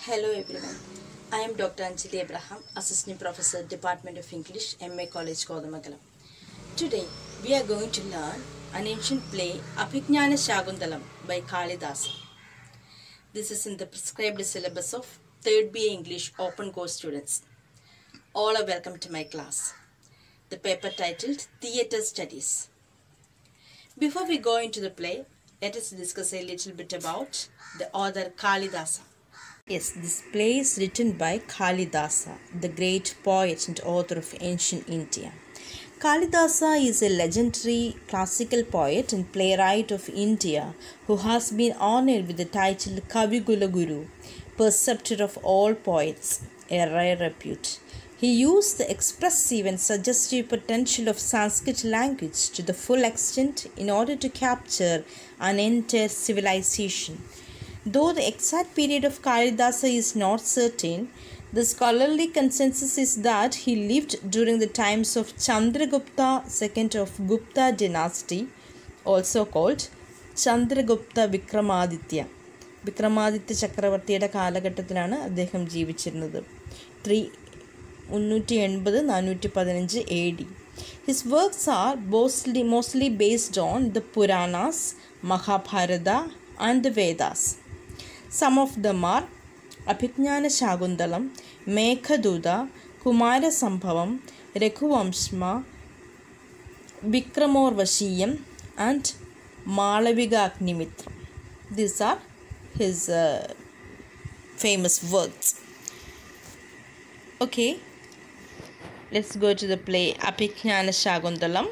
Hello everyone. I am Dr. Anjali Abraham, Assistant Professor, Department of English, MA College, Kodamagalam. Today, we are going to learn an ancient play, Abhijnana Shaguntalam by Kalidasa. This is in the prescribed syllabus of 3rd BA English Open Course students. All are welcome to my class. The paper titled Theatre Studies. Before we go into the play, let us discuss a little bit about the author Kalidasa. Yes, this play is written by Kalidasa, the great poet and author of ancient India. Kalidasa is a legendary classical poet and playwright of India who has been honored with the title Kavigula Guru, preceptor of all poets, a rare repute. He used the expressive and suggestive potential of Sanskrit language to the full extent in order to capture an entire civilization. Though the exact period of Kalidasa is not certain, the scholarly consensus is that he lived during the times of Chandragupta II of Gupta dynasty, also called Chandragupta Vikramaditya. Vikramaditya ചക്രവർത്തിയുടെ കാലഘട്ടത്തിലാണ് അദ്ദേഹം ജീവിച്ചിരുന്നത് three മുന്നൂറ്റി എൺപത് നാനൂറ്റി പതിനഞ്ച് A D his works are mostly mostly based on the Puranas Mahabharata and Vedas some of them are Abhijnana Shakuntalam Meghaduta Kumarasambhavam Raghuvamsha Vikramorvashiyam and Malavikagnimitram these are his famous works Okay, let's go to the play Abhijnana Shaguntalam.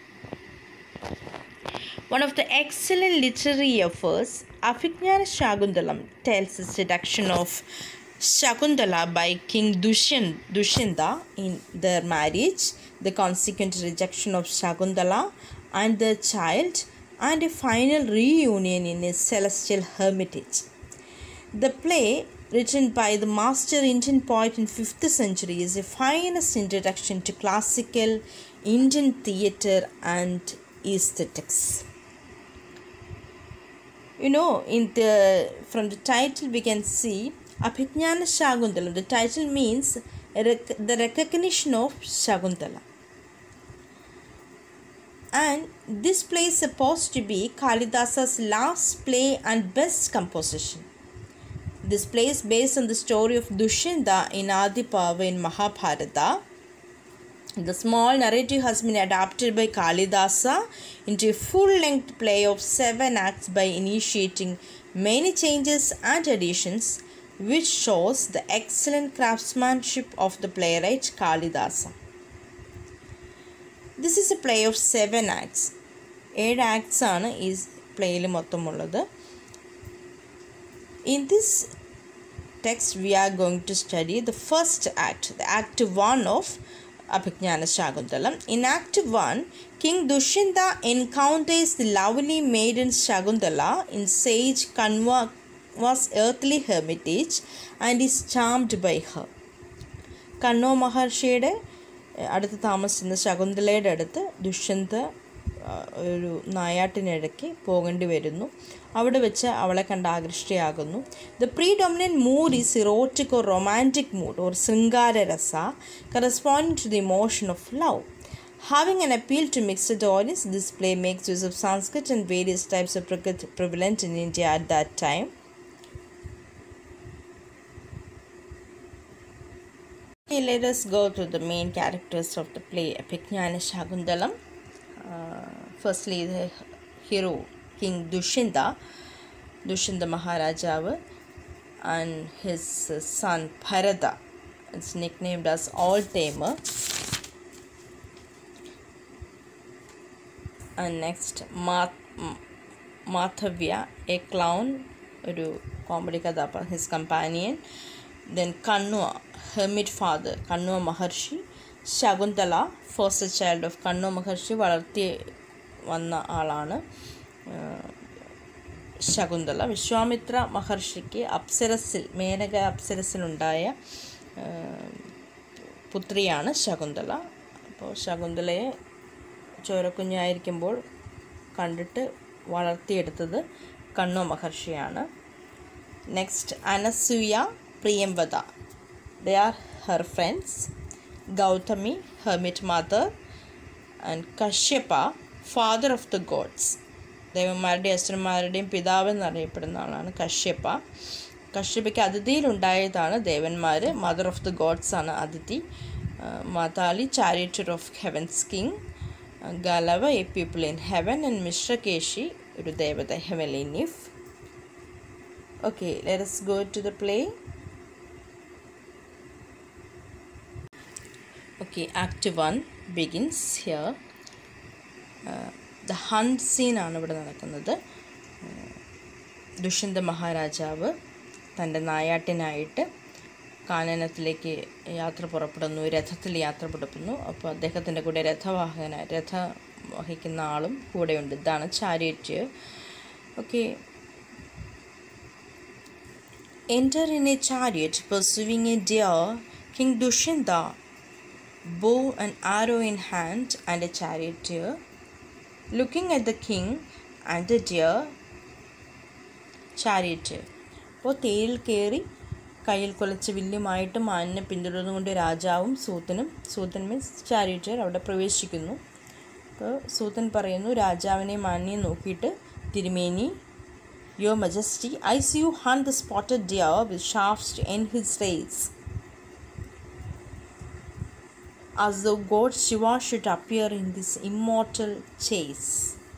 One of the excellent literary efforts, Abhijnana Shaguntalam tells the seduction of Shakuntala by King Dushin, Dushinda in their marriage, the consequent rejection of Shakuntala and their child, and a final reunion in a celestial hermitage. The play written by the master Indian poet in 5th century is a finest introduction to classical Indian theatre and aesthetics. You know, in the from the title we can see Abhijnana Shaguntalam. The title means rec- the recognition of Shakuntala. And this play is supposed to be Kalidasa's last play and best composition. This play is based on the story of Dushinda in Adipava in Mahabharata. The small narrative has been adapted by Kalidasa into a full length play of seven acts by initiating many changes and additions, which shows the excellent craftsmanship of the playwright Kalidasa. This is a play of seven acts. ഏഴ് acts ആണ് ഈ പ്ലേയിൽ മൊത്തമുള്ളത് In this text, we are going to study the first act, the act 1 of Abhijnana Shakuntalam. In act 1, King Dushinda encounters the lovely maiden Shakuntala in sage Kanva's earthly hermitage and is charmed by her. കണ്ണോ മഹർഷിയുടെ അടുത്ത് താമസിക്കുന്ന ശകുന്തളയുടെ അടുത്ത് ദുഷ്യന്ത ഒരു നായാട്ടിനിടയ്ക്ക് പോകേണ്ടി വരുന്നു അവിടെ വെച്ച് അവളെ കണ്ട് ആകൃഷ്ടയാകുന്നു the predominant mood is erotic or romantic mood or Shringara rasa corresponding to the emotion of love Having an appeal to mixed audience, this play makes use of Sanskrit and various types of prevalent in India at that time. Okay, let us go to the main characters of the play Abhijnana Shaguntalam. Uh, firstly, the hero King Dushinda, Dushinda Maharajavu, and his uh, son Bharata. It's nicknamed as All Tamer. And next, Mathavya, a clown, ഒരു comedy കഥാപാത്രം his companion then Kanva hermit father Kanva Maharshi Shakuntala first child of Kanva Maharshi വളർത്തി വന്ന ആളാണ് ശകുന്തള വിശ്വാമിത്ര മഹർഷിക്ക് അപ്സരസിൽ മേനക അപ്സരസിലുണ്ടായ പുത്രിയാണ് ശകുന്തള അപ്പോൾ ശകുന്തളയെ ചോരക്കുഞ്ഞായിരിക്കുമ്പോൾ കണ്ടിട്ട് വളർത്തിയെടുത്തത് കണ്ണു മഹർഷിയാണ് next Anasuya Priyamvada. They are her friends. Gautami, hermit mother, and Kashyapa, father of the gods. ദേവന്മാരുടെയും അസുരന്മാരുടെയും പിതാവ് എന്നറിയപ്പെടുന്ന ആളാണ് കശ്യപ കശ്യപയ്ക്ക് അതിഥിയിലുണ്ടായതാണ് ദേവന്മാർ മദർ ഓഫ് ദി ഗോഡ്സ് ആണ് Aditi Matali charioteer of heaven's king Galava a people in heaven and Mishrakeshi ഒരു ദേവത heavenly nymph okay let's go to the play okay act one begins here the hunt സീനാണ് ഇവിടെ നടക്കുന്നത് ദുഷ്യന്ത മഹാരാജാവ് തൻ്റെ നായാട്ടിനായിട്ട് കാനനത്തിലേക്ക് യാത്ര പുറപ്പെടുന്നു രഥത്തിൽ യാത്ര പുറപ്പെടുന്നു അപ്പോൾ അദ്ദേഹത്തിൻ്റെ കൂടെ രഥവാഹന രഥ വഹിക്കുന്ന ആളും കൂടെയുണ്ട് ഇതാണ് chariot okay enter in a chariot pursuing a deer king Dushyanta bow and arrow in hand and a charioteer looking at the king and the deer chariot അപ്പോൾ തേരിൽ കയറി കയ്യിൽ കുലച്ച് വില്ലുമായിട്ട് മാനിനെ പിന്തുടർന്നുകൊണ്ട് രാജാവും സൂതനും സൂതൻ മീൻസ് ചാരിയറ്റർ അവിടെ പ്രവേശിക്കുന്നു അപ്പോൾ സൂതൻ പറയുന്നു രാജാവിനെ മാനിനെ നോക്കിയിട്ട് തിരുമേനി your majesty I see you hunt the spotted deer with shaft in his race as though God Shiva should appear in this immortal chase.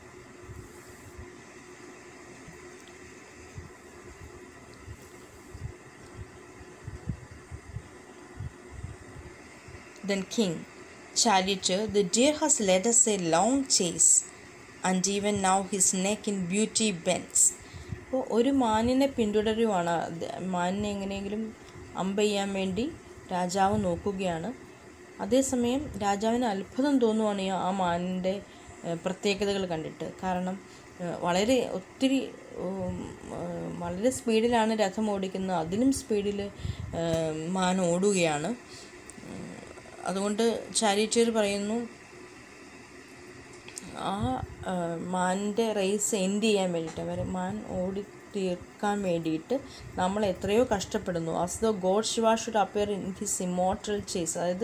Then King, Charioteer, the deer has led us a long chase, and even now his neck in beauty bends. അപ്പോൾ ഒരു മാനിനെ പിന്തുടരുവാണ് അത് മാനിനെ എങ്ങനെയെങ്കിലും അമ്പ ചെയ്യാൻ വേണ്ടി രാജാവ് നോക്കുകയാണ് അതേസമയം രാജാവിന് അത്ഭുതം തോന്നുവാണ് ഈ ആ മാനിൻ്റെ പ്രത്യേകതകൾ കണ്ടിട്ട് കാരണം വളരെ ഒത്തിരി വളരെ സ്പീഡിലാണ് രഥം ഓടിക്കുന്നത് അതിലും സ്പീഡിൽ മാൻ ഓടുകയാണ് അതുകൊണ്ട് ചാരിറ്റർ പറയുന്നു ആ മാനിൻ്റെ റേസ് എൻഡ് ചെയ്യാൻ വേണ്ടിയിട്ട് അവർ മാൻ ഓടി തീർക്കാൻ വേണ്ടിയിട്ട് നമ്മൾ എത്രയോ കഷ്ടപ്പെടുന്നു as the god Shiva should appear in his immortal chase അതായത്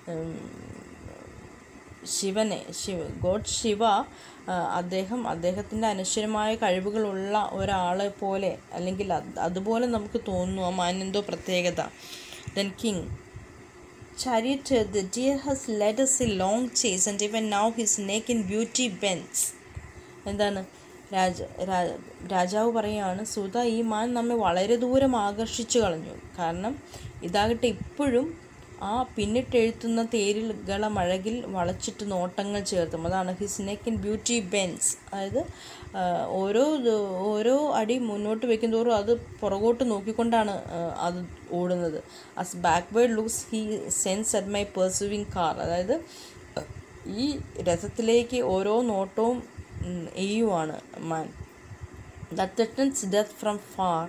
ശിവനെ ശിവ ഗോഡ് ശിവ അദ്ദേഹം അദ്ദേഹത്തിൻ്റെ അനശ്വരമായ കഴിവുകളുള്ള ഒരാളെ പോലെ അല്ലെങ്കിൽ അതുപോലെ നമുക്ക് തോന്നുന്നു ആ മാനെന്തോ പ്രത്യേകത then king Charioteer, the deer has led us a long chase, and even now his neck in beauty bends. എന്താണ് രാജ രാജാവ് പറയുകയാണ് സുധ ഈ മാൻ നമ്മെ വളരെ ദൂരം ആകർഷിച്ചു കളഞ്ഞു കാരണം ഇതാകട്ടെ ഇപ്പോഴും ആ പിന്നിട്ടെഴുത്തുന്ന തേരിലുകള മഴകിൽ വളച്ചിട്ട് നോട്ടങ്ങൾ ചേർത്തും അതാണ് his neck in beauty bends അതായത് ഓരോ ഓരോ അടി മുന്നോട്ട് വെക്കുന്തോറും അത് പുറകോട്ട് നോക്കിക്കൊണ്ടാണ് അത് ഓടുന്നത് as backward looks he sends at my pursuing car അതായത് ഈ രഥത്തിലേക്ക് ഓരോ നോട്ടവും എയ്യുവാണ് മാൻ that threatens death from far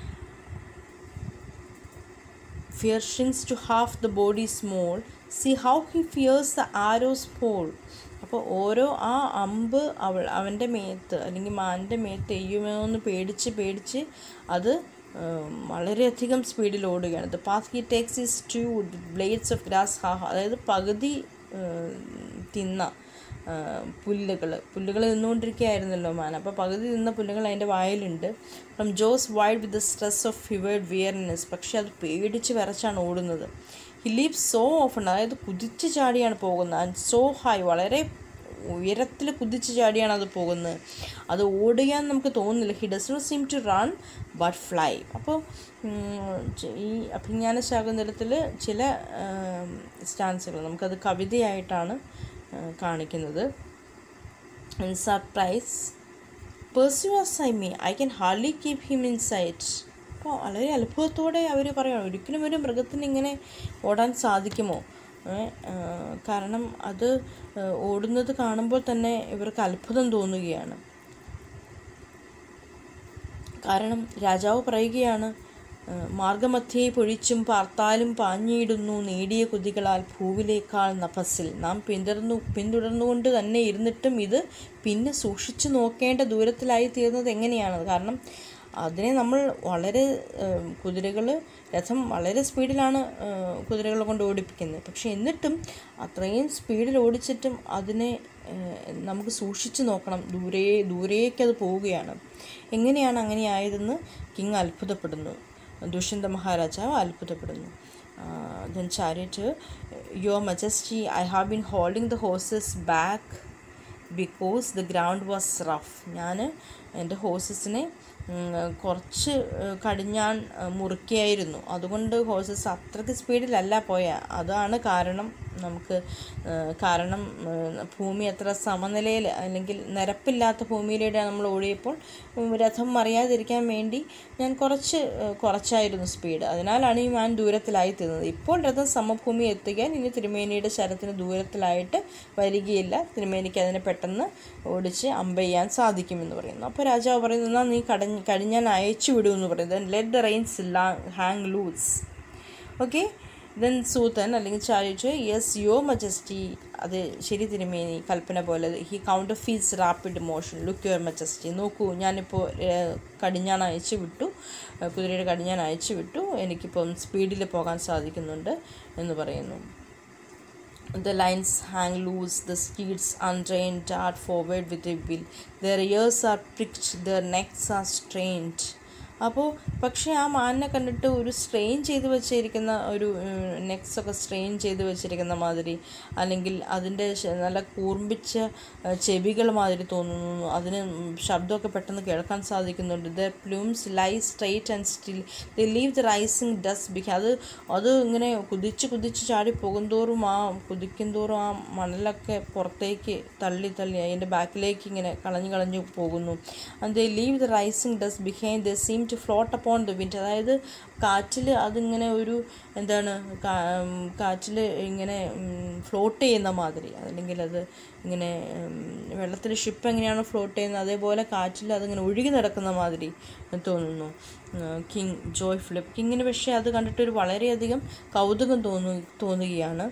fear shrinks to half the body small see how he fears the arrows fall അപ്പോൾ ഓരോ ആ അമ്പ് അവൾ അവൻ്റെ മേത്ത് അല്ലെങ്കിൽ മാൻ്റെ മേത്ത് എയ്യുമോ എന്ന് പേടിച്ച് പേടിച്ച് അത് വളരെയധികം സ്പീഡിൽ ഓടുകയാണ് the path he takes is to blades of grass ഹാ അതായത് പകുതി തിന്ന പുല്ലുകൾ പുല്ലുകൾ നിന്നുകൊണ്ടിരിക്കുകയായിരുന്നല്ലോ മാൻ അപ്പോൾ പകുതി നിന്ന പുല്ലുകൾ അതിൻ്റെ വായിലുണ്ട് from jaws wide with the stress of fevered weariness പക്ഷേ അത് പേടിച്ച് വിറച്ചാണ് ഓടുന്നത് ഹി ലീവ് സോ ഓഫൺ അതായത് കുതിച്ച് ചാടിയാണ് പോകുന്നത് ആൻഡ് സോ ഹൈ വളരെ ഉയരത്തിൽ കുതിച്ച് ചാടിയാണ് അത് പോകുന്നത് അത് ഓടുകയാൻ നമുക്ക് തോന്നുന്നില്ല he does not seem to run but fly അപ്പോൾ ഈ അഭിജ്ഞാന ശാകുന്തലത്തിൽ ചില സ്റ്റാൻസുകൾ നമുക്കത് കവിതയായിട്ടാണ് കാണിക്കുന്നത് surprise pursues I me I can hardly keep him in sight അപ്പോൾ വളരെ അത്ഭുതത്തോടെ അവർ പറയണം ഒരിക്കലും ഒരു മൃഗത്തിന് ഇങ്ങനെ ഓടാൻ സാധിക്കുമോ കാരണം അത് ഓടുന്നത് കാണുമ്പോൾ തന്നെ ഇവർക്ക് അത്ഭുതം തോന്നുകയാണ് കാരണം രാജാവ് പറയുകയാണ് മാർഗമധ്യയെ പൊഴിച്ചും പാർത്താലും പാഞ്ഞിയിടുന്നു നേടിയ കുതികളാൽ ഭൂവിലേക്കാൾ നഭസിൽ നാം പിന്തുടർന്നു പിന്തുടർന്നുകൊണ്ട് തന്നെ ഇരുന്നിട്ടും ഇത് പിന്നെ സൂക്ഷിച്ചു നോക്കേണ്ട ദൂരത്തിലായി തീർന്നത് എങ്ങനെയാണ് കാരണം അതിനെ നമ്മൾ വളരെ കുതിരകൾ രഥം വളരെ സ്പീഡിലാണ് കുതിരകളെ കൊണ്ട് ഓടിപ്പിക്കുന്നത് പക്ഷെ എന്നിട്ടും അത്രയും സ്പീഡിൽ ഓടിച്ചിട്ടും അതിനെ ഏഹ്, നമുക്ക് സൂക്ഷിച്ചു നോക്കണം ദൂരെ ദൂരേക്ക് അത് പോവുകയാണ് എങ്ങനെയാണ് അങ്ങനെ ആയതെന്ന് കിങ് അത്ഭുതപ്പെടുന്നു ദുഷ്യന്ത മഹാരാജാവ് അത്ഭുതപ്പെടുന്നു then chariot your majesty I have been holding the horses back because the ground was rough ഞാൻ എൻ്റെ ഹോഴ്സസിനെ കുറച്ച് ഏഹ്, കടിഞ്ഞാൻ ഏഹ്, മുറുക്കിയായിരുന്നു അതുകൊണ്ട് ഹോഴ്സസ് അത്രയ്ക്ക് സ്പീഡിലല്ല പോയ അതാണ് കാരണം നമുക്ക് ഏഹ്, കാരണം ഏഹ്, ഭൂമി അത്ര സമനിലയിൽ അല്ലെങ്കിൽ നിരപ്പില്ലാത്ത ഭൂമിയിലൂടെ നമ്മൾ ഓടിയപ്പോൾ ഉം, രഥം മറിയാതിരിക്കാൻ വേണ്ടി ഞാൻ കുറച്ച് ഏഹ്, കുറച്ചായിരുന്നു സ്പീഡ് അതിനാലാണ് ഈ മാൻ ദൂരത്തിലായി തീർന്നത് ഇപ്പോൾ രഥം സമഭൂമി എത്തിക്കാൻ ഇനി തിരുമേനിയുടെ ശരത്തിന് ദൂരത്തിലായിട്ട് വരികയില്ല തിരുമേനിക്ക് അതിനെ പെട്ടെന്ന് ഓടിച്ച് അമ്പ ചെയ്യാൻ സാധിക്കുമെന്ന് പറയുന്നു അപ്പോൾ രാജാവ് പറയുന്നു എന്നാൽ നീ കടഞ്ഞ് കടിഞ്ഞാൻ അയച്ചു വിടുമെന്ന് പറയുന്നത് let the reins hang loose okay then സൂതൻ അല്ലെങ്കിൽ ചാരിറ്റ് യെസ് യോ മജസ്റ്റി അത് ശരി തിരുമേനി കൽപ്പന പോലെ he counterfeits rapid motion look your majesty നോക്കൂ ഞാനിപ്പോൾ കടിഞ്ഞാൻ അയച്ചു വിട്ടു ഏഹ് കുതിരയുടെ കടിഞ്ഞാൻ അയച്ചു വിട്ടു എനിക്കിപ്പം സ്പീഡിൽ പോകാൻ സാധിക്കുന്നുണ്ട് എന്ന് പറയുന്നു The lines hang loose, the steeds untrained dart forward with a will. Their ears are pricked, their necks are strained. അപ്പോൾ പക്ഷേ ആ മാനിനെ കണ്ടിട്ട് ഒരു സ്ട്രെയിൻ ചെയ്ത് വെച്ചിരിക്കുന്ന ഒരു നെക്സ് ഒക്കെ സ്ട്രെയിൻ ചെയ്ത് വെച്ചിരിക്കുന്ന മാതിരി അല്ലെങ്കിൽ അതിൻ്റെ ശ- നല്ല കൂർമ്പിച്ച ഏഹ്, ചെവികൾ മാതിരി തോന്നുന്നു അതിന് ശബ്ദമൊക്കെ പെട്ടെന്ന് കേൾക്കാൻ സാധിക്കുന്നുണ്ട് the plumes lie straight and still the leave the rising dust ബിക്ക അത് അത് ഇങ്ങനെ കുതിച്ച് കുതിച്ച് ചാടി പോകുന്തോറും ആ കുതിക്കും തോറും ആ മണലൊക്കെ പുറത്തേക്ക് തള്ളി തള്ളി അതിൻ്റെ ബാക്കിലേക്ക് ഇങ്ങനെ കളഞ്ഞു കളഞ്ഞു പോകുന്നു and they leave the rising dust behind the seem to float upon the wind അതായത് കാറ്റിൽ അതിങ്ങനെ ഒരു എന്താണ് കാറ്റിൽ ഇങ്ങനെ ഫ്ലോട്ട് ചെയ്യുന്ന മാതിരി അല്ലെങ്കിൽ അത് ഇങ്ങനെ വെള്ളത്തിൽ ഷിപ്പ് എങ്ങനെയാണ് ഫ്ലോട്ട് ചെയ്യുന്നത് അതേപോലെ കാറ്റിൽ അതിങ്ങനെ ഒഴുകി നടക്കുന്ന മാതിരി തോന്നുന്നു കിങ് ജോയ് ഫിലിപ്പ് കിങ്ങിന് പക്ഷേ അത് കണ്ടിട്ടൊരു വളരെയധികം കൗതുകം തോന്നു തോന്നുകയാണ്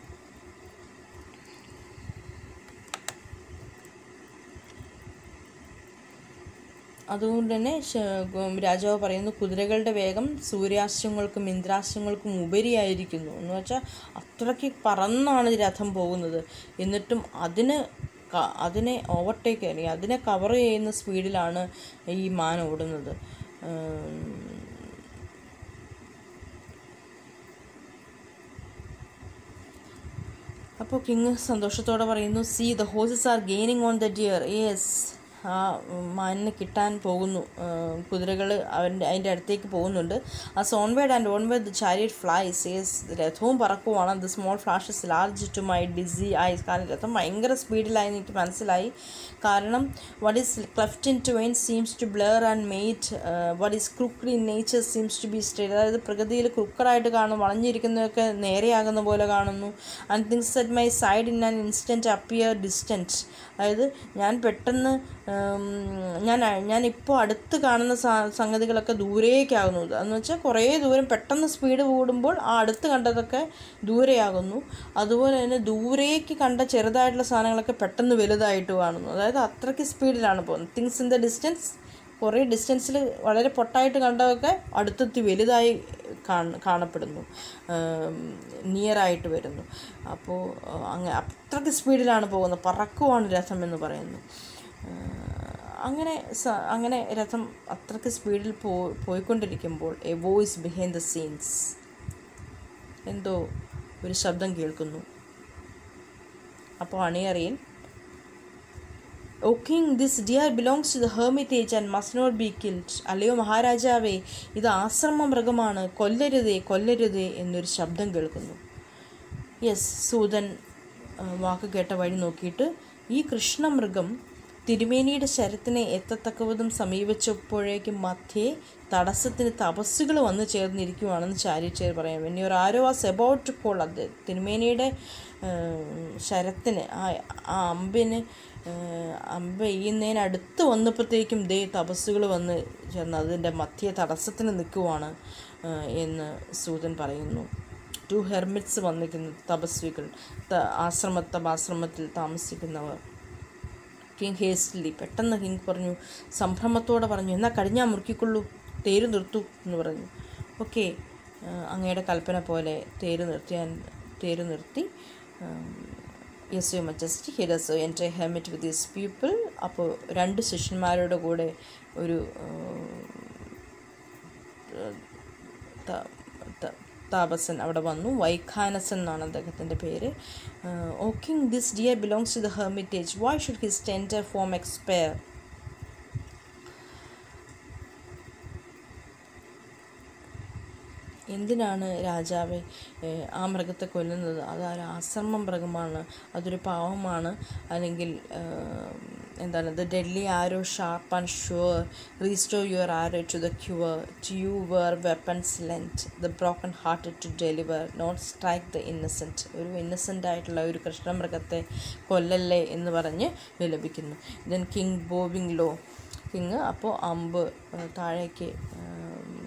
അതുകൊണ്ട് തന്നെ ശ- ഗോ- രാജാവ് പറയുന്നു കുതിരകളുടെ വേഗം സൂര്യാസ്ത്രങ്ങൾക്കും ഇന്ദ്രാസ്ത്രങ്ങൾക്കും ഉപരിയായിരിക്കുന്നു എന്ന് വെച്ചാൽ അത്രയ്ക്ക് പറന്നാണ് ഈ രഥം പോകുന്നത് എന്നിട്ടും അതിന് ക- അതിനെ ഓവർടേക്ക് അല്ലെങ്കിൽ അതിനെ കവർ ചെയ്യുന്ന സ്പീഡിലാണ് ഈ മാൻ ഓടുന്നത് ഉം, അപ്പോൾ കിങ് സന്തോഷത്തോടെ പറയുന്നു see the horses are gaining on the deer yes ആ മാനിന് കിട്ടാൻ പോകുന്നു കുതിരകൾ അവൻ്റെ അതിൻ്റെ അടുത്തേക്ക് പോകുന്നുണ്ട് ആ സോൺവേഡ് and onward the chariot flies yes രഥവും പറക്കുവാണ് the small flashes large to my dizzy eyes കാരണം രഥം ഭയങ്കര സ്പീഡിലായി എനിക്ക് മനസ്സിലായി കാരണം what is cleft in twain seems to blur and might what is crooked in nature seems to be straight അതായത് പ്രകൃതിയിൽ ക്രുക്കഡായിട്ട് കാണും വളഞ്ഞിരിക്കുന്നതൊക്കെ നേരെയാകുന്ന പോലെ കാണുന്നു and things at my side in an instant appear distant അതായത് ഞാൻ പെട്ടെന്ന് ഉം, ഞാൻ ഞാൻ ഇപ്പോൾ അടുത്ത് കാണുന്ന സ- സംഗതികളൊക്കെ ദൂരേക്കാകുന്നു എന്ന് വെച്ചാൽ കുറേ ദൂരം പെട്ടെന്ന് സ്പീഡ് കൂടുമ്പോൾ ആ അടുത്ത് കണ്ടതൊക്കെ ദൂരെയാകുന്നു അതുപോലെ തന്നെ ദൂരേക്ക് കണ്ട ചെറുതായിട്ടുള്ള സാധനങ്ങളൊക്കെ പെട്ടെന്ന് വലുതായിട്ട് കാണുന്നു അതായത് അത്രയ്ക്ക് സ്പീഡിലാണ് പോകുന്നത് തിങ്സ് ഇൻ ദ ഡിസ്റ്റൻസ് കുറേ ഡിസ്റ്റൻസിൽ വളരെ പൊട്ടായിട്ട് കണ്ടതൊക്കെ അടുത്തെത്തി വലുതായി കാണ കാണപ്പെടുന്നു നിയറായിട്ട് വരുന്നു അപ്പോൾ അങ്ങനെ അത്രയ്ക്ക് സ്പീഡിലാണ് പോകുന്നത് പറക്കുവാണ് രഥം എന്ന് പറയുന്നു ആ, അങ്ങനെ സ- അങ്ങനെ രഥം അത്രയ്ക്ക് സ്പീഡിൽ പോ പോയിക്കൊണ്ടിരിക്കുമ്പോൾ a voice behind the scenes എന്തോ ഒരു ശബ്ദം കേൾക്കുന്നു അപ്പോൾ അണിയറയിൽ O king this deer belongs to the hermitage and must not be killed അല്ലയോ മഹാരാജാവേ ഇത് ആശ്രമ മൃഗമാണ് കൊല്ലരുതേ കൊല്ലരുതേ എന്നൊരു ശബ്ദം കേൾക്കുന്നു യെസ് സൂതൻ ആ, വാക്ക് കേട്ട വഴി നോക്കിയിട്ട് ഈ കൃഷ്ണമൃഗം തിരുമേനിയുടെ ശരത്തിനെ എത്തത്തക്കവതും സമീപിച്ചപ്പോഴേക്കും മധ്യേ തടസ്സത്തിന് തപസ്സുകൾ വന്നു ചേർന്നിരിക്കുവാണെന്ന് ചാരിച്ചേർ പറയാം when your arrow was about to call അത് തിരുമേനിയുടെ ആ, ശരത്തിന് ആ ആ അമ്പിന് ആ, അമ്പ് എയ്യുന്നതിന് അടുത്ത് വന്നപ്പോഴത്തേക്കും ദേ തപസ്സുകൾ വന്ന് ചേർന്ന് അതിൻ്റെ മധ്യ തടസ്സത്തിന് നിൽക്കുവാണ് ആ, എന്ന് സൂതൻ പറയുന്നു ടു ഹെർമിറ്റ്സ് വന്നിരിക്കുന്നു തപസ്വികൾ ത- ആശ്രമ തപാശ്രമത്തിൽ താമസിക്കുന്നവർ കിങ് ഹേസ്റ്റ്ലി പെട്ടെന്ന് കിങ് പറഞ്ഞു സംഭ്രമത്തോടെ പറഞ്ഞു എന്നാൽ കഴിഞ്ഞാൽ മുറുക്കിക്കൊള്ളൂ തേര് നിർത്തൂ എന്ന് പറഞ്ഞു ഓക്കെ അങ്ങയുടെ കൽപ്പന പോലെ തേര് നിർത്തിയാൻ തേര് നിർത്തി yes you majesty he does എൻ്റെ ഹെൽമെറ്റ് വിത്ത് ദിസ് പീപ്പിൾ അപ്പോൾ രണ്ട് ശിഷ്യന്മാരുടെ കൂടെ ഒരു ത- ത- താപസൻ അവിടെ വന്നു വൈഖാനസൻ എന്നാണ് അദ്ദേഹത്തിൻ്റെ പേര് O king this deer belongs to the hermitage why should his tender form expire എന്തിനാണ് രാജാവെ ഏഹ്, ആ മൃഗത്തെ കൊല്ലുന്നത് അത് ഒരു ആശ്രമം മൃഗമാണ് അതൊരു പാവമാണ് അല്ലെങ്കിൽ ഏഹ്, എന്താണ് the deadly arrow sharp and sure restore your arrow to the quiver to you were weapons lent the broken heart to deliver not strike the innocent ഒരു ഇന്നസെൻ്റ് ആയിട്ടുള്ള ഒരു കൃഷ്ണമൃഗത്തെ കൊല്ലല്ലേ എന്ന് പറഞ്ഞ് വിലപിക്കുന്നു then king bowing low king അപ്പോൾ അമ്പ് ഏഹ്, താഴേക്ക് ഏഹ്,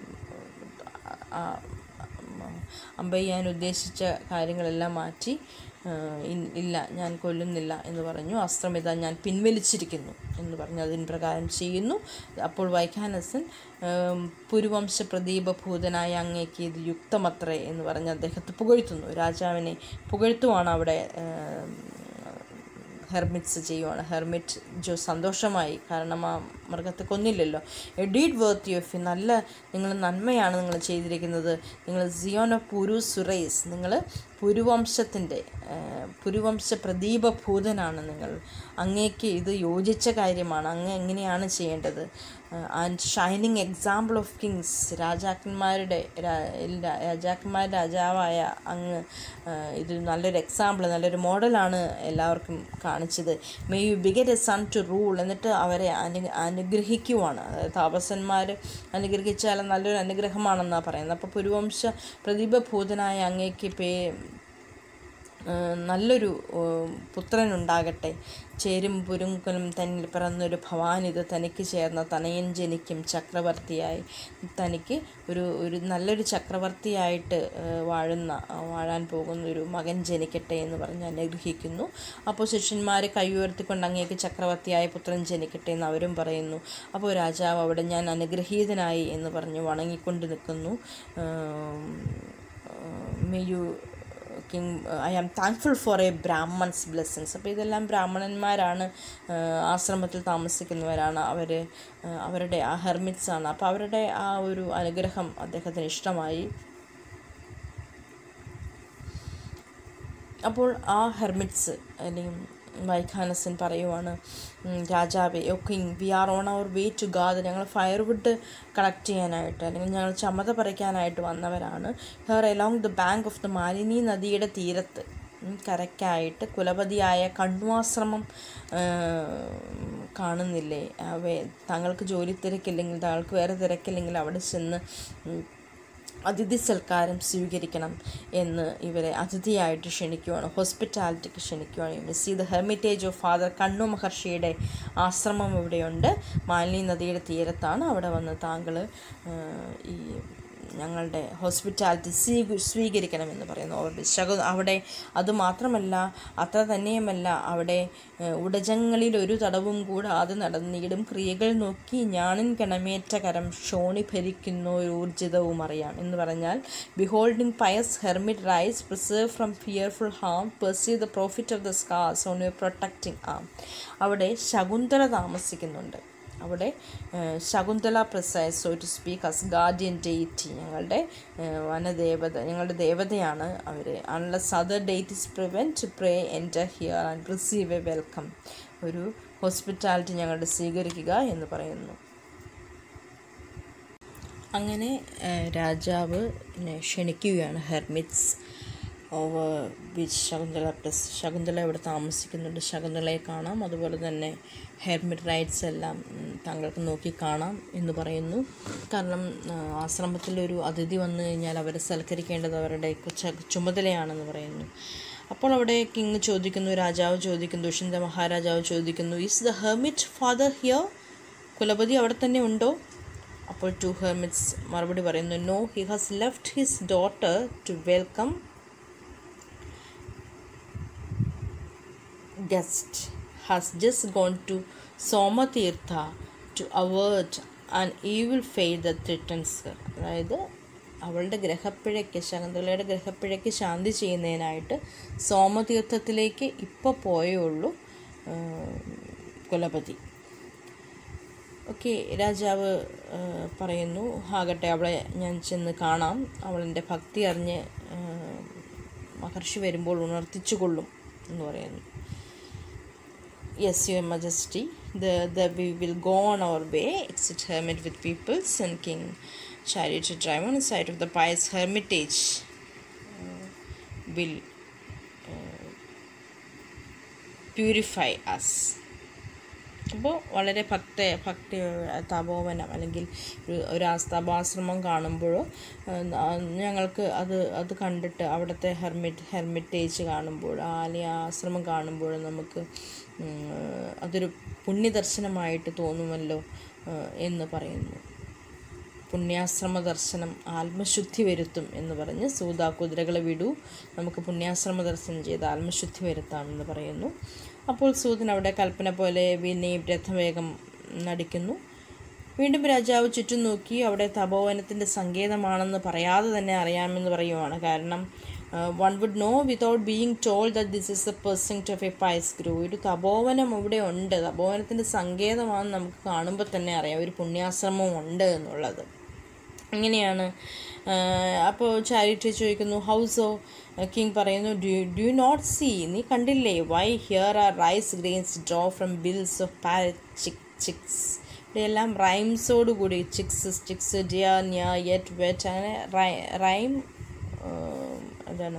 ആ- അമ്പ ചെയ്യാൻ ഉദ്ദേശിച്ച കാര്യങ്ങളെല്ലാം മാറ്റി ആ, ഇൻ- ഇല്ല ഞാൻ കൊല്ലുന്നില്ല എന്ന് പറഞ്ഞു അസ്ത്രമിത ഞാൻ പിൻവലിച്ചിരിക്കുന്നു എന്ന് പറഞ്ഞു അതിന് പ്രകാരം ചെയ്യുന്നു അപ്പോൾ വൈഖാനസൻ ആം, പുരുവംശ പ്രദീപഭൂതനായ അങ്ങേക്ക് ഇത് യുക്തമത്രേ എന്ന് പറഞ്ഞ് അദ്ദേഹത്തെ പുകഴ്ത്തുന്നു രാജാവിനെ പുകഴ്ത്തുവാണ് അവിടെ ആം, ഹെർമിറ്റ്സ് ചെയ്യുവാണ് ഹെർമിറ്റ് ജോ സന്തോഷമായി കാരണം ആ മൃഗത്തെ കൊന്നില്ലല്ലോ a deed worthy of നല്ല നിങ്ങൾ നന്മയാണ് നിങ്ങൾ ചെയ്തിരിക്കുന്നത് നിങ്ങൾ സിയോന പുരു സുറൈസ് നിങ്ങൾ പുരുവംശത്തിൻ്റെ പുരുവംശ പ്രദീപഭൂതനാണ് നിങ്ങൾ അങ്ങേക്ക് ഇത് യോജിച്ച കാര്യമാണ് അങ്ങ് എങ്ങനെയാണ് ചെയ്യേണ്ടത് and shining example of kings രാജാക്കന്മാരുടെ രാ- എല്ലാ- രാജാക്കന്മാർ രാജാവായ അങ്ങ് ആ, ഇത് നല്ലൊരു എക്സാമ്പിൾ നല്ലൊരു മോഡലാണ് എല്ലാവർക്കും കാണിച്ചത് may you beget a son to rule എന്നിട്ട് അവരെ അനു അനുഗ്രഹിക്കുവാണ് അതായത് താപസന്മാർ അനുഗ്രഹിച്ചാൽ നല്ലൊരു അനുഗ്രഹമാണെന്നാണ് പറയുന്നത് അപ്പോൾ പുരുവംശ പ്രതിഭഭൂതനായ അങ്ങേക്ക് പേ ഏഹ് നല്ലൊരു ഏഹ് പുത്രനുണ്ടാകട്ടെ ചേരും പുരുങ്കലും തന്നിൽ പിറന്നൊരു ഭവാനിത് തനിക്ക് ചേർന്ന തനയൻ ജനിക്കും ചക്രവർത്തിയായി തനിക്ക് ഒരു ഒരു നല്ലൊരു ചക്രവർത്തിയായിട്ട് ഏഹ് വാഴുന്ന ആ, വാഴാൻ പോകുന്ന ഒരു മകൻ ജനിക്കട്ടെ എന്ന് പറഞ്ഞ് അനുഗ്രഹിക്കുന്നു അപ്പോൾ ശിഷ്യന്മാർ കൈ ഉയർത്തിക്കൊണ്ട് അങ്ങേക്ക് ചക്രവർത്തിയായ പുത്രൻ ജനിക്കട്ടെ എന്ന് അവരും പറയുന്നു അപ്പോൾ രാജാവ് അവിടെ ഞാൻ അനുഗ്രഹീതനായി എന്ന് പറഞ്ഞ് വണങ്ങിക്കൊണ്ട് നിൽക്കുന്നു may you king I am thankful for a Brahman's blessings അപ്പോൾ ഇതെല്ലാം ബ്രാഹ്മണന്മാരാണ് ആ, ആശ്രമത്തിൽ താമസിക്കുന്നവരാണ് അവർ അവരുടെ ആ ഹെർമിറ്റ്സ് ആണ് അപ്പോൾ അവരുടെ ആ ഒരു അനുഗ്രഹം അദ്ദേഹത്തിന് ഇഷ്ടമായി അപ്പോൾ ആ ഹെർമിറ്റ്സ് അല്ലെങ്കിൽ വൈഖാനസൻ പറയുവാണ് ഉം, രാജാവേ O king we are on our way to gather ഞങ്ങൾ ഫയർവുഡ് കളക്ട് ചെയ്യാനായിട്ട് അല്ലെങ്കിൽ ഞങ്ങൾ ചമത പറിക്കാനായിട്ട് വന്നവരാണ് here along the bank of the Malini നദിയുടെ തീരത്ത് ഉം, കരയ്ക്കായിട്ട് കുലപതിയായ കണ്വാശ്രമം ആ, കാണുന്നില്ലേ അവ താങ്കൾക്ക് ജോലി തിരക്കില്ലെങ്കിൽ താങ്കൾക്ക് വേറെ തിരക്കില്ലെങ്കിൽ അവിടെ ചെന്ന് ഉം, അതിഥി സൽക്കാരം സ്വീകരിക്കണം എന്ന് ഇവരെ അതിഥിയായിട്ട് ക്ഷണിക്കുവാണ് ഹോസ്പിറ്റാലിറ്റിക്ക് ക്ഷണിക്കുവാണ് see the hermitage of father Kanva മഹർഷിയുടെ ആശ്രമം ഇവിടെയുണ്ട് മാലിനി നദിയുടെ തീരത്താണ് അവിടെ വന്ന് താങ്കൾ ഈ ഞങ്ങളുടെ ഹോസ്പിറ്റാലിറ്റി സ്വീക സ്വീകരിക്കണമെന്ന് പറയുന്നു അവരുടെ ശക അവിടെ അതുമാത്രമല്ല അത്ര തന്നെയുമല്ല അവിടെ ഏഹ്, ഉടജങ്ങളിൽ ഒരു തടവും കൂടാതെ നടന്നിടും ക്രിയകൾ നോക്കി ഞാണിൻ കിണമേറ്റ കരം ക്ഷോണി ഭരിക്കുന്നു ഒരു ഊർജിതവും അറിയാം എന്ന് പറഞ്ഞാൽ beholding pious hermit rites preserve from fearful harm perceive the profit of the scars on your protecting arm അവിടെ ശകുന്തള താമസിക്കുന്നുണ്ട് അവിടെ ഏഹ്, Shakuntala precise so to speak as guardian deity ഞങ്ങളുടെ ഏഹ്, വനദേവത ഞങ്ങളുടെ ദേവതയാണ് അവർ unless other duties prevent to pray enter here and receive a welcome ഒരു ഹോസ്പിറ്റാലിറ്റി ഞങ്ങളുടെ സ്വീകരിക്കുക എന്ന് പറയുന്നു അങ്ങനെ ഏഹ്, രാജാവ് നെ ക്ഷണിക്കുകയാണ് hermits over which Shakuntala plus Shakuntala ഇവിടെ താമസിക്കുന്നുണ്ട് ശകുന്തളയെ കാണാം അതുപോലെ തന്നെ ഹെർമിറ്റ് റൈറ്റ്സ് എല്ലാം ഉം, താങ്കൾക്ക് നോക്കി കാണാം എന്ന് പറയുന്നു കാരണം ആ, ആശ്രമത്തിലൊരു അതിഥി വന്നു കഴിഞ്ഞാൽ അവരെ സൽക്കരിക്കേണ്ടത് അവരുടെ ച- ചുമതലയാണെന്ന് പറയുന്നു അപ്പോൾ അവിടെ കിങ് ചോദിക്കുന്നു രാജാവ് ചോദിക്കുന്നു ദുഷ്യന്ത മഹാരാജാവ് ചോദിക്കുന്നു is the hermit father here കുലപതി അവിടെ തന്നെ ഉണ്ടോ അപ്പോൾ ടു ഹെർമിറ്റ്സ് മറുപടി പറയുന്നു no he has left his daughter to welcome guest has just gone to Somatirtha to avert and evil fate the threatens അതായത് അവളുടെ ഗ്രഹപ്പിഴയ്ക്ക് ശകുന്തളയുടെ ഗ്രഹപ്പിഴയ്ക്ക് ശാന്തി ചെയ്യുന്നതിനായിട്ട് സോമതീർത്ഥത്തിലേക്ക് ഇപ്പോൾ പോയേ ഉള്ളൂ ആ, കുലപതി ഓക്കെ രാജാവ് ആ, പറയുന്നു ആകട്ടെ അവളെ ഞാൻ ചെന്ന് കാണാം അവളെൻ്റെ ഭക്തി അറിഞ്ഞ് ആ, മഹർഷി വരുമ്പോൾ ഉണർത്തിച്ചു കൊള്ളും എന്ന് പറയുന്നു yes your majesty the the we will go on our way exit hermit with peoples and king chariot drive on side of the pious hermitage will purify us അപ്പോൾ വളരെ ഭക്ത ഭക്തി തപോവനം അല്ലെങ്കിൽ ഒരു ഒരു ആസ് തപോശ്രമം കാണുമ്പോൾ ഞങ്ങൾക്ക് അത് അത് കണ്ടിട്ട് അവിടുത്തെ ഹെർമിറ്റ് ഹെർമിറ്റേജ് കാണുമ്പോൾ ആ അല്ലെങ്കിൽ ആ ആശ്രമം കാണുമ്പോൾ നമുക്ക് ഉം, അതൊരു പുണ്യദർശനമായിട്ട് തോന്നുമല്ലോ ആ, എന്ന് പറയുന്നു പുണ്യാശ്രമ ദർശനം ആത്മശുദ്ധി വരുത്തും എന്ന് പറഞ്ഞ് സൂത കുതിരകളെ വിടൂ നമുക്ക് പുണ്യാശ്രമ ദർശനം ചെയ്ത് ആത്മശുദ്ധി വരുത്താം എന്ന് പറയുന്നു അപ്പോൾ സൂതൻ അവിടെ കൽപ്പന പോലെ വിനയും രഥവേഗം നടിക്കുന്നു വീണ്ടും രാജാവ് ചുറ്റും നോക്കി അവിടെ തപോവനത്തിൻ്റെ സങ്കേതമാണെന്ന് പറയാതെ തന്നെ അറിയാമെന്ന് പറയുവാണ് കാരണം one would know without being told that this is the precinct of a pious grove ഒരു തപോവനം ഇവിടെ ഉണ്ട് തപോവനത്തിൻ്റെ സങ്കേതമാണെന്ന് നമുക്ക് കാണുമ്പോൾ തന്നെ അറിയാം ഒരു പുണ്യാശ്രമം ഉണ്ട് എന്നുള്ളത് ഇങ്ങനെയാണ് അപ്പോൾ ചാരിറ്റി ചോദിക്കുന്നു ഹൗസോ കിങ് പറയുന്നു ഡു ഡു നോട്ട് സീ നീ കണ്ടില്ലേ why here are rice grains drop from bills of parrot chick chicks ഇവിടെയെല്ലാം റൈംസോട് കൂടി ചിക്സ് സ്റ്റിക്സ് ഡിയ ന്യ യെറ്റ് വെറ്റ് അങ്ങനെ റൈം എന്താണ്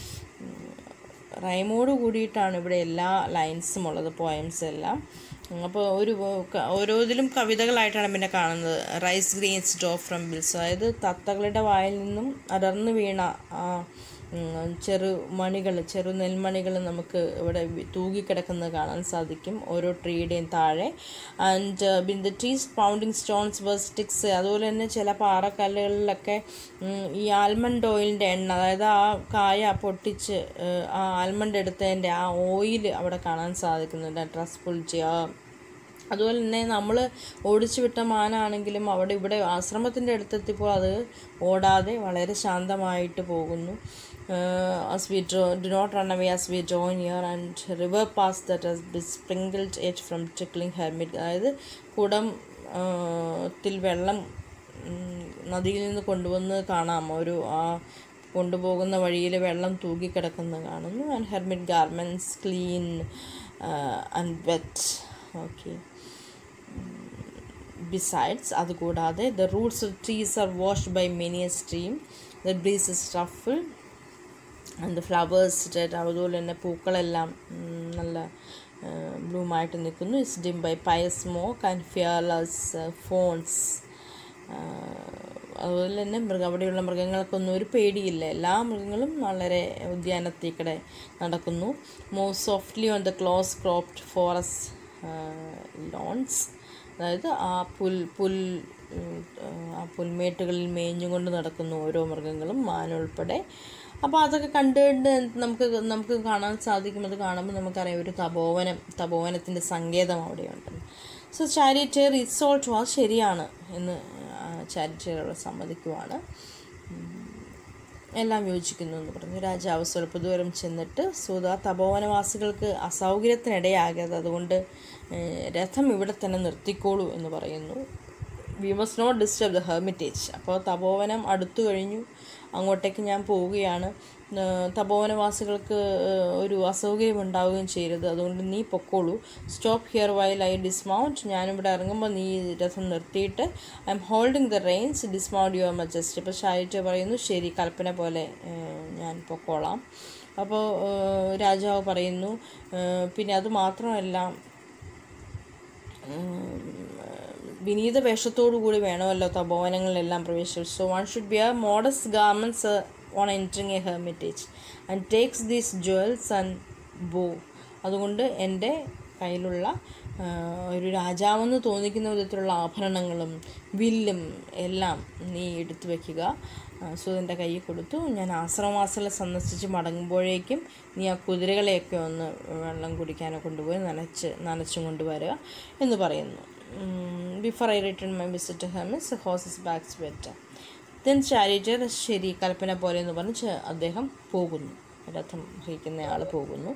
റൈമോട് കൂടിയിട്ടാണ് ഇവിടെ എല്ലാ ലൈൻസും ഉള്ളത് പോയംസ് എല്ലാം അപ്പോൾ ഒരു ക- ഓരോതിലും കവിതകളായിട്ടാണ് പിന്നെ കാണുന്നത് rice grains drop from bills അതായത് തത്തകളുടെ വായിൽ നിന്നും അടർന്നു വീണ ആ ഉം, ചെറു മണികൾ ചെറു നെൽമണികൾ നമുക്ക് ഇവിടെ വി- തൂങ്ങിക്കിടക്കുന്നത് കാണാൻ സാധിക്കും ഓരോ ട്രീയുടെയും താഴെ and been the trees pounding stones were sticks അതുപോലെ തന്നെ ചില പാറക്കല്ലുകളിലൊക്കെ ഉം, ഈ ആൽമണ്ട് ഓയിലിൻ്റെ എണ്ണ അതായത് ആ കായ പൊട്ടിച്ച് ഏഹ്, ആ ആൽമണ്ട് എടുത്തതിൻ്റെ ആ ഓയിൽ അവിടെ കാണാൻ സാധിക്കുന്നുണ്ട് ഡ്രസ് പുളിച്ച് ആ അതുപോലെ തന്നെ നമ്മൾ ഓടിച്ചു വിട്ട മാനാണെങ്കിലും അവിടെ ഇവിടെ ആശ്രമത്തിൻ്റെ അടുത്തെത്തിയപ്പോൾ അത് ഓടാതെ വളരെ ശാന്തമായിട്ട് പോകുന്നു as we draw do not run away as we draw near and river pass that has besprinkled it from trickling hermit അതായത് കുടം ആ, ത്തിൽ വെള്ളം ഉം, നദിയിൽ നിന്ന് കൊണ്ടുവന്ന് കാണാം ഒരു ആ കൊണ്ടുപോകുന്ന വഴിയിൽ വെള്ളം തൂങ്ങിക്കിടക്കുന്നത് കാണുന്നു and hermit garments clean and wet okay besides അതുകൂടാതെ the roots of trees are washed by many a stream the breeze is ruffle and flowers red അതുപോലെ തന്നെ പൂക്കളെല്ലാം ഉം, നല്ല ബ്ലൂമായിട്ട് നിൽക്കുന്നു it's dim by pious smoke and fearless fawns അതുപോലെ തന്നെ മൃഗ അവിടെയുള്ള മൃഗങ്ങൾക്കൊന്നും ഒരു പേടിയില്ല എല്ലാ മൃഗങ്ങളും വളരെ ഉദ്യാനത്തേക്കടെ നടക്കുന്നു മോ softly on the close cropped forest lawns അതായത് ആ പുൽ പുൽ ഉം, ആ പുൽമേട്ടുകളിൽ മേഞ്ഞുകൊണ്ട് നടക്കുന്നു ഓരോ മൃഗങ്ങളും മാനുൾപ്പെടെ അപ്പോൾ അതൊക്കെ കണ്ട് കണ്ട് നമുക്ക് നമുക്ക് കാണാൻ സാധിക്കും അത് കാണുമ്പോൾ നമുക്കറിയാം ഒരു തപോവനം തപോവനത്തിൻ്റെ സങ്കേതം അവിടെയുണ്ട് സോ ചാരിറ്റിയർ റിസോൾട്ട് വാ ശരിയാണ് എന്ന് ചാരിറ്റിയർ അവിടെ സമ്മതിക്കുവാണ് എല്ലാം യോജിക്കുന്നു എന്ന് പറഞ്ഞു രാജാവ് സ്വല്പ ദൂരം ചെന്നിട്ട് സുധ തപോവനവാസികൾക്ക് അസൗകര്യത്തിനിടയാകരുത് അതുകൊണ്ട് ഏഹ്, രഥം ഇവിടെ തന്നെ നിർത്തിക്കോളൂ എന്ന് പറയുന്നു we must not disturb the hermitage അപ്പോൾ തപോവനം അടുത്തു കഴിഞ്ഞു അങ്ങോട്ടേക്ക് ഞാൻ പോവുകയാണ് ഏഹ്, തപോവനവാസികൾക്ക് ഏഹ്, ഒരു അസൗകര്യം ഉണ്ടാവുകയും ചെയ്യരുത് അതുകൊണ്ട് നീ പൊക്കോളൂ stop here while I dismount ഞാനിവിടെ ഇറങ്ങുമ്പോൾ നീ രഥം നിർത്തിയിട്ട് I am holding the reins dismount your majesty ഇപ്പോൾ ഷാരിറ്റ് പറയുന്നു ശരി കൽപ്പന പോലെ ഏഹ്, ഞാൻ പൊക്കോളാം അപ്പോൾ ഏഹ്, രാജാവ് പറയുന്നു ഏഹ്, പിന്നെ അത് മാത്രമല്ല വിനീത വേഷത്തോടു കൂടി വേണമല്ലോ തപോവനങ്ങളിലെല്ലാം പ്രവേശിച്ചു so one should bear modest garments on entering a hermitage and takes these jewels and bow അതുകൊണ്ട് എൻ്റെ കയ്യിലുള്ള ആ, ഒരു രാജാവെന്ന് തോന്നിക്കുന്ന വിധത്തിലുള്ള ആഭരണങ്ങളും വില്ലും എല്ലാം നീ എടുത്തു വയ്ക്കുക ആ, സൂതൻ്റെ കയ്യിൽ കൊടുത്തു ഞാൻ ആശ്രമവാസികളെ സന്ദർശിച്ച് മടങ്ങുമ്പോഴേക്കും നീ ആ കുതിരകളെയൊക്കെ ഒന്ന് വെള്ളം കുടിക്കാനോ കൊണ്ടുപോയി നനച്ച് നനച്ചും കൊണ്ടുവരിക എന്ന് പറയുന്നു before I return my visit hermits horses backs better then charioteer ശരി കൽപ്പന പോലെ എന്ന് പറഞ്ഞ് ചെ- അദ്ദേഹം പോകുന്നു രഥം വഹിക്കുന്നയാൾ പോകുന്നു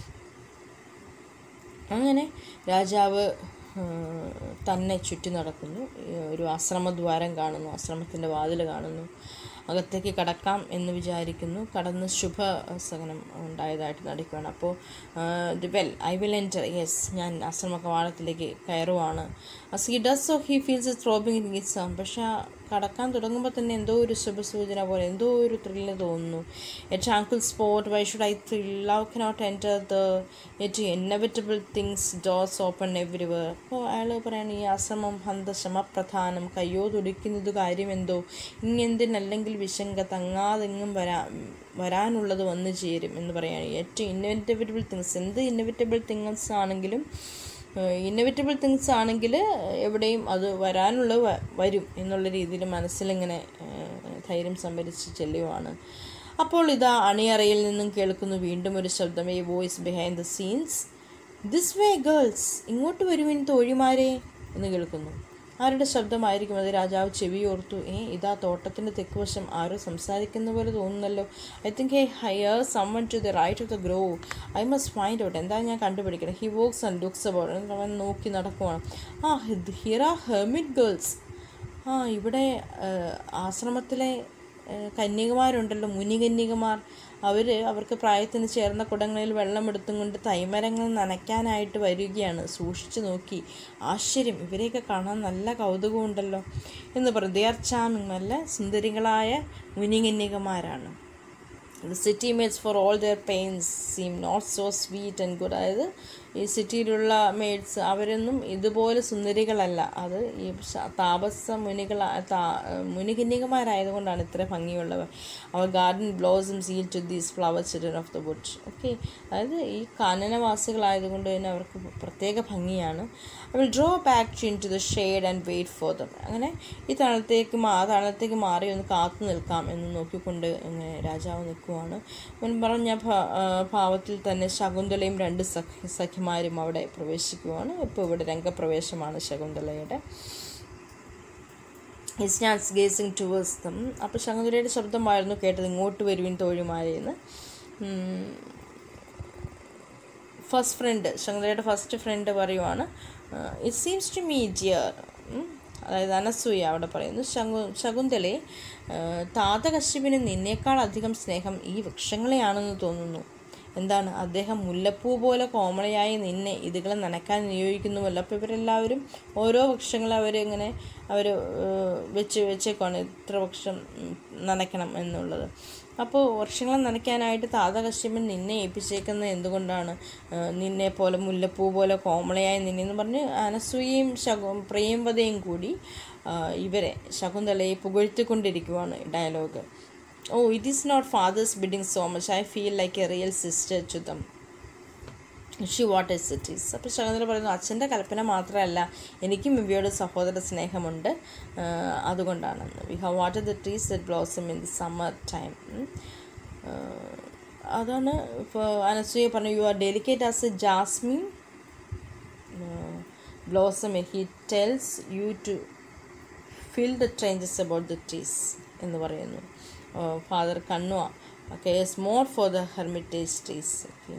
അങ്ങനെ രാജാവ് ആ, തന്നെ ചുറ്റി നടക്കുന്നു ഈ ഒരു ആശ്രമദ്വാരം കാണുന്നു ആശ്രമത്തിൻ്റെ വാതിൽ കാണുന്നു അകത്തേക്ക് കടക്കാം എന്ന് വിചാരിക്കുന്നു കടന്ന് ശുഭ സഹനം ഉണ്ടായതായിട്ട് നടിക്കുകയാണ് അപ്പോൾ the well I will enter yes ഞാൻ ആശ്രമ കവാടത്തിലേക്ക് കയറുവാണ് as he does so he feels throbbing in his some പക്ഷേ ആ കടക്കാൻ തുടങ്ങുമ്പോൾ തന്നെ എന്തോ ഒരു ശുഭസൂചന പോലെ എന്തോ ഒരു ത്രില്ല് തോന്നുന്നു a tranquil spot why should I thrill love cannot enter there inevitable things doors open everywhere അപ്പോൾ അയാൾ പറയാണ് ഈ അസമം ഹന്ത ശ്രമപ്രധാനം കയ്യോ തുടിക്കുന്നത് കാര്യമെന്തോ ഇങ്ങെന്തിനല്ലെങ്കിൽ വിശങ്ക തങ്ങാതെങ്ങും വരാ വരാനുള്ളത് വന്നു ചേരും എന്ന് പറയാണ് ഏറ്റവും ഇന്നവിറ്റബിൾ തിങ്സ് എന്ത് ഇന്നവിറ്റബിൾ തിങ്സ് ആണെങ്കിലും ഇന്നവിറ്റബിൾ തിങ്സ് ആണെങ്കിൽ എവിടെയും അത് വരാനുള്ളത് വ- വരും എന്നുള്ള രീതിയിൽ മനസ്സിലിങ്ങനെ ഏഹ്, ധൈര്യം സംഭരിച്ച് ചെല്ലുവാണ് അപ്പോൾ ഇതാ അണിയറയിൽ നിന്നും കേൾക്കുന്നു വീണ്ടും ഒരു ശബ്ദം ഈ voice behind the scenes this way girls ഇങ്ങോട്ട് വരുവിൻ തോഴിമാരെ എന്ന് കേൾക്കുന്നു ആരുടെ ശബ്ദമായിരിക്കും അത് രാജാവ് ചെവിയോർത്തു ഏ ഇതാ തോട്ടത്തിൻ്റെ തെക്കുവശം ആരോ സംസാരിക്കുന്ന പോലെ തോന്നുന്നല്ലോ I think they hear summon to the right of the grove I must find out എന്താ ഞാൻ കണ്ടുപിടിക്കണം he walks and looks about അവൻ നോക്കി നടക്കുവാണ് ആ ഹിയർ ആ ഹെർമിറ്റ് ഗേൾസ് ആ ഇവിടെ ആ, ആശ്രമത്തിലെ ആ, കന്യകമാരുണ്ടല്ലോ മുനികന്യകമാർ അവർ അവർക്ക് പ്രായത്തിന് ചേർന്ന കുടങ്ങളിൽ വെള്ളം എടുത്തും കൊണ്ട് തൈമരങ്ങൾ നനയ്ക്കാനായിട്ട് വരികയാണ് സൂക്ഷിച്ചു നോക്കി ആശ്ചര്യം ഇവരെയൊക്കെ കാണാൻ നല്ല കൗതുകമുണ്ടല്ലോ എന്ന് പറയും ദേ ആർ ചാമിങ് നല്ല സുന്ദരികളായ മുനികന്യകമാരാണ് the city maids for all their pains seem not so sweet and good അതായത് ഈ സിറ്റിയിലുള്ള മെയ്ഡ്സ് അവരൊന്നും ഇതുപോലെ സുന്ദരികളല്ല അത് ഈ ശ- താപസ മുനികൾ മുനികന്യകമാരായതുകൊണ്ടാണ് ഇത്ര ഭംഗിയുള്ളവർ അവർ garden blossom seal to these flower children of the wood okay അതായത് ഈ കാനനവാസികളായതുകൊണ്ട് തന്നെ അവർക്ക് പ്രത്യേക ഭംഗിയാണ് I will draw back into the shade and wait for them അങ്ങനെ ഈ തണലത്തേക്ക് മാ തണലത്തേക്ക് മാറി ഒന്ന് കാത്തു നിൽക്കാം എന്ന് നോക്കിക്കൊണ്ട് ഇങ്ങനെ രാജാവ് നിൽക്കുവാണ് മുൻ പറഞ്ഞ ഭ- ആ, ഭാവത്തിൽ തന്നെ ശകുന്തളയും രണ്ട് സഖി സഖിമാരും അവിടെ പ്രവേശിക്കുവാണ് ഇപ്പോൾ ഇവിടെ രംഗപ്രവേശമാണ് ശകുന്തളയുടെ his stance gazing towards them അപ്പോൾ ശകുന്തളയുടെ ശബ്ദമായിരുന്നു കേട്ടത് ഇങ്ങോട്ട് വരുവിൻ തോഴിമാരെന്ന് ഫസ്റ്റ് ഫ്രണ്ട് ശകുന്തളയുടെ ഫസ്റ്റ് ഫ്രണ്ട് പറയുവാണ് it seems to me dear അതായത് അനസൂയ അവിടെ പറയുന്നു ശകു ശകുന്തളെ താത കശ്യപിന് നിന്നേക്കാൾ അധികം സ്നേഹം ഈ വൃക്ഷങ്ങളെയാണെന്ന് തോന്നുന്നു എന്താണ് അദ്ദേഹം മുല്ലപ്പൂ പോലെ കോമളയായി നിന്നെ ഇതുകളെ നനയ്ക്കാൻ നിയോഗിക്കുന്നുവല്ലോ അപ്പോൾ ഇവരെല്ലാവരും ഓരോ വൃക്ഷങ്ങളെ അവരിങ്ങനെ അവർ വെച്ച് വെച്ചേക്കാണ് ഇത്ര വൃക്ഷം ഉം, നനയ്ക്കണം എന്നുള്ളത് അപ്പോൾ വൃക്ഷങ്ങളെ നനയ്ക്കാനായിട്ട് താത കശ്യപൻ നിന്നെ ഏൽപ്പിച്ചേക്കുന്നത് എന്തുകൊണ്ടാണ് ആ, നിന്നെ പോലെ മുല്ലപ്പൂ പോലെ കോമളയായി നിന്നെ എന്ന് പറഞ്ഞ് അനസൂയയും ശകു പ്രിയംവതയും കൂടി ആ, ഇവരെ ശകുന്തളയെ പുകഴ്ത്തിക്കൊണ്ടിരിക്കുവാണ് dialogue oh it is not father's bidding so much I feel like a real sister to them she what is it is അപ്പോൾ ശകുന്തള പറയുന്നു അച്ഛൻ്റെ കൽപ്പന മാത്രമല്ല എനിക്കും ഇവയോട് സഹോദര സ്നേഹമുണ്ട് ആ, അതുകൊണ്ടാണെന്ന് we have water the trees that blossom in the summer time അതാണ് ഇപ്പോൾ അനസൂയ പറഞ്ഞു you are delicate as a jasmine blossom he tells you to feel the changes about the trees എന്ന് പറയുന്നു father Kanva cares more for the hermitage trees okay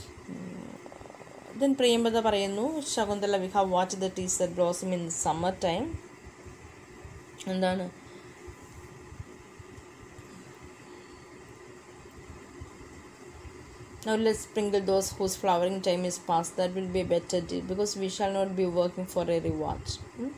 then Priyamvada പറയുന്നു Shakuntala we have watch the trees that blossom in summer time എന്താണ് Now let's sprinkle those whose flowering time is past. That will be a better deal because we shall not be working for a reward. Hmm?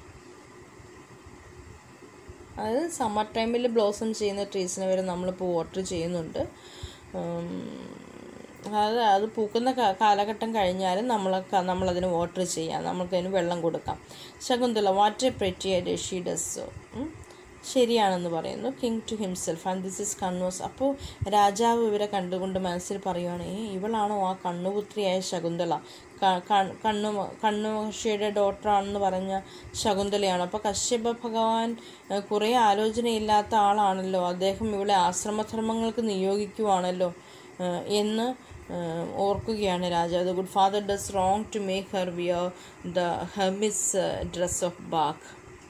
അതായത് summer ടൈമിൽ blossom ചെയ്യുന്ന ട്രീസിനെ വരെ നമ്മളിപ്പോൾ water ചെയ്യുന്നുണ്ട് ഉം, അതായത് അത് പൂക്കുന്ന കാ- കാലഘട്ടം കഴിഞ്ഞാലും നമ്മൾ നമ്മളതിന് വാട്ടർ ചെയ്യാം നമ്മൾക്കതിന് വെള്ളം കൊടുക്കാം ശകുന്തള വാട്ടർ പ്രെറ്റിയായിട്ട് ഷീ ഡസ് ശരിയാണെന്ന് പറയുന്നു king to himself and this is Kanva's അപ്പോൾ രാജാവ് ഇവരെ കണ്ടുകൊണ്ട് മനസ്സിൽ പറയുവാണ് ഏ ഇവളാണോ ആ കണ്ണുപുത്രിയായ ശകുന്തള ക- ക- കണ്ണു കണ്ണു മഹർഷിയുടെ ഡോട്ടറാണെന്ന് പറഞ്ഞ ശകുന്തളയാണ് അപ്പോൾ കശ്യപ ഭഗവാൻ ഏഹ്, കുറേ ആലോചനയില്ലാത്ത ആളാണല്ലോ അദ്ദേഹം ഇവിടെ ആശ്രമധർമ്മങ്ങൾക്ക് നിയോഗിക്കുവാണല്ലോ ഏഹ്, എന്ന് ഏഹ്, ഓർക്കുകയാണ് രാജാവ് the good father does wrong to make her wear the hermit's dress of bark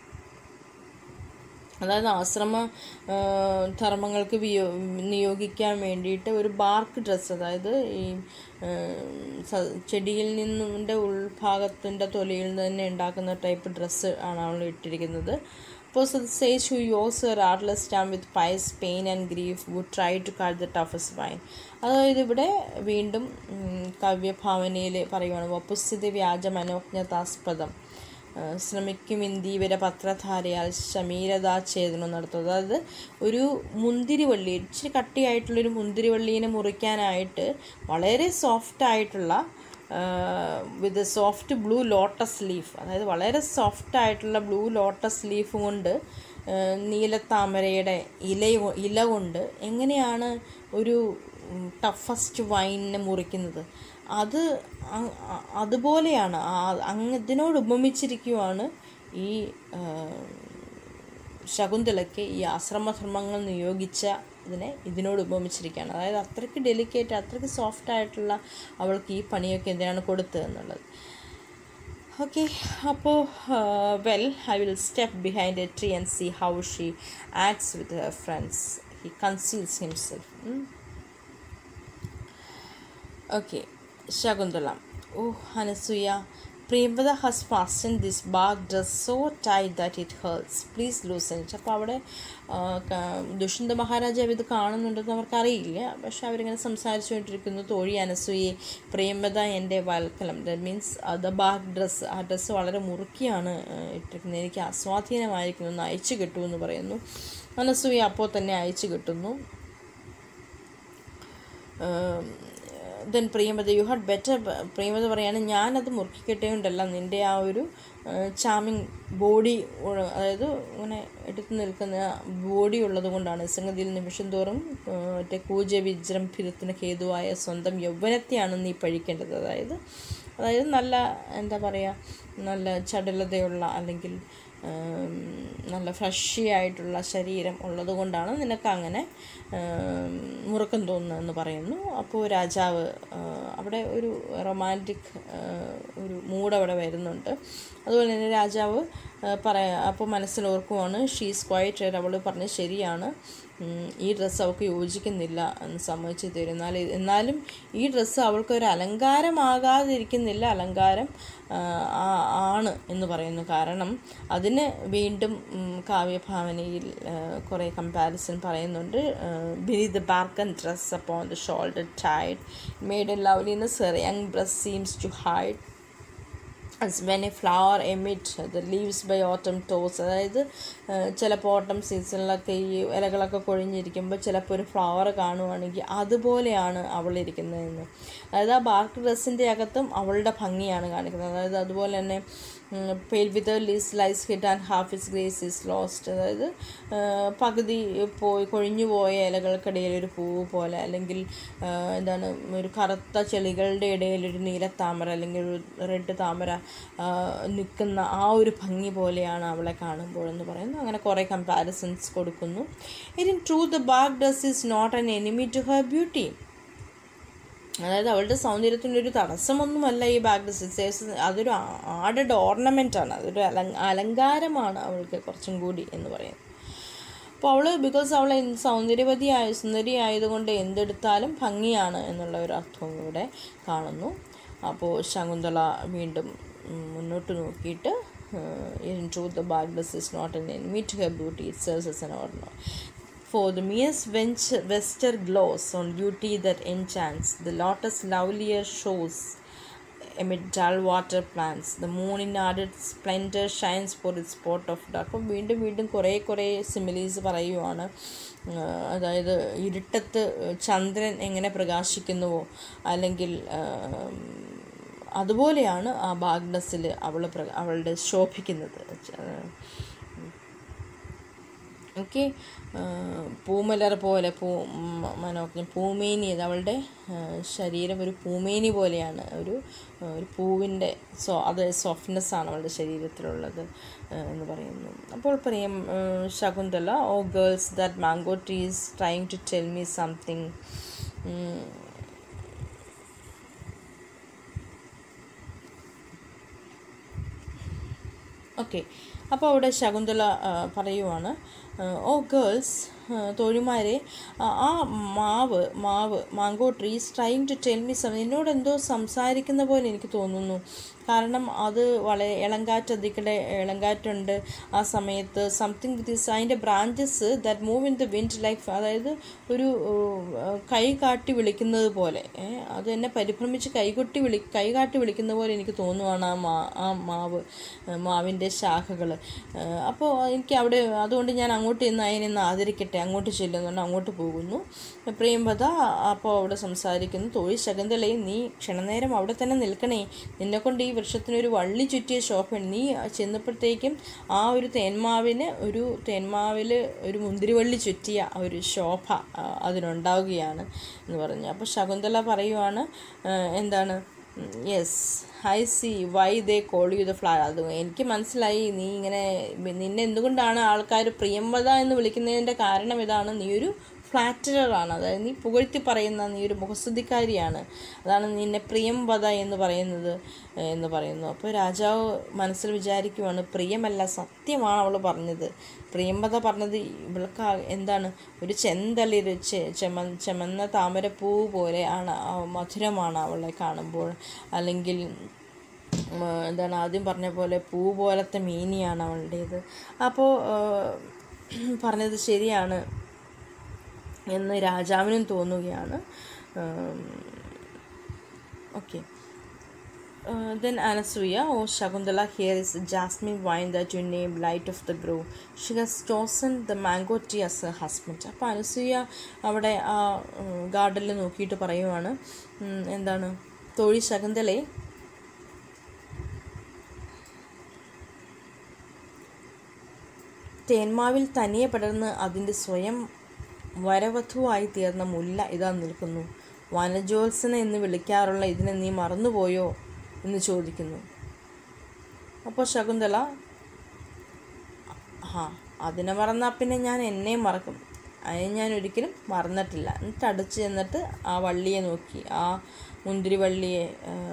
അതായത് ആശ്രമ ആ, ധർമ്മങ്ങൾക്ക് വിയോ നിയോഗിക്കാൻ വേണ്ടിയിട്ട് ഒരു ബാർക്ക് ഡ്രസ്സ് അതായത് ഈ ആ, സ- ചെടിയിൽ നിന്നിൻ്റെ ഉൾഭാഗത്തിൻ്റെ തൊലിയിൽ നിന്ന് തന്നെ ഉണ്ടാക്കുന്ന ടൈപ്പ് ഡ്രസ്സ് ആണ് അവൾ ഇട്ടിരിക്കുന്നത് അപ്പോൾ says who yokes her artless charm with pious pain and grief would try to cut the toughest vine അതായത് ഇവിടെ വീണ്ടും ഉം, കാവ്യഭാവനയിൽ പറയുവാണ് വപുസ്ഥിതി വ്യാജ മനോജ്ഞതാസ്പദം ഏഹ് ശ്രമിക്കും ഇന്ദീവര പത്രധാരയാൽ ശമീരതാഛേദനം നടത്തും അതായത് ഒരു മുന്തിരിവള്ളി ഇച്ചിരി കട്ടിയായിട്ടുള്ളൊരു മുന്തിരിവള്ളീനെ മുറിക്കാനായിട്ട് വളരെ സോഫ്റ്റ് ആയിട്ടുള്ള with soft blue lotus leaf അതായത് വളരെ സോഫ്റ്റ് ആയിട്ടുള്ള ബ്ലൂ ലോട്ടസ് ലീഫ് കൊണ്ട് ഏഹ് നീലത്താമരയുടെ ഇല കൊ- ഇല കൊണ്ട് എങ്ങനെയാണ് ഒരു ടഫസ്റ്റ് വൈനിനെ മുറിക്കുന്നത് അത് അ- അ- അതുപോലെയാണ് ആ- അങ്ങ് ഇതിനോട് ഉപമിച്ചിരിക്കുവാണ് ഈ ആ, ശകുന്തളയ്ക്ക് ഈ ആശ്രമധർമ്മങ്ങൾ നിയോഗിച്ച ഇതിനെ ഇതിനോട് ഉപമിച്ചിരിക്കുകയാണ് അതായത് അത്രയ്ക്ക് ഡെലിക്കേറ്റ് അത്രയ്ക്ക് സോഫ്റ്റ് ആയിട്ടുള്ള അവൾക്ക് ഈ പണിയൊക്കെ എന്തിനാണ് കൊടുത്തത് എന്നുള്ളത് ഓക്കെ അപ്പോൾ well I will step behind a tree and see how she acts with her friends he conceals himself okay Shakuntala oh Anasuya Priyamvada has fasten this bark dress so tight that it hurts please loosen it അപ്പോൾ അവിടെ ആ, ക- ദുഷ്യന്ത മഹാരാജാവ് ഇത് കാണുന്നുണ്ടെന്ന് അവർക്കറിയില്ല പക്ഷെ അവരിങ്ങനെ സംസാരിച്ചുകൊണ്ടിരിക്കുന്നു തോഴി അനസൂയെ പ്രിയംവദ എൻ്റെ വൽക്കലം that means the bark dress ആ ഡ്രസ്സ് വളരെ മുറുക്കിയാണ് ആ, ഇട്ടിരിക്കുന്നത് എനിക്ക് അസ്വാധീനമായിരിക്കുന്നു ഒന്ന് അയച്ചു കിട്ടുമെന്ന് പറയുന്നു അനസൂയ അപ്പോൾ തന്നെ അയച്ചു കിട്ടുന്നു then Priyamvada you had better Priyamvada പറയാണ് ഞാനത് മുറുക്കിക്കെട്ടിയോണ്ടല്ല നിൻ്റെ ആ ഒരു ചാമിങ് ബോഡി അതായത് ഇങ്ങനെ എടുത്തു നിൽക്കുന്ന ബോഡി ഉള്ളത് കൊണ്ടാണ് സംഗതിയിൽ നിമിഷം തോറും ആ, മറ്റേ കൂജ വിജൃംഭിതത്തിന് ഹേതുവായ സ്വന്തം യൗവനത്തെയാണ് നീ പഴിക്കേണ്ടത് അതായത് അതായത് നല്ല എന്താ പറയുക നല്ല ചടുലതയുള്ള അല്ലെങ്കിൽ ഉം, നല്ല ഫ്രഷി ആയിട്ടുള്ള ശരീരം ഉള്ളത് കൊണ്ടാണ് നിനക്ക് അങ്ങനെ ഉം, മുറുക്കം തോന്നുന്നതെന്ന് പറയുന്നു അപ്പോൾ രാജാവ് ആ, അവിടെ ഒരു റൊമാൻറ്റിക് ഒരു മൂഡ് അവിടെ വരുന്നുണ്ട് അതുപോലെ തന്നെ രാജാവ് ആ, പറയാ അപ്പോൾ മനസ്സിൽ ഓർക്കുവാണ് ഷീസ് ക്വൈറ്റ് റെഡ് അവൾ പറഞ്ഞത് ശരിയാണ് ഉം, ഈ ഡ്രസ്സ് അവൾക്ക് യോജിക്കുന്നില്ല എന്ന് സമ്മതിച്ചു തരും എന്നാൽ എന്നാലും ഈ ഡ്രസ്സ് അവൾക്ക് ഒരു അലങ്കാരമാകാതിരിക്കുന്നില്ല അലങ്കാരം ആ, ആ- ആണ് എന്ന് പറയുന്നു കാരണം അതിന് വീണ്ടും ഉം, കാവ്യഭാവനയിൽ ആ, കുറേ കമ്പാരിസൺ പറയുന്നുണ്ട് beneath the bark and dress upon the shoulder tied made a loveliness her young breast seems to hide as when a flower emit the leaves by autumn toss അതായത് ചിലപ്പോൾ ഓട്ടം സീസണിലൊക്കെ ഈ ഇലകളൊക്കെ കൊഴിഞ്ഞിരിക്കുമ്പോൾ ചിലപ്പോൾ ഒരു ഫ്ലവർ കാണുവാണെങ്കിൽ അതുപോലെയാണ് അവൾ ഇരിക്കുന്നതെന്ന് അതായത് ആ ബാർക്ക് ഡ്രസ്സിൻ്റെ അകത്തും അവളുടെ ഭംഗിയാണ് കാണിക്കുന്നത് അതായത് അതുപോലെ തന്നെ pale with leaves lies hid and half is grace is lost അതായത് ആ, പകുതി പോയി കൊഴിഞ്ഞു പോയ ഇലകൾക്കിടയിൽ ഒരു പൂവ് പോലെ അല്ലെങ്കിൽ ആ, എന്താണ് ഒരു കറുത്ത ചെളികളുടെ ഇടയിൽ ഒരു നീലത്താമര അല്ലെങ്കിൽ ഒരു റെഡ് താമര ആ, നിൽക്കുന്ന ആ ഒരു ഭംഗി പോലെയാണ് അവളെ കാണുമ്പോൾ എന്ന് പറയുന്നു അങ്ങനെ കുറേ കമ്പാരിസൺസ് കൊടുക്കുന്നു in truth the bark dress is not an enemy to her beauty അതായത് അവളുടെ സൗന്ദര്യത്തിൻ്റെ ഒരു തടസ്സമൊന്നുമല്ല ഈ ബാഗ് ഡ്രസ്സേഴ്സ് അതൊരു ആഡഡ് ഓർണമെൻ്റ് ആണ് അതൊരു അലങ്ക അലങ്കാരമാണ് അവൾക്ക് കുറച്ചും കൂടി എന്ന് പറയുന്നത് അപ്പോൾ അവൾ ബിക്കോസ് അവൾ സൗന്ദര്യവതിയായ സുന്ദരി ആയതുകൊണ്ട് എന്തെടുത്താലും ഭംഗിയാണ് എന്നുള്ള ഒരു അർത്ഥവും ഇവിടെ കാണുന്നു അപ്പോൾ ശകുന്തള വീണ്ടും ഉം, മുന്നോട്ട് നോക്കിയിട്ട് in truth the bark dress is not an enemy to her beauty it serves as an ornament for the merest venture, vesture glows on beauty that enchants, the lotus lovelier shows amid dull water plants. The moon in ardent splendor shines for its spot of dark. അപ്പം വീണ്ടും വീണ്ടും കുറേ കുറേ similes പറയുവാണ് ആ, അതായത് ഇരുട്ടത്ത് ചന്ദ്രൻ എങ്ങനെ പ്രകാശിക്കുന്നുവോ അല്ലെങ്കിൽ ആ, അതുപോലെയാണ് ആ ബാഗ്നസ്സിൽ അവൾ അവളുടെ ശോഭിക്കുന്നത് ഓക്കെ പൂമലർ പോലെ പൂ മനോജ്ഞ പൂമേനി അത് അവളുടെ ആ, ശരീരം ഒരു പൂമേനി പോലെയാണ് ഒരു ആ, ഒരു പൂവിൻ്റെ സോ അത് സോഫ്റ്റ്നെസ് ആണ് അവളുടെ ശരീരത്തിലുള്ളത് ആ, എന്ന് പറയുന്നു അപ്പോൾ പറയും ആ, Shakuntala oh girls that mango trees trying to tell me something okay അപ്പോൾ അവിടെ ശകുന്തള ആ, പറയുവാണ് ആ, ഓ ഗേൾസ് തോഴിമാരെ ആ ആ മാവ് മാവ് mango trees trying to tell me some എന്നോട് എന്തോ സംസാരിക്കുന്ന പോലെ എനിക്ക് തോന്നുന്നു കാരണം അത് വളരെ ഇളങ്കാറ്റ് അതിക്കടെ ഇളങ്കാറ്റുണ്ട് ആ സമയത്ത് സംതിങ് വിത്ത് ദിസ് അതിൻ്റെ branches that move in the wind like അതായത് ഒരു ഏഹ്, കൈ കാട്ടി വിളിക്കുന്നത് പോലെ ഏ, അത് എന്നെ പരിഭ്രമിച്ച് കൈകൊട്ടി വിളി കൈ കാട്ടി വിളിക്കുന്ന പോലെ എനിക്ക് തോന്നുവാണ് ആ മാ ആ മാവ് ഏഹ്, മാവിൻ്റെ ശാഖകൾ അപ്പോൾ എനിക്ക് അവിടെ അതുകൊണ്ട് ഞാൻ അങ്ങോട്ട് ഇന്ന് അതിനെ ആദരിക്കട്ടെ അങ്ങോട്ട് ചെല്ലുന്നുണ്ട് അങ്ങോട്ട് പോകുന്നു പ്രേംവത അപ്പോൾ അവിടെ സംസാരിക്കുന്നു തൊഴിൽ ശകുന്തളയും നീ ക്ഷണനേരം അവിടെ തന്നെ നിൽക്കണേ നിന്നെ കൊണ്ട് ഈ വൃക്ഷത്തിനൊരു വള്ളി ചുറ്റിയ ശോഭൻ നീ ചെന്നപ്പോഴത്തേക്കും ആ ഒരു തേന്മാവിന് ഒരു തേന്മാവിൽ ഒരു മുന്തിരിവള്ളി ചുറ്റിയ ആ ഒരു ശോഭ ആ, അതിനുണ്ടാവുകയാണ് എന്ന് പറഞ്ഞു അപ്പോൾ ശകുന്തള പറയുവാണ് ആ, എന്താണ് yes I see why they call you the flower അത് എനിക്ക് മനസ്സിലായി നീ ഇങ്ങനെ നിന്നെ എന്തുകൊണ്ടാണ് ആൾക്കാർ പ്രിയംവത എന്ന് വിളിക്കുന്നതിൻ്റെ കാരണം ഇതാണ് നീ ഒരു ഫ്ലാറ്ററാണ് അതായത് നീ പുകഴ്ത്തി പറയുന്ന നീ ഒരു മുഖസ്തുതിക്കാരിയാണ് അതാണ് നിന്നെ പ്രിയംവത എന്ന് പറയുന്നത് ഏഹ്, എന്ന് പറയുന്നു അപ്പോൾ രാജാവ് മനസ്സിൽ വിചാരിക്കുവാണ് പ്രിയമല്ല സത്യമാണ് അവൾ പറഞ്ഞത് പ്രിയംവത പറഞ്ഞത് ഇവൾക്ക് ആ- എന്താണ് ഒരു ചെന്തളിര് ചെ ചെമ ചെമന്ന താമരപ്പൂ പോലെ ആണ് ആ മധുരമാണ് അവളെ കാണുമ്പോൾ അല്ലെങ്കിൽ ഉം, എന്താണ് ആദ്യം പറഞ്ഞ പോലെ പൂ പോലത്തെ മീനിയാണ് അവളുടേത് അപ്പോൾ പറഞ്ഞത് ശരിയാണ് എന്ന് രാജാവിനും തോന്നുകയാണ് okay then Anasuya, oh Shakuntala, here is jasmine wine that you name Light of the Grove. She has chosen the mango tree as her husband. അപ്പോൾ അനസൂയ അവിടെ ആ ഗാർഡനിൽ നോക്കിയിട്ട് പറയുവാണ് ഉം, എന്താണ് തൊഴി ശകുന്തളെ തേന്മാവിൽ തനിയെ പടർന്ന് അതിൻ്റെ സ്വയം വരവധുവായി തീർന്ന മുല്ല ഇതാ നിൽക്കുന്നു വനജോത്സന എന്ന് വിളിക്കാറുള്ള ഇതിനെ നീ മറന്നുപോയോ എന്ന് ചോദിക്കുന്നു അപ്പോൾ ശകുന്തള ആ അതിനെ മറന്നാൽ പിന്നെ ഞാൻ എന്നെ മറക്കും അതിനെ ഞാൻ ഒരിക്കലും മറന്നിട്ടില്ല എന്നിട്ട് അടുത്ത് ചെന്നിട്ട് ആ വള്ളിയെ നോക്കി ആ മുന്തിരി വള്ളിയെ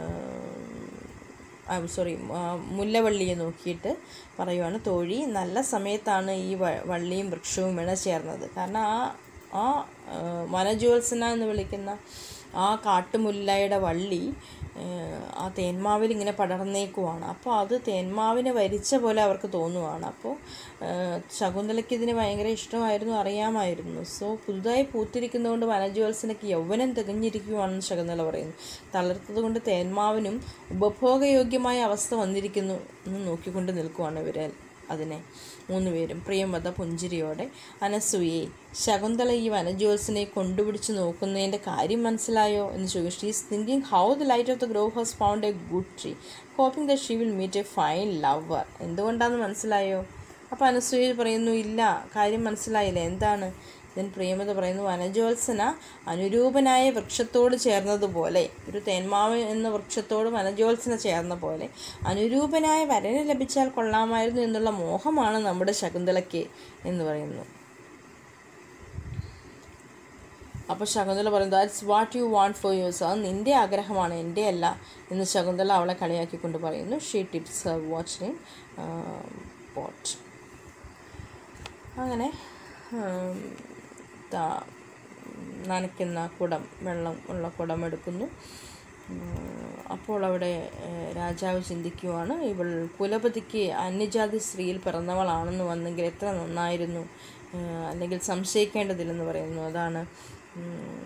സോറി മുല്ലവള്ളിയെ നോക്കിയിട്ട് പറയുവാണ് തോഴി നല്ല സമയത്താണ് ഈ വ- വള്ളിയും വൃക്ഷവും ഇണചേർന്നത് കാരണം ആ ആ ആ, വനജോത്സന എന്ന് വിളിക്കുന്ന ആ കാട്ടുമുല്ലയുടെ വള്ളി ആ, ആ തേന്മാവിൽ ഇങ്ങനെ പടർന്നേക്കുവാണ് അപ്പോൾ അത് തേന്മാവിനെ വരിച്ച പോലെ അവർക്ക് തോന്നുവാണ് അപ്പോൾ ആ, ശകുന്തളയ്ക്ക് ഇതിന് ഭയങ്കര ഇഷ്ടമായിരുന്നു അറിയാമായിരുന്നു സോ പുതുതായി പൂത്തിരിക്കുന്നതുകൊണ്ട് വനജോത്സനയ്ക്ക് യൗവനം തികഞ്ഞിരിക്കുവാണെന്ന് ശകുന്തള പറയുന്നു തളർത്തത് കൊണ്ട് തേന്മാവിനും ഉപഭോഗയോഗ്യമായ അവസ്ഥ വന്നിരിക്കുന്നു എന്ന് നോക്കിക്കൊണ്ട് നിൽക്കുവാണ് ഇവരെ അതിനെ മൂന്നുപേരും പ്രിയമത പുഞ്ചിരിയോടെ അനസൂയെ ശകുന്തള ഈ വനജോത്സനെ കൊണ്ടുപിടിച്ച് നോക്കുന്നതിൻ്റെ കാര്യം മനസ്സിലായോ എന്ന് ചോദിച്ചു she's thinking how the light of the grove has found a good tree hoping the she will meet a fine lover എന്തുകൊണ്ടാണെന്ന് മനസ്സിലായോ അപ്പോൾ അനസൂയ പറയുന്നു ഇല്ല കാര്യം മനസ്സിലായില്ല എന്താണ് ദെൻ പ്രിയമത പറയുന്നു വനജോത്സന അനുരൂപനായ വൃക്ഷത്തോട് ചേർന്നതുപോലെ ഒരു തേന്മാവ് എന്ന വൃക്ഷത്തോട് വനജോത്സന ചേർന്ന പോലെ അനുരൂപനായ വരനെ ലഭിച്ചാൽ കൊള്ളാമായിരുന്നു എന്നുള്ള മോഹമാണ് നമ്മുടെ ശകുന്തളയ്ക്ക് എന്ന് പറയുന്നു അപ്പോൾ ശകുന്തള പറയുന്നു that's what you want for yours അത് നിൻ്റെ ആഗ്രഹമാണ് എൻ്റെ അല്ല എന്ന് ശകുന്തള അവളെ കളിയാക്കിക്കൊണ്ട് പറയുന്നു ഷീ ടിപ്സ് വാച്ചിങ് പോട്ട് അങ്ങനെ ഉം, താ- നനയ്ക്കുന്ന കുടം വെള്ളം ഉള്ള കുടം എടുക്കുന്നു ഉം, അപ്പോൾ അവിടെ ഏഹ്, രാജാവ് ചിന്തിക്കുവാണ് ഇവൾ കുലപതിക്ക് അന്യജാതി സ്ത്രീയിൽ പിറന്നവളാണെന്ന് വന്നെങ്കിൽ എത്ര നന്നായിരുന്നു ഏഹ്, അല്ലെങ്കിൽ സംശയിക്കേണ്ടതില്ലെന്ന് പറയുന്നു അതാണ് ഉം,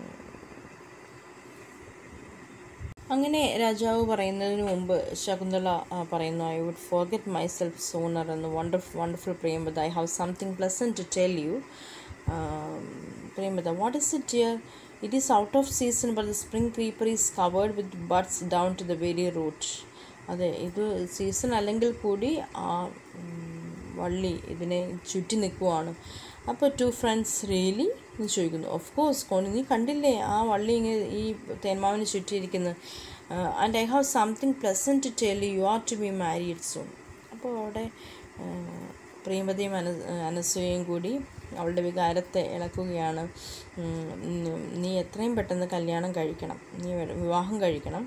അങ്ങനെ രാജാവ് പറയുന്നതിന് മുമ്പ് ശകുന്തള ആ, പറയുന്നു I would forget myself sooner എന്ന് wonderful wonderful Priyamvada I have something pleasant to tell you Priyamvada what is it dear it is out of season but the spring creeper is covered with buds down to the very root അതെ ഇത് season അല്ലെങ്കിൽ കൂടി ആ ഉം, വള്ളി ഇതിനെ ചുറ്റി നിൽക്കുവാണ് അപ്പോൾ ടു ഫ്രണ്ട്സ് റിയലി എന്ന് ചോദിക്കുന്നു ഓഫ് കോഴ്സ് കോണി നീ കണ്ടില്ലേ ആ വള്ളി ഇങ്ങനെ ഈ തേന്മാവിന് ചുറ്റിയിരിക്കുന്നത് and I have something pleasant to tell you are to be married soon അപ്പോൾ അവിടെ ആ, പ്രിയമതിയും അന അനസൂയയും കൂടി അവളുടെ വികാരത്തെ ഇളക്കുകയാണ് ഉം, ഉം, നീ എത്രയും പെട്ടെന്ന് കല്യാണം കഴിക്കണം നീ വെ- വിവാഹം കഴിക്കണം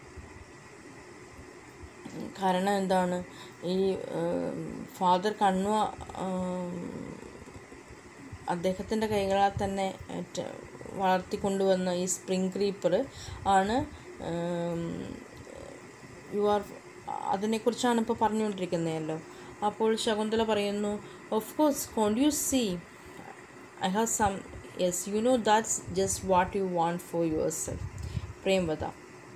കാരണം എന്താണ് ഈ ഫാദർ കണ്ണു അദ്ദേഹത്തിൻ്റെ കൈകളാൽ തന്നെ ഏറ്റ- വളർത്തിക്കൊണ്ടുവന്ന ഈ സ്പ്രിംഗ് ക്രീപ്പർ ആണ് യു ആർ അതിനെക്കുറിച്ചാണ് ഇപ്പോൾ പറഞ്ഞുകൊണ്ടിരിക്കുന്നതല്ലോ അപ്പോൾ ശകുന്തള പറയുന്നു of course can't you see I have some yes you know that's just what you want for yourself Priyamvada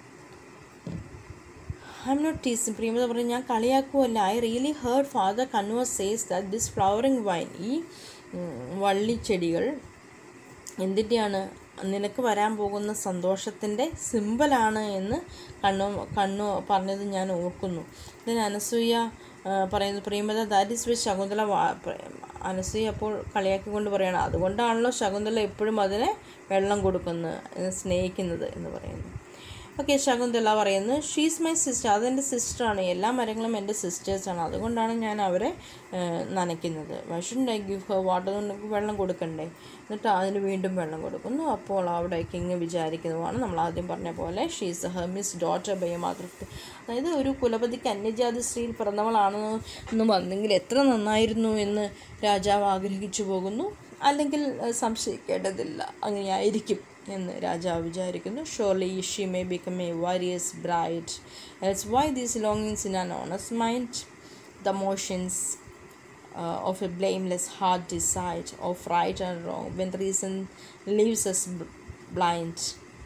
I am not teasing Priyamvada പറഞ്ഞു ഞാൻ കളിയാക്കുമല്ല I really heard father Kanva says that this flowering vine ഈ ഉം, വള്ളിച്ചെടികൾ എന്തിൻ്റെയാണ് നിനക്ക് വരാൻ പോകുന്ന സന്തോഷത്തിൻ്റെ സിമ്പലാണ് എന്ന് കണ്ണു കണ്ണു പറഞ്ഞത് ഞാൻ ഓർക്കുന്നു ഇതിന് അനസൂയ ആ, പറയുന്നു Priyamvada that is which Shakuntala വാ- പ്ര- അനസൂയ അപ്പോൾ കളിയാക്കിക്കൊണ്ട് പറയണം അതുകൊണ്ടാണല്ലോ ശകുന്തള എപ്പോഴും അതിനെ വെള്ളം കൊടുക്കുന്നത് സ്നേഹിക്കുന്നത് എന്ന് പറയുന്നു ഓക്കെ ശകുന്തള പറയുന്നു ഷീസ് മൈ സിസ്റ്റർ അതെൻ്റെ സിസ്റ്ററാണ് എല്ലാ മരങ്ങളും എൻ്റെ സിസ്റ്റേഴ്സാണ് അതുകൊണ്ടാണ് ഞാൻ അവരെ ഏഹ്, നനയ്ക്കുന്നത് വഷുണ്ട് ഐ ഗിവ് ഹർ വാട്ടർ കൊണ്ട് വെള്ളം കൊടുക്കണ്ടേ എന്നിട്ട് അതിന് വീണ്ടും വെള്ളം കൊടുക്കുന്നു അപ്പോൾ അവിടെ കിങ് വിചാരിക്കുന്നതാണ് നമ്മൾ ആദ്യം പറഞ്ഞ പോലെ ഷീസ് ഹെർമിസ് ഡോട്ടർ ബൈ മാതൃത്വ അതായത് ഒരു കുലപതിക്ക് അന്യജാതി സ്ത്രീയിൽ പിറന്നവളാണെന്ന് എന്ന് വന്നെങ്കിൽ എത്ര നന്നായിരുന്നു എന്ന് രാജാവ് ആഗ്രഹിച്ചു പോകുന്നു അല്ലെങ്കിൽ ഏഹ്, സംശയിക്കേണ്ടതില്ല അങ്ങനെയായിരിക്കും എന്ന് രാജാവ് വിചാരിക്കുന്നു surely she may become a warrior's bride else why these longings in an honest mind the motions of a blameless heart decide of right and wrong when reason leaves us blind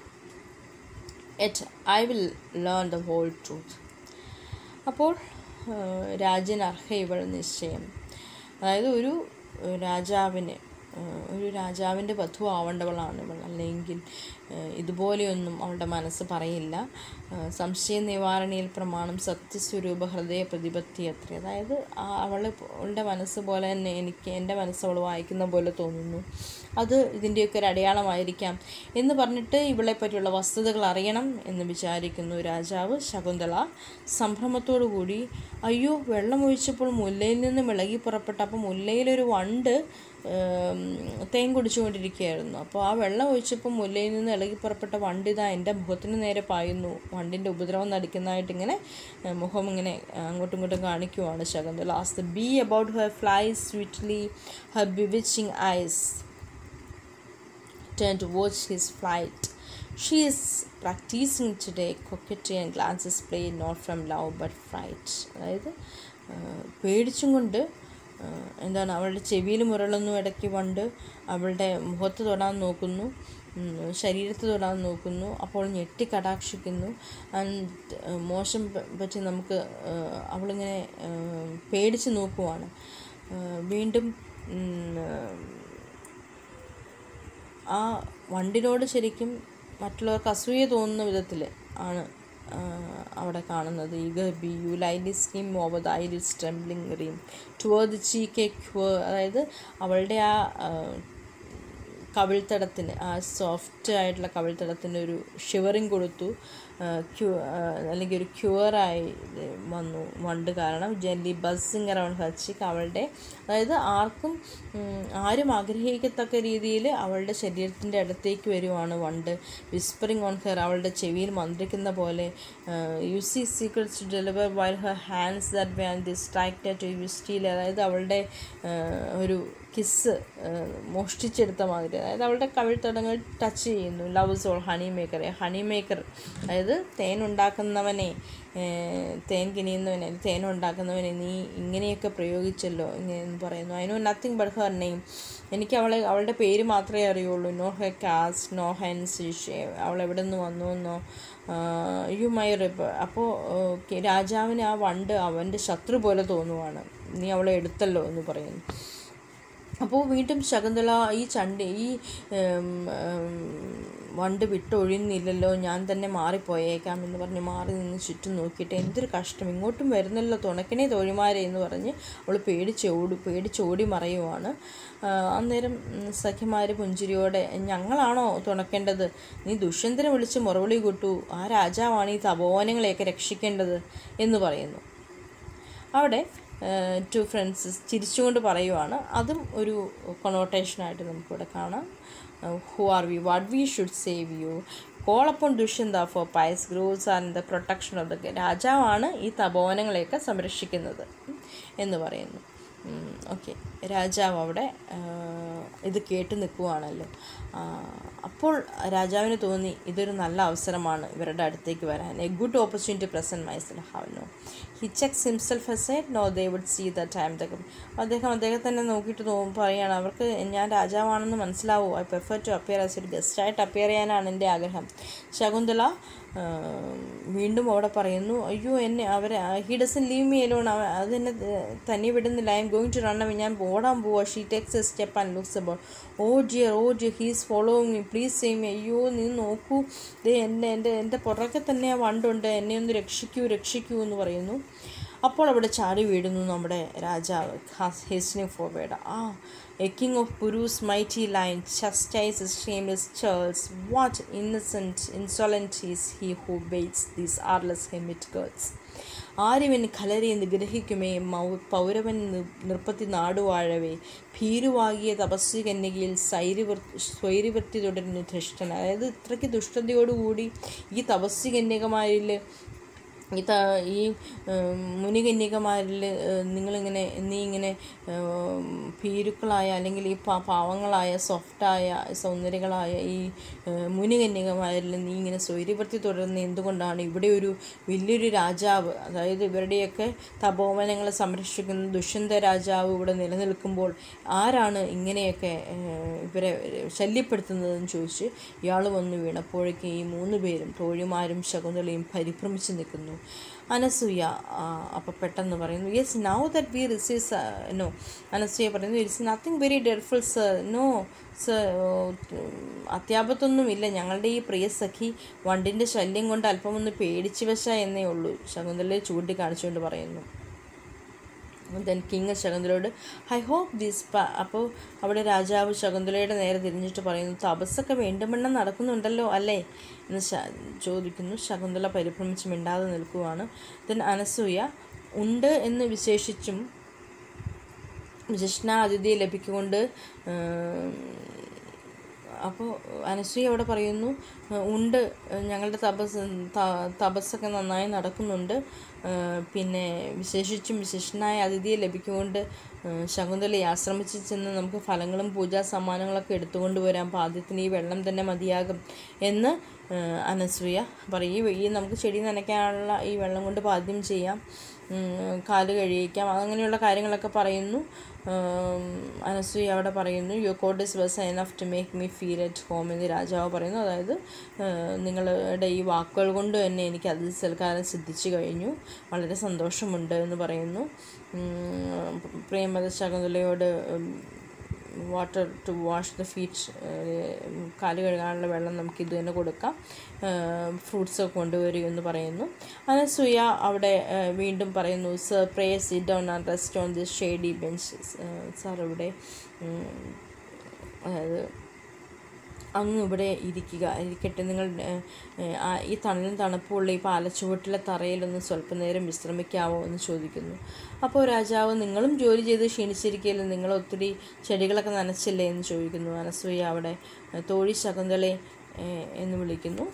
yet I will learn the whole truth അപ്പോൾ ഏഹ്, രാജ്യന് അർഹ ഇവൾ നിശ്ചയം അതായത് ഒരു ഏഹ്, രാജാവിന് ഏഹ്, ഒരു രാജാവിൻ്റെ വധു ആവേണ്ടവളാണ് ഇവൾ അല്ലെങ്കിൽ ഏഹ്, ഇതുപോലെയൊന്നും അവളുടെ മനസ്സ് പറയില്ല ഏഹ്, സംശയ നിവാരണിയിൽ പ്രമാണം സത്യസ്വരൂപ ഹൃദയ പ്രതിപത്തി അത്ര അതായത് ആ അവൾ അവളുടെ മനസ്സ് പോലെ തന്നെ എനിക്ക് എൻ്റെ മനസ്സ് അവൾ വായിക്കുന്ന പോലെ തോന്നുന്നു അത് ഇതിൻ്റെയൊക്കെ ഒരു അടയാളമായിരിക്കാം എന്ന് പറഞ്ഞിട്ട് ഇവളെ പറ്റിയുള്ള വസ്തുതകൾ അറിയണം എന്ന് വിചാരിക്കുന്നു രാജാവ് ശകുന്തള സംഭ്രമത്തോടു കൂടി അയ്യോ വെള്ളം ഒഴിച്ചപ്പോൾ മുല്ലയിൽ നിന്നും ഇളകി പുറപ്പെട്ട അപ്പോൾ മുല്ലയിലൊരു വണ്ട് ഏം, തേൻ കുടിച്ചുകൊണ്ടിരിക്കുകയായിരുന്നു അപ്പോൾ ആ വെള്ളം ഒഴിച്ചപ്പോൾ മുല്ലയിൽ നിന്ന് ഇളകി പുറപ്പെട്ട വണ്ട് ഇതാ എൻ്റെ മുഖത്തിന് നേരെ പായുന്നു വണ്ടിൻ്റെ ഉപദ്രവം നടിക്കുന്നതായിട്ട് ഇങ്ങനെ ഏ, മുഖം ഇങ്ങനെ ഏ, അങ്ങോട്ടും ഇങ്ങോട്ടും കാണിക്കുവാണ് Shakuntala as the bee about her fly sweetly her bewitching eyes turned to watch his flight. She is practicing today coquetry and glances played not from love but fright. അതായത് ആ, പേടിച്ചും കൊണ്ട് ആ, എന്താണ് അവളുടെ ചെവിയിൽ മുരളുന്നു ഇടയ്ക്ക് വണ്ട് അവളുടെ മുഖത്ത് തൊടാൻ നോക്കുന്നു ഉം, ശരീരത്ത് തൊടാൻ നോക്കുന്നു അപ്പോൾ ഞെട്ടി കടാക്ഷിക്കുന്നു ആൻഡ് മോശം പ- പറ്റി നമുക്ക് ആ, അവളിങ്ങനെ ആ, പേടിച്ച് നോക്കുവാണ് ആ, വീണ്ടും ഉം, ആ വണ്ടിനോട് ശരിക്കും മറ്റുള്ളവർക്ക് അസൂയ തോന്നുന്ന വിധത്തിൽ ആണ് ആ, അവിടെ കാണുന്നത് ഈ ഗർബി യു ലൈലി skim over the iris trembling rim toward the cheek അതായത് അവളുടെ ആ ആ, കവിൾത്തടത്തിന് ആ സോഫ്റ്റ് ആയിട്ടുള്ള കവിൾത്തടത്തിന് ഒരു ഷിവറിങ് കൊടുത്തു ആ, ക്യൂ ആ, അല്ലെങ്കിൽ ഒരു ക്യൂറായി വന്നു വണ്ട് കാരണം ജെല്ലി ബസ്സിങ് അറൗണ്ട് ഹച്ചിക്ക് അവളുടെ അതായത് ആർക്കും ഉം, ആരും ആഗ്രഹിക്കത്തക്ക രീതിയിൽ അവളുടെ ശരീരത്തിൻ്റെ അടുത്തേക്ക് വരുവാണ് വണ്ട് വിസ്പറിങ് ഓൺ ഹെർ അവളുടെ ചെവിയിൽ മന്ത്രിക്കുന്ന പോലെ you seem secrets to deliver while her hands that wan distracted to you steal അതായത് അവളുടെ ആ, ഒരു കിസ് മോഷ്ടിച്ചെടുത്ത മാതിരി അതായത് അവളുടെ കവിൾത്തടങ്ങൾ ടച്ച് ചെയ്യുന്നു ലവ് സോൾ ഹണി മേക്കറെ ഹണി മേക്കർ അതായത് തേൻ ഉണ്ടാക്കുന്നവനെ ഏഹ്, തേൻ കിനിയുന്നവനെ തേൻ ഉണ്ടാക്കുന്നവനെ നീ ഇങ്ങനെയൊക്കെ പ്രയോഗിച്ചല്ലോ ഇങ്ങനെ എന്ന് പറയുന്നു I know nothing but her name എനിക്ക് അവളെ അവളുടെ പേര് മാത്രമേ അറിയുള്ളൂ no her caste no hence അവൾ എവിടെ നിന്ന് വന്നു എന്നോ യു മൈ റിപ്പ് അപ്പോൾ രാജാവിന് ആ വണ്ട് അവൻ്റെ ശത്രു പോലെ തോന്നുവാണ് നീ അവളെ എടുത്തല്ലോ എന്ന് പറയുന്നു അപ്പോൾ വീണ്ടും ശകുന്തള ഈ ചണ്ടി ഈ ഉം, ഉം, വണ്ട് വിട്ടൊഴിയുന്നില്ലല്ലോ ഞാൻ തന്നെ മാറിപ്പോയേക്കാം എന്ന് പറഞ്ഞ് മാറി നിന്ന് ചുറ്റും നോക്കിയിട്ട് എന്തൊരു കഷ്ടം ഇങ്ങോട്ടും വരുന്നല്ലോ തുണക്കണേ തോഴിമാരെ എന്ന് പറഞ്ഞ് അവൾ പേടിച്ച് ഓടി പേടിച്ചോടി മറയുവാണ് ആ, അന്നേരം ഉം, സഖിമാര് പുഞ്ചിരിയോടെ ഞങ്ങളാണോ തുണക്കേണ്ടത് നീ ദുഷ്യന്തനെ വിളിച്ച് മുറവിളി കൂട്ടു ആ രാജാവാണ് ഈ തപോവനങ്ങളെയൊക്കെ രക്ഷിക്കേണ്ടത് എന്ന് പറയുന്നു അവിടെ ടു ഫ്രണ്ട്സ് ചിരിച്ചുകൊണ്ട് പറയുവാണ് അതും ഒരു കൊണോട്ടേഷനായിട്ട് നമുക്കിവിടെ കാണാം who are we what we should save you call upon Dushyanta for pious groves and the protection of the രാജാവാണ് ഈ തപോവനങ്ങളെയൊക്കെ സംരക്ഷിക്കുന്നത് ഉം, എന്ന് പറയുന്നു ഓക്കെ രാജാവ് അവിടെ ആ, ഇത് കേട്ട് നിൽക്കുവാണല്ലോ ആ, അപ്പോൾ രാജാവിന് തോന്നി ഇതൊരു നല്ല അവസരമാണ് ഇവരുടെ അടുത്തേക്ക് വരാൻ a good opportunity present myself have no he checks himself as a no they would see the time the അദ്ദേഹം അദ്ദേഹത്തെ തന്നെ നോക്കിയിട്ട് തോ പറയുകയാണ് അവർക്ക് ഞാൻ രാജാവാണെന്ന് മനസ്സിലാവൂ I prefer to appear as ഒരു ഗസ്റ്റായിട്ട് അപ്പിയർ ചെയ്യാനാണ് എൻ്റെ ആഗ്രഹം ശകുന്തള ആ, വീണ്ടും അവിടെ പറയുന്നു അയ്യോ എന്നെ അവരെ he doesn't leave me alone അതെന്നെ തന്നെ വിടുന്നില്ല I am going to run അവൻ ഞാൻ ഓടാൻ പോവാ she takes a step and looks about oh dear oh dear he's following me please save me അയ്യോ നീ നോക്കൂ ദേ എൻ്റെ എൻ്റെ എൻ്റെ പുറകെ തന്നെ ആ വണ്ടുണ്ട് എന്നെ ഒന്ന് രക്ഷിക്കൂ രക്ഷിക്കൂ എന്ന് പറയുന്നു അപ്പോൾ അവിടെ ചാടി വീഴുന്നു നമ്മുടെ രാജാവ് hastening forward ah a king of Puru's mighty line chastises shameless churls what innocent insolent is he who waits these artless hermit girls ആര്യവൻ കലരിയെന്ന് ഗ്രഹിക്കുമേ മൗ പൗരവൻ നി- നിർപ്പത്തി നാടുവാഴവേ ഭീരുവാകിയ തപസ്വി കന്യകയിൽ സൈര്യവൃ സ്വൈര്യവൃത്തി തുടരുന്നു ധൃഷ്ടൻ അതായത് ഇത്രയ്ക്ക് ദുഷ്ടതയോടുകൂടി ഈ തപസ്വി കന്യകമാരിൽ ഈ ത ഈ ഉം, മുനികന്യകമാരിൽ ഏഹ്, നിങ്ങളിങ്ങനെ നീ ഇങ്ങനെ ഉം, ഭീരുക്കളായ അല്ലെങ്കിൽ ഈ പാ പാവങ്ങളായ സോഫ്റ്റായ സൗന്ദര്യങ്ങളായ ഈ ഏഹ്, മുനികന്യകമാരിൽ നീ ഇങ്ങനെ സ്വൈര്യവൃത്തി തുടരുന്ന എന്തുകൊണ്ടാണ് ഇവിടെ ഒരു വലിയൊരു രാജാവ് അതായത് ഇവരുടെയൊക്കെ തപോവനങ്ങളെ സംരക്ഷിക്കുന്ന ദുഷ്യന്ത രാജാവ് ഇവിടെ നിലനിൽക്കുമ്പോൾ ആരാണ് ഇങ്ങനെയൊക്കെ ഏഹ്, ഇവരെ ശല്യപ്പെടുത്തുന്നതെന്ന് ചോദിച്ച് ഇയാൾ വന്ന് വീണപ്പോഴേക്കും ഈ മൂന്ന് പേരും തോഴിമാരും ശകുന്തളയും പരിഭ്രമിച്ച് നിൽക്കുന്നു അനസൂയ അപ്പോൾ പെട്ടെന്ന് പറയുന്നു yes now that we receives no Anasuya പറയുന്നു it's nothing very dreadful sir no sir അത്യാപത്തൊന്നുമില്ല ഞങ്ങളുടെ ഈ പ്രിയ സഖി വണ്ടിൻ്റെ ശല്യം കൊണ്ട് അല്പം ഒന്ന് പേടിച്ചു വശ എന്നേ ഉള്ളൂ ശകുന്തളയെ ചൂണ്ടിക്കാണിച്ചുകൊണ്ട് പറയുന്നു ദെൻ കിങ് ശകുന്തളയോട് ഐ ഹോപ്പ് ദിസ് അപ്പോൾ അവിടെ രാജാവ് ശകുന്തളയുടെ നേരെ തിരിഞ്ഞിട്ട് പറയുന്നു തപസ്സൊക്കെ വേണ്ടുമെണ്ണം നടക്കുന്നുണ്ടല്ലോ അല്ലേ എന്ന് ശ- ചോദിക്കുന്നു ശകുന്തള പരിഭ്രമിച്ച് മിണ്ടാതെ നിൽക്കുവാണ് ദെൻ അനസൂയ ഉണ്ട് എന്ന് വിശേഷിച്ചും ജിഷ്ണ അതിഥിയെ ലഭിക്കൊണ്ട് അപ്പോൾ അനസൂയ അവിടെ പറയുന്നു "ഏഹ് ഉണ്ട് ഏഹ് ഞങ്ങളുടെ തപസ് ത- തപസ്സൊക്കെ നന്നായി നടക്കുന്നുണ്ട് ഏഹ് പിന്നെ വിശേഷിച്ചും വിശേഷനായ അതിഥിയെ ലഭിക്കൊണ്ട് ഏഹ് ശകുന്തളയെ ആശ്രമിച്ച് ചെന്ന് നമുക്ക് ഫലങ്ങളും പൂജാ സമ്മാനങ്ങളൊക്കെ എടുത്തുകൊണ്ട് വരാം പാദ്യത്തിന് ഈ വെള്ളം തന്നെ മതിയാകും എന്ന് ഏഹ് അനസൂയ പറയും ഈ നമുക്ക് ചെടി നനയ്ക്കാനുള്ള ഈ വെള്ളം കൊണ്ട് പാദ്യം ചെയ്യാം ഉം, കാല് കഴിയിക്കാം അങ്ങനെയുള്ള കാര്യങ്ങളൊക്കെ പറയുന്നു ഉം, അനസൂയ അവിടെ പറയുന്നു your good is but enough to make me feel at home എന്ന് രാജാവ് പറയുന്നു അതായത് ഏഹ്, നിങ്ങളുടെ ഈ വാക്കുകൾ കൊണ്ട് തന്നെ എനിക്ക് അത് സൽക്കാരം സിദ്ധിച്ചു കഴിഞ്ഞു വളരെ സന്തോഷമുണ്ട് എന്ന് പറയുന്നു ഉം, പ്രിയമത ശകുന്തളയോട് ഉം, water to wash the feet കാല് കഴുകാനുള്ള വെള്ളം നമുക്ക് ഇത് തന്നെ കൊടുക്കാം ഫ്രൂട്ട്സ് ഒക്കെ കൊണ്ടുവരും എന്ന് പറയുന്നു അനസൂയ അവിടെ ആ, വീണ്ടും പറയുന്നു sir pray sit down and rest on this shady bench sir ഇവിടെ ഉം, അതായത് അങ്ങ് ഇവിടെ ഇരിക്കുക ഇരിക്കട്ടെ നിങ്ങൾ ഏഹ്, ഏഹ്, ആ ഈ തണലും തണുപ്പുള്ള ഈ പാലച്ചുവട്ടിലെ തറയിലൊന്ന് സ്വല്പം നേരം വിശ്രമിക്കാമോ എന്ന് ചോദിക്കുന്നു അപ്പോൾ രാജാവ് നിങ്ങളും ജോലി ചെയ്ത് ക്ഷീണിച്ചിരിക്കുകയല്ലേ നിങ്ങൾ ഒത്തിരി ചെടികളൊക്കെ നനച്ചില്ലേ എന്ന് ചോദിക്കുന്നു അനസൂയ അവിടെ ഏഹ്, തോഴി ശകുന്തളെ ഏഹ്, എന്ന് വിളിക്കുന്നു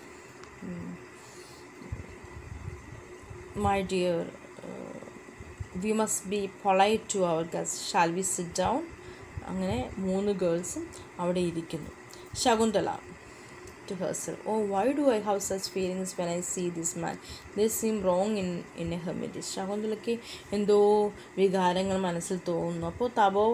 my dear we must be polite to our guest shall we sit down അങ്ങനെ മൂന്ന് ഗേൾസും അവിടെ ഇരിക്കുന്നു Shakuntala to herself oh why do i have such feelings when i see this man they seem wrong in in a hermitage ശകുന്തളയ്ക്ക് എന്തോ വികാരങ്ങൾ മനസ്സിൽ തോന്നുന്നു അപ്പോൾ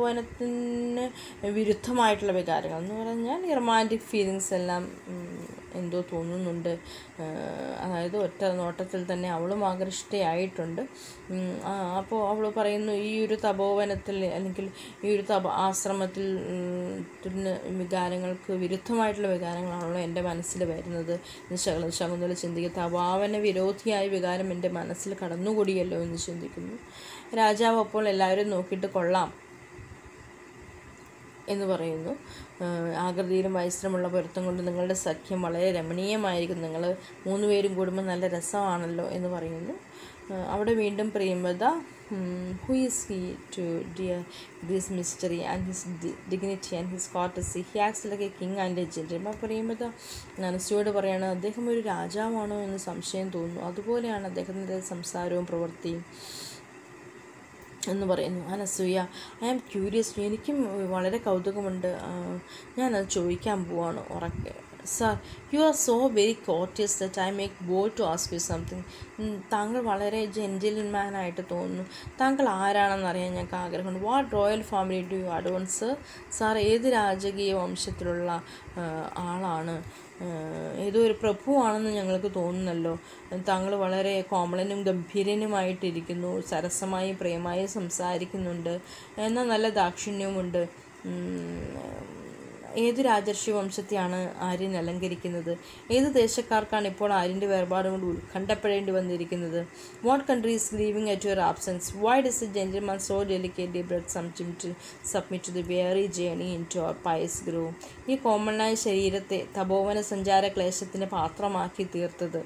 തപോവനത്തിന് വിരുദ്ധമായിട്ടുള്ള വികാരങ്ങൾ എന്ന് പറഞ്ഞാൽ ഈ റൊമാൻറ്റിക് ഫീലിങ്സ് എല്ലാം ഉം, എന്തോ തോന്നുന്നുണ്ട് ഏഹ് അതായത് ഒറ്റ നോട്ടത്തിൽ തന്നെ അവളും ആകൃഷ്ടയായിട്ടുണ്ട് ഉം, ആ, അപ്പോൾ അവൾ പറയുന്നു ഈ ഒരു തപോവനത്തിൽ അല്ലെങ്കിൽ ഈ ഒരു തപ ആശ്രമത്തിൽ ഉം, ത്തിന് വികാരങ്ങൾക്ക് വിരുദ്ധമായിട്ടുള്ള വികാരങ്ങളാണല്ലോ എൻ്റെ മനസ്സിൽ വരുന്നത് എന്ന് ശക ശകുന്തള ചിന്തിക്കുക തപാവന വിരോധിയായ വികാരം എൻ്റെ മനസ്സിൽ കടന്നുകൂടിയല്ലോ എന്ന് ചിന്തിക്കുന്നു രാജാവ് അപ്പോൾ എല്ലാവരും നോക്കിയിട്ട് കൊള്ളാം എന്ന് പറയുന്നു ആഹ് ആകൃതിയിലും വയസ്സരമുള്ള പൊരുത്തം കൊണ്ട് നിങ്ങളുടെ സഖ്യം വളരെ രമണീയമായിരിക്കും നിങ്ങൾ മൂന്ന് പേരും കൂടുമ്പോൾ നല്ല രസമാണല്ലോ എന്ന് പറയുന്നു ആഹ് അവിടെ വീണ്ടും Priyamvada who is he to dear this mystery and his dignity and his courtesy he acts like a king and a gentleman അപ്പോൾ പ്രിയമത നനസിയോട് പറയാണ് അദ്ദേഹം ഒരു രാജാവാണോ എന്ന് സംശയം തോന്നുന്നു അതുപോലെയാണ് അദ്ദേഹത്തിൻ്റെ സംസാരവും പ്രവൃത്തിയും എന്ന് പറയുന്നു അനസൂയ ഐ ആം ക്യൂരിയസ് എനിക്കും വളരെ കൗതുകമുണ്ട് ആ, ഞാനത് ചോദിക്കാൻ പോവാണ് ഉറക്കെ sir you are so very courteous that I make bold to ask you something താങ്കൾ വളരെ ജെൻറ്റിൽമാൻ ആയിട്ട് തോന്നുന്നു താങ്കൾ ആരാണെന്ന് അറിയാൻ ഞങ്ങൾക്ക് ആഗ്രഹമുണ്ട് what royal family do you advance sir ഏത് രാജകീയ വംശത്തിലുള്ള ആ, ആളാണ് ആഹ് ഏതോ ഒരു പ്രഭുവാണെന്ന് ഞങ്ങൾക്ക് തോന്നുന്നല്ലോ താങ്കൾ വളരെ കോമളനും ഗംഭീരനുമായിട്ടിരിക്കുന്നു സരസമായും പ്രേമായും സംസാരിക്കുന്നുണ്ട് എന്നാൽ നല്ല ദാക്ഷിണ്യവുമുണ്ട് ഉം, ഏത് രാജർഷി വംശത്തെയാണ് ആര്യൻ അലങ്കരിക്കുന്നത് ഏത് ദേശക്കാർക്കാണ് ഇപ്പോൾ ആര്യൻ്റെ വേർപാട് കൊണ്ട് ഉത്കണ്ഠപ്പെടേണ്ടി വന്നിരിക്കുന്നത് what country is grieving at your absence why does a gentleman so delicately bred sometime to submit to the weary journey into our pious grove ഈ കോമണായ ശരീരത്തെ തപോവന സഞ്ചാര ക്ലേശത്തിന് പാത്രമാക്കി തീർത്തത്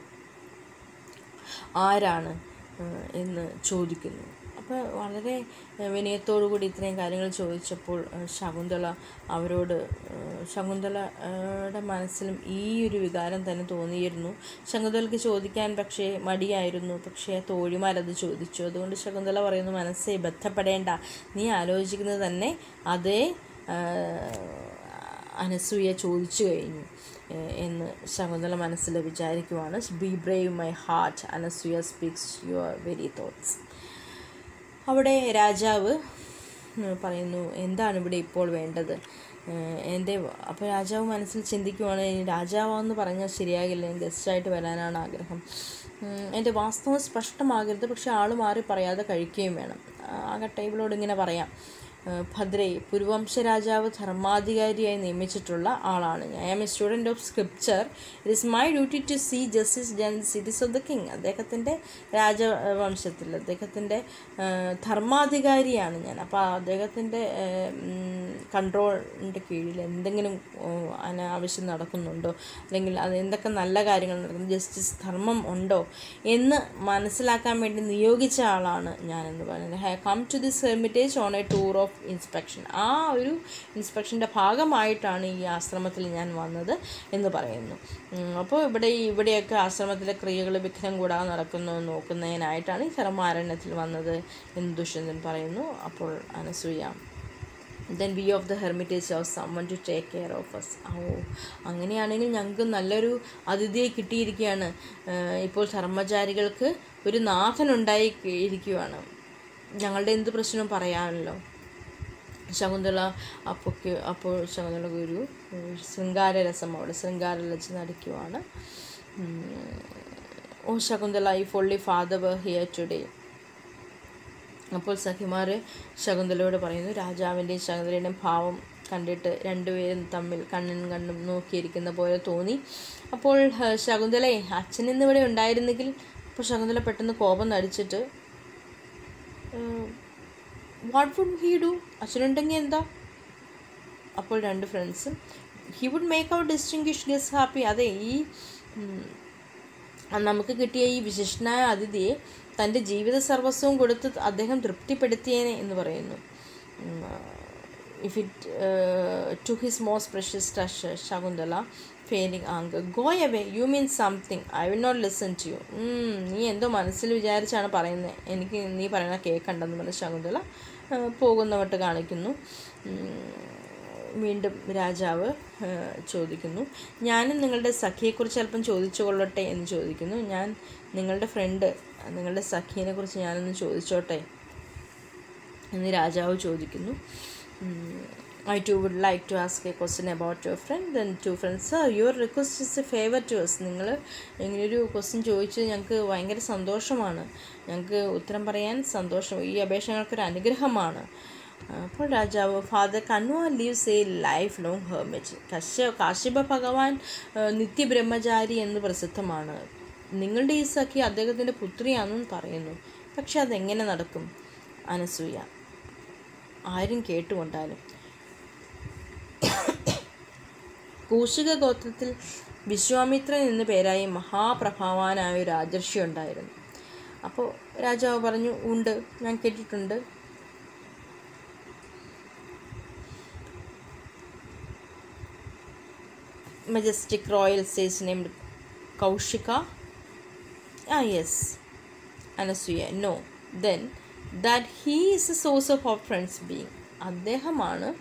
ആരാണ് ഏഹ് എന്ന് ചോദിക്കുന്നു അപ്പോൾ വളരെ ഏഹ് വിനയത്തോടു കൂടി ഇത്രയും കാര്യങ്ങൾ ചോദിച്ചപ്പോൾ ഏഹ് ശകുന്തള അവരോട് ഏഹ് ശകുന്തളയുടെ മനസ്സിലും ഈ ഒരു വികാരം തന്നെ തോന്നിയിരുന്നു ശകുന്തളയ്ക്ക് ചോദിക്കാൻ പക്ഷേ മടിയായിരുന്നു പക്ഷേ തോഴിമാരത് ചോദിച്ചു അതുകൊണ്ട് ശകുന്തള പറയുന്നു മനസ്സേ ബന്ധപ്പെടേണ്ട നീ ആലോചിക്കുന്നത് തന്നെ അതേ ഏഹ് അനസൂയ ചോദിച്ചു കഴിഞ്ഞു ഏഹ് എന്ന് ശകുന്തള മനസ്സിൽ വിചാരിക്കുവാണ് be brave my heart Anasuya speaks your very thoughts അവിടെ രാജാവ് ഉം, പറയുന്നു എന്താണ് ഇവിടെ ഇപ്പോൾ വേണ്ടത് ഏഹ് എൻ്റെ അപ്പോൾ രാജാവ് മനസ്സിൽ ചിന്തിക്കുവാണ് "ഇനി രാജാവാന്ന് പറഞ്ഞാൽ ശരിയാകില്ല ഗസ്റ്റായിട്ട് വരാനാണ് ആഗ്രഹം ഉം, എൻ്റെ വാസ്തവം സ്പഷ്ടമാകരുത് പക്ഷെ ആൾ മാറി പറയാതെ കഴിക്കുകയും വേണം ആകട്ടെ ഇവളോട് ഇങ്ങനെ പറയാം ഏഹ് ഭദ്രേ പുരുവംശ രാജാവ് ധർമാധികാരിയായി നിയമിച്ചിട്ടുള്ള ആളാണ് ഞാൻ am a student of scripture it is my duty to see justice in cities of the king അദ്ദേഹത്തിൻ്റെ രാജവംശത്തിൽ അദ്ദേഹത്തിൻ്റെ ഏഹ് ധർമാധികാരിയാണ് ഞാൻ അപ്പോൾ അദ്ദേഹത്തിൻ്റെ കൺട്രോളിൻ്റെ കീഴിൽ എന്തെങ്കിലും ഏഹ് അനാവശ്യം നടക്കുന്നുണ്ടോ അല്ലെങ്കിൽ അത് എന്തൊക്കെ നല്ല കാര്യങ്ങൾ നടക്കുന്നു ജസ്റ്റിസ് ധർമ്മം ഉണ്ടോ എന്ന് മനസ്സിലാക്കാൻ വേണ്ടി നിയോഗിച്ച ആളാണ് ഞാനെന്ന് പറയുന്നത് have come to this hermitage on a tour of inspection ആ ഒരു ഇൻസ്പെക്ഷൻ്റെ ഭാഗമായിട്ടാണ് ഈ ആശ്രമത്തിൽ ഞാൻ വന്നത് എന്ന് പറയുന്നു ഉം, അപ്പോൾ ഇവിടെ ഈ- ഇവിടെയൊക്കെ ആശ്രമത്തിലെ ക്രിയകൾ വിഘ്നം കൂടാതെ നടക്കുന്നു എന്ന് നോക്കുന്നതിനായിട്ടാണ് ഈ ധർമാരണ്യത്തിൽ വന്നത് എന്ന് ദുഷ്യന്തൻ പറയുന്നു അപ്പോൾ Anasuya then we of the hermitage of someone to take care of us oh അങ്ങനെയാണെങ്കിൽ ഞങ്ങൾക്ക് നല്ലൊരു അതിഥിയെ കിട്ടിയിരിക്കുകയാണ് ഏഹ് ഇപ്പോൾ ധർമ്മചാരികൾക്ക് ഒരു നാഥനുണ്ടായി ഇരിക്കുകയാണ് ഞങ്ങളുടെ എന്ത് പ്രശ്നവും പറയാമല്ലോ ശകുന്തള അപ്പൊക്ക് അപ്പോൾ ശകുന്തള ഗുരു ഉം, ശൃംഗാരരസം അവിടെ ശൃംഗാരലച്ച് നടിക്കുവാണ് ഉം, ഓ ശകുന്തള ഈ ഫുള്ളി ഫാദർ ഹിയർ ടുഡേ അപ്പോൾ സഖിമാർ ശകുന്തളയോട് പറയുന്നു രാജാവിൻ്റെയും ശകുന്തളയുടെയും ഭാവം കണ്ടിട്ട് രണ്ടുപേരും തമ്മിൽ കണ്ണും കണ്ണും നോക്കിയിരിക്കുന്ന പോലെ തോന്നി അപ്പോൾ ഹ, ശകുന്തളയെ അച്ഛൻ ഇന്നിവിടെ ഉണ്ടായിരുന്നെങ്കിൽ അപ്പോൾ ശകുന്തള പെട്ടെന്ന് കോപം നടിച്ചിട്ട് വാട്ട് വുഡ് ഹീ ഡു അച്ഛനുണ്ടെങ്കിൽ എന്താ അപ്പോൾ രണ്ട് ഫ്രണ്ട്സും he would make out distinguish guest happy അതെ ഈ ഉം, നമുക്ക് കിട്ടിയ ഈ വിശിഷ്ടനായ അതിഥിയെ തൻ്റെ ജീവിത സർവസ്വവും കൊടുത്ത് അദ്ദേഹം തൃപ്തിപ്പെടുത്തിയേനെ എന്ന് പറയുന്നു if it to his most precious treasure Shakuntala failing anger go away you mean something I will not listen to you നീ എന്തോ മനസ്സിൽ വിചാരിച്ചാണ് പറയുന്നത് എനിക്ക് നീ പറയുന്ന കേൾക്കണ്ടെന്ന് പറഞ്ഞ് ശകുന്തള ആ, പോകുന്നവട്ട് കാണിക്കുന്നു ഉം, വീണ്ടും രാജാവ് ആ, ചോദിക്കുന്നു ഞാനും നിങ്ങളുടെ സഖിയെക്കുറിച്ച് അല്പം ചോദിച്ചു കൊള്ളട്ടെ എന്ന് ചോദിക്കുന്നു ഞാൻ നിങ്ങളുടെ ഫ്രണ്ട് നിങ്ങളുടെ സഖിയെ കുറിച്ച് ഞാനൊന്ന് ചോദിച്ചോട്ടെ എന്ന് രാജാവ് ചോദിക്കുന്നു ഉം, I too would like to ask a question about your friend. Then two friends, sir, your request is a favor to us. നിങ്ങൾ ഇങ്ങനെയൊരു ക്വസ്റ്റ്യൻ ചോദിച്ചത് ഞങ്ങൾക്ക് ഭയങ്കര സന്തോഷമാണ് ഞങ്ങൾക്ക് ഉത്തരം പറയാൻ സന്തോഷം ഈ അപേക്ഷ ഞങ്ങൾക്കൊരു അനുഗ്രഹമാണ് അപ്പോൾ രാജാവ് father Kanva leaves a life long hermit കശ്യ കാശ്യപ ഭഗവാൻ ആ, നിത്യബ്രഹ്മചാരി എന്ന് പ്രസിദ്ധമാണ് നിങ്ങളുടെ ഈ സഖി അദ്ദേഹത്തിൻ്റെ പുത്രിയാണെന്നും പറയുന്നു പക്ഷെ അതെങ്ങനെ നടക്കും അനസൂയ ആരും കേട്ടുകൊണ്ടാലും കൂശിക ഗോത്രത്തിൽ വിശ്വാമിത്രൻ എന്ന പേരായി മഹാപ്രഭാവാനായ ഒരു രാജർഷി ഉണ്ടായിരുന്നു അപ്പോൾ രാജാവ് പറഞ്ഞു ഉണ്ട് ഞാൻ കേട്ടിട്ടുണ്ട് majestic royal sage named Kaushika? Ah, yes. Anasuya, no. Then, that he is the source of our friend's being. അദ്ദേഹമാണ്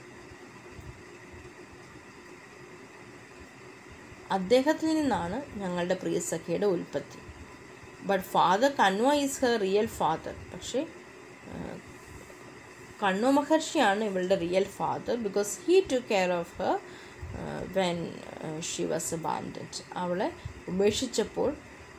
അദ്ദേഹത്തിൽ നിന്നാണ് ഞങ്ങളുടെ പ്രിയ സഖിയുടെ ഉൽപ്പത്തി but father Kanva is her real father പക്ഷേ കണ്ണു മഹർഷിയാണ് ഇവളുടെ real father because he to care of her when she was abandoned അവളെ ഉപേക്ഷിച്ചപ്പോൾ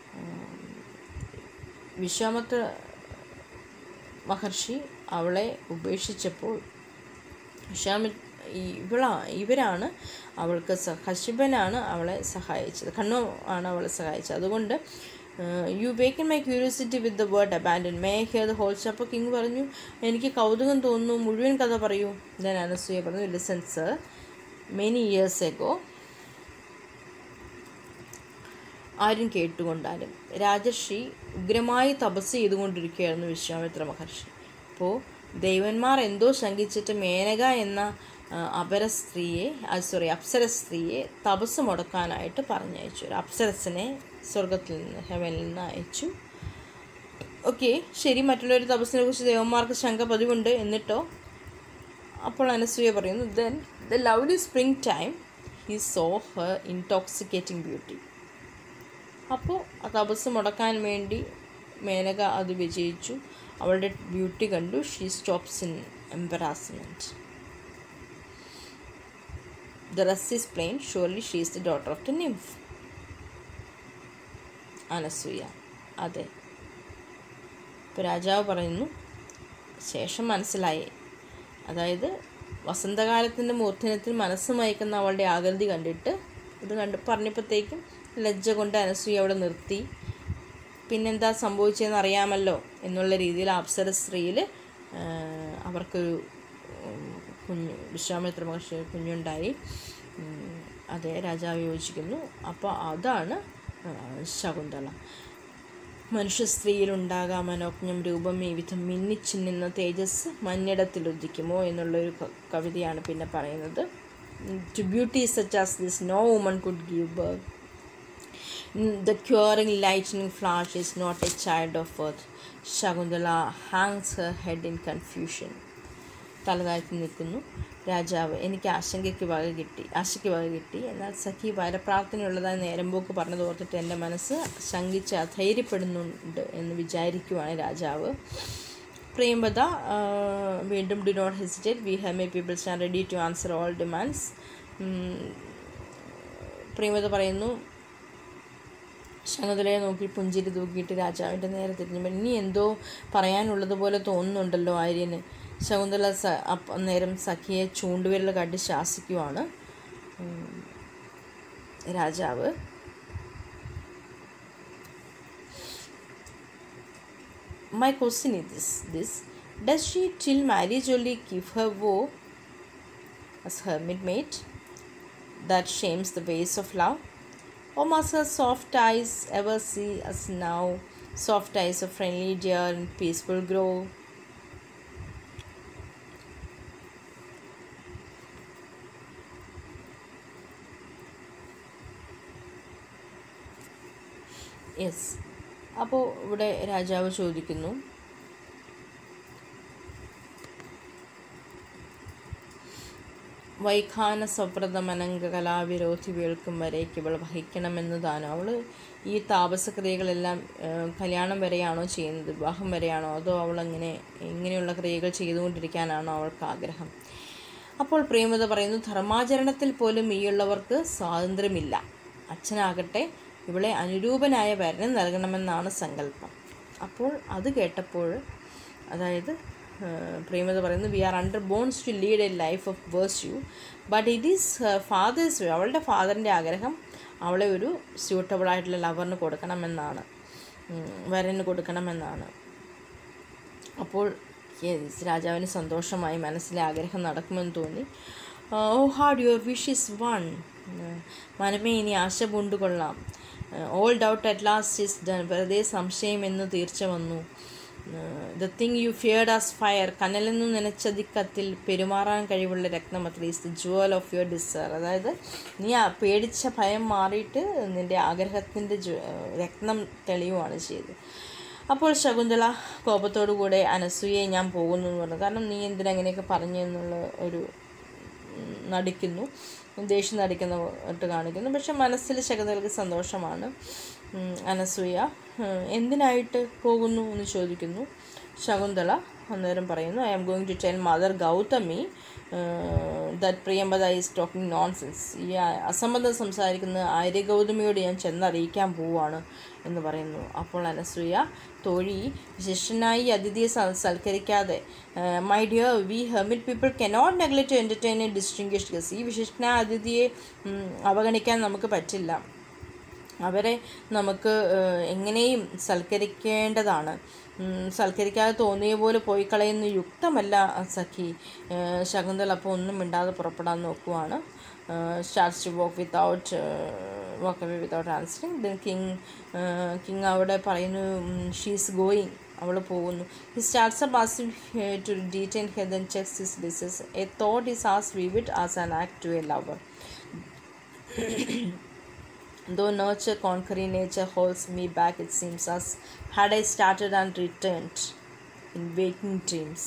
വിശ്വാമിത്ര മഹർഷി അവളെ ഉപേക്ഷിച്ചപ്പോൾ വിശ്വാമി ഇവളാ ഇവരാണ് അവൾക്ക് സ ഹശിബനാണ് അവളെ സഹായിച്ചത് കണ്ണു ആണ് അവളെ സഹായിച്ചത് അതുകൊണ്ട് you waken my curiosity with the word abandon may hear the whole അപ്പോൾ കിങ് പറഞ്ഞു എനിക്ക് കൗതുകം തോന്നുന്നു മുഴുവൻ കഥ പറയൂ ഞാൻ അനസൂയ പറഞ്ഞു listen sir many years ago ആരും കേട്ടുകൊണ്ടാലും രാജർഷി ഉഗ്രമായി തപസ് ചെയ്തുകൊണ്ടിരിക്കുകയായിരുന്നു വിശ്വാമിത്ര മഹർഷി അപ്പോൾ ദേവന്മാർ എന്തോ ശങ്കിച്ചിട്ട് മേനക എന്ന ആ, അപര സ്ത്രീയെ സോറി അപ്സര സ്ത്രീയെ തപസ് മുടക്കാനായിട്ട് പറഞ്ഞയച്ചു ഒരു അപ്സരസിനെ സ്വർഗത്തിൽ നിന്ന് ഹെവനിൽ നിന്ന് അയച്ചു ഓക്കെ ശരി മറ്റുള്ളവർ തപസ്സിനെ കുറിച്ച് ദേവന്മാർക്ക് ശങ്ക പതിവുണ്ട് എന്നിട്ടോ അപ്പോൾ അനസൂയ പറയുന്നു then the lovely spring time he saw her intoxicating beauty അപ്പോൾ ആ തപസ് മുടക്കാൻ വേണ്ടി മേനക അത് വിജയിച്ചു അവളുടെ ബ്യൂട്ടി കണ്ടു she stops in embarrassment the rest is plain surely she is the daughter of the nymph Anasuya അതെ ഇപ്പോൾ രാജാവ് പറയുന്നു ശേഷം മനസ്സിലായി അതായത് വസന്തകാലത്തിൻ്റെ മൂർധന്യത്തിൽ മനസ്സ് മയക്കുന്ന അവളുടെ ആകൃതി കണ്ടിട്ട് ഇത് കണ്ട് പറഞ്ഞപ്പോഴത്തേക്കും ലജ്ജ കൊണ്ട് അനസൂയ അവിടെ നിർത്തി പിന്നെന്താ സംഭവിച്ചതെന്ന് അറിയാമല്ലോ എന്നുള്ള രീതിയിൽ അപ്സര സ്ത്രീയിൽ അവർക്കൊരു ഉം, കുഞ്ഞ് വിശ്വാമിത്ര മഹർഷി കുഞ്ഞുണ്ടായി ഉം, അതെ രാജാവ് യോജിക്കുന്നു അപ്പോൾ അതാണ് ആ, ശകുന്തള മനുഷ്യ സ്ത്രീയിലുണ്ടാകാം മനോജ്ഞം രൂപം ഈ വിധം മിന്നിച്ചിന്നുന്ന തേജസ് മഞ്ഞിടത്തിൽ ഉദിക്കുമോ എന്നുള്ളൊരു ക- കവിതയാണ് പിന്നെ പറയുന്നത് to beauty such as this no woman could give birth The curing lightning flash is not a child of earth. Shakuntala hangs her head in confusion. തലതാഴ്ത്തി നിൽക്കുന്നു രാജാവ് എനിക്ക് ആശങ്കയ്ക്ക് വക കിട്ടി ആശയ്ക്ക് വക കിട്ടി എന്നാൽ സഖി വരപ്രാർത്ഥനയുള്ളതായി നേരമ്പോക്ക് പറഞ്ഞത് ഓർത്തിട്ട് എൻ്റെ മനസ്സ് ശങ്കിച്ച് അധൈര്യപ്പെടുന്നുണ്ട് എന്ന് വിചാരിക്കുവാണ് രാജാവ് പ്രേമത വീണ്ടും do not hesitate we have may people stand ready to answer all demands Priyamvada പറയുന്നു ശകുന്തളയെ നോക്കി പുഞ്ചിരി തൂക്കിയിട്ട് രാജാവിൻ്റെ നേരെ തിരിഞ്ഞു ഇനി എന്തോ പറയാനുള്ളതുപോലെ തോന്നുന്നുണ്ടല്ലോ ആര്യന് ശകുന്തള സ അപ്പ നേരം സഖിയെ ചൂണ്ടുവിരൽ കാട്ടി ശാസിക്കുവാണ് ഉം. രാജാവ് My question is this, this Does she till marriage only give her woe as hermit mate that shames the ways of love? Or must her soft eyes ever see us now, soft eyes of friendly dear and peaceful grow? Yes അപ്പോൾ ഇവിടെ രാജാവ് ചോദിക്കുന്നു വൈഖാന സവ്രതമനങ്ക കലാവിരോധി വേൾക്കും വരേക്ക് ഇവൾ വഹിക്കണമെന്നതാണ് അവൾ ഈ താപസക്രിയകളെല്ലാം ആ, കല്യാണം വരെയാണോ ചെയ്യുന്നത് വിവാഹം വരെയാണോ അതോ അവൾ അങ്ങനെ ഇങ്ങനെയുള്ള ക്രിയകൾ ചെയ്തുകൊണ്ടിരിക്കാനാണോ അവൾക്ക് ആഗ്രഹം അപ്പോൾ പ്രേമത പറയുന്നു ധർമാചരണത്തിൽ പോലും ഈയുള്ളവർക്ക് സ്വാതന്ത്ര്യമില്ല അച്ഛനാകട്ടെ ഇവളെ അനുരൂപനായ വരന് നൽകണമെന്നാണ് സങ്കല്പം അപ്പോൾ അത് കേട്ടപ്പോൾ അതായത് പ്രേമത പറയുന്നു we are under bonds to lead a life of virtue but it is father's അവളുടെ ഫാദറിൻ്റെ ആഗ്രഹം അവളെ ഒരു സ്യൂട്ടബിൾ ആയിട്ടുള്ള ലവറിന് കൊടുക്കണമെന്നാണ് ഉം, വരന് കൊടുക്കണമെന്നാണ് അപ്പോൾ യെസ്, രാജാവിന് സന്തോഷമായി മനസ്സിലെ ആഗ്രഹം നടക്കുമെന്ന് തോന്നി oh heart your wish is won മനമേ ഇനി ആശ പൂണ്ടുകൊള്ളാം all doubt at last is done വെറുതെ സംശയം എന്ന് തീർച്ച വന്നു the thing you feared as fire കനലെന്നു നനച്ചതി കത്തിൽ പെരുമാറാൻ കഴിവുള്ള രത്നമത്ര is the jewel of your desire അതായത് നീ ആ പേടിച്ച ഭയം മാറിയിട്ട് നിൻ്റെ ആഗ്രഹത്തിൻ്റെ ജു- രത്നം തെളിയുവാണ് ചെയ്തത് അപ്പോൾ ശകുന്തള കോപത്തോടു കൂടെ അനസൂയെ ഞാൻ പോകുന്നു എന്ന് പറഞ്ഞു കാരണം നീ എന്തിനാ അങ്ങനെയൊക്കെ പറഞ്ഞു എന്നുള്ള ഒരു ഉം, നടിക്കുന്നു ദേഷ്യം നടിക്കുന്നതായിട്ട് കാണിക്കുന്നു പക്ഷെ മനസ്സിൽ ശകുന്തളയ്ക്ക് സന്തോഷമാണ് ഉം, അനസൂയ ഉം, എന്തിനായിട്ട് പോകുന്നു എന്ന് ചോദിക്കുന്നു ശകുന്തള അന്നേരം പറയുന്നു I am going to tell mother Gautami that Priyamvada is talking nonsense ഈ അ- അസംബന്ധം സംസാരിക്കുന്ന ആര്യ ഗൗതമിയോട് ഞാൻ ചെന്നറിയിക്കാൻ പോവാണ് എന്ന് പറയുന്നു അപ്പോൾ അനസൂയ തോഴി വിശിഷ്ടനായി അതിഥിയെ സ- സൽക്കരിക്കാതെ my dear we hermit people cannot neglect to entertain a distinguished guest ഈ വിശിഷ്ടനായ അതിഥിയെ ഉം, അവഗണിക്കാൻ നമുക്ക് പറ്റില്ല അവരെ നമുക്ക് ഏഹ്, എങ്ങനെയും സൽക്കരിക്കേണ്ടതാണ് ഉം, സൽക്കരിക്കാതെ തോന്നിയ പോലെ പോയി കളയുന്ന യുക്തമല്ല സഖി ഏഹ്, ശകുന്തള അപ്പോൾ ഒന്നും മിണ്ടാതെ പുറപ്പെടാൻ നോക്കുവാണ് starts to walk without walk away without answering then king king അവിടെ പറയുന്നു ഷീസ് ഗോയിങ് അവൾ പോകുന്നു he starts up as to detain her and checks his desires a thought is as vivid as an act to a lover Though nurture conquering nature holds me back, it seems, as had I started and returned in waking dreams.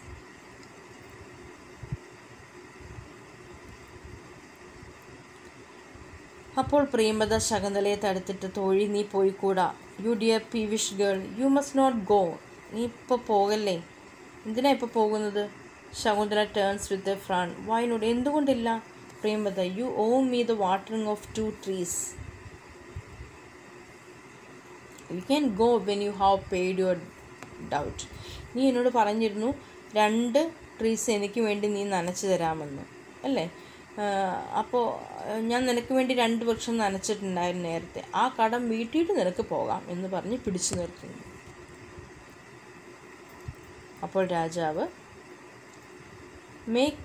അപ്പോൾ പ്രിയമത ശകുന്തളയെ തടുത്തിട്ട് തോഴി നീ പോയിക്കൂടാ you dear peevish girl you must not go നീ ഇപ്പോൾ പോകല്ലേ എന്തിനാ ഇപ്പോൾ പോകുന്നത് Shakuntala turns with a frown why not എന്തുകൊണ്ടില്ല Priyamvada you owe me the watering of two trees you can go when you have paid your doubt നീ എന്നോട് പറഞ്ഞിരുന്നു രണ്ട് ട്രീസ് എനിക്ക് വേണ്ടി നീ നനച്ചു തരാമെന്ന് അല്ലേ അപ്പോൾ ഞാൻ നിനക്ക് വേണ്ടി രണ്ട് വർഷം നനച്ചിട്ടുണ്ടായിരുന്നു നേരത്തെ ആ കടം വീട്ടിയിട്ട് നിനക്ക് പോകാം എന്ന് പറഞ്ഞ് പിടിച്ചു നിർത്തുന്നു അപ്പോൾ രാജാവ് make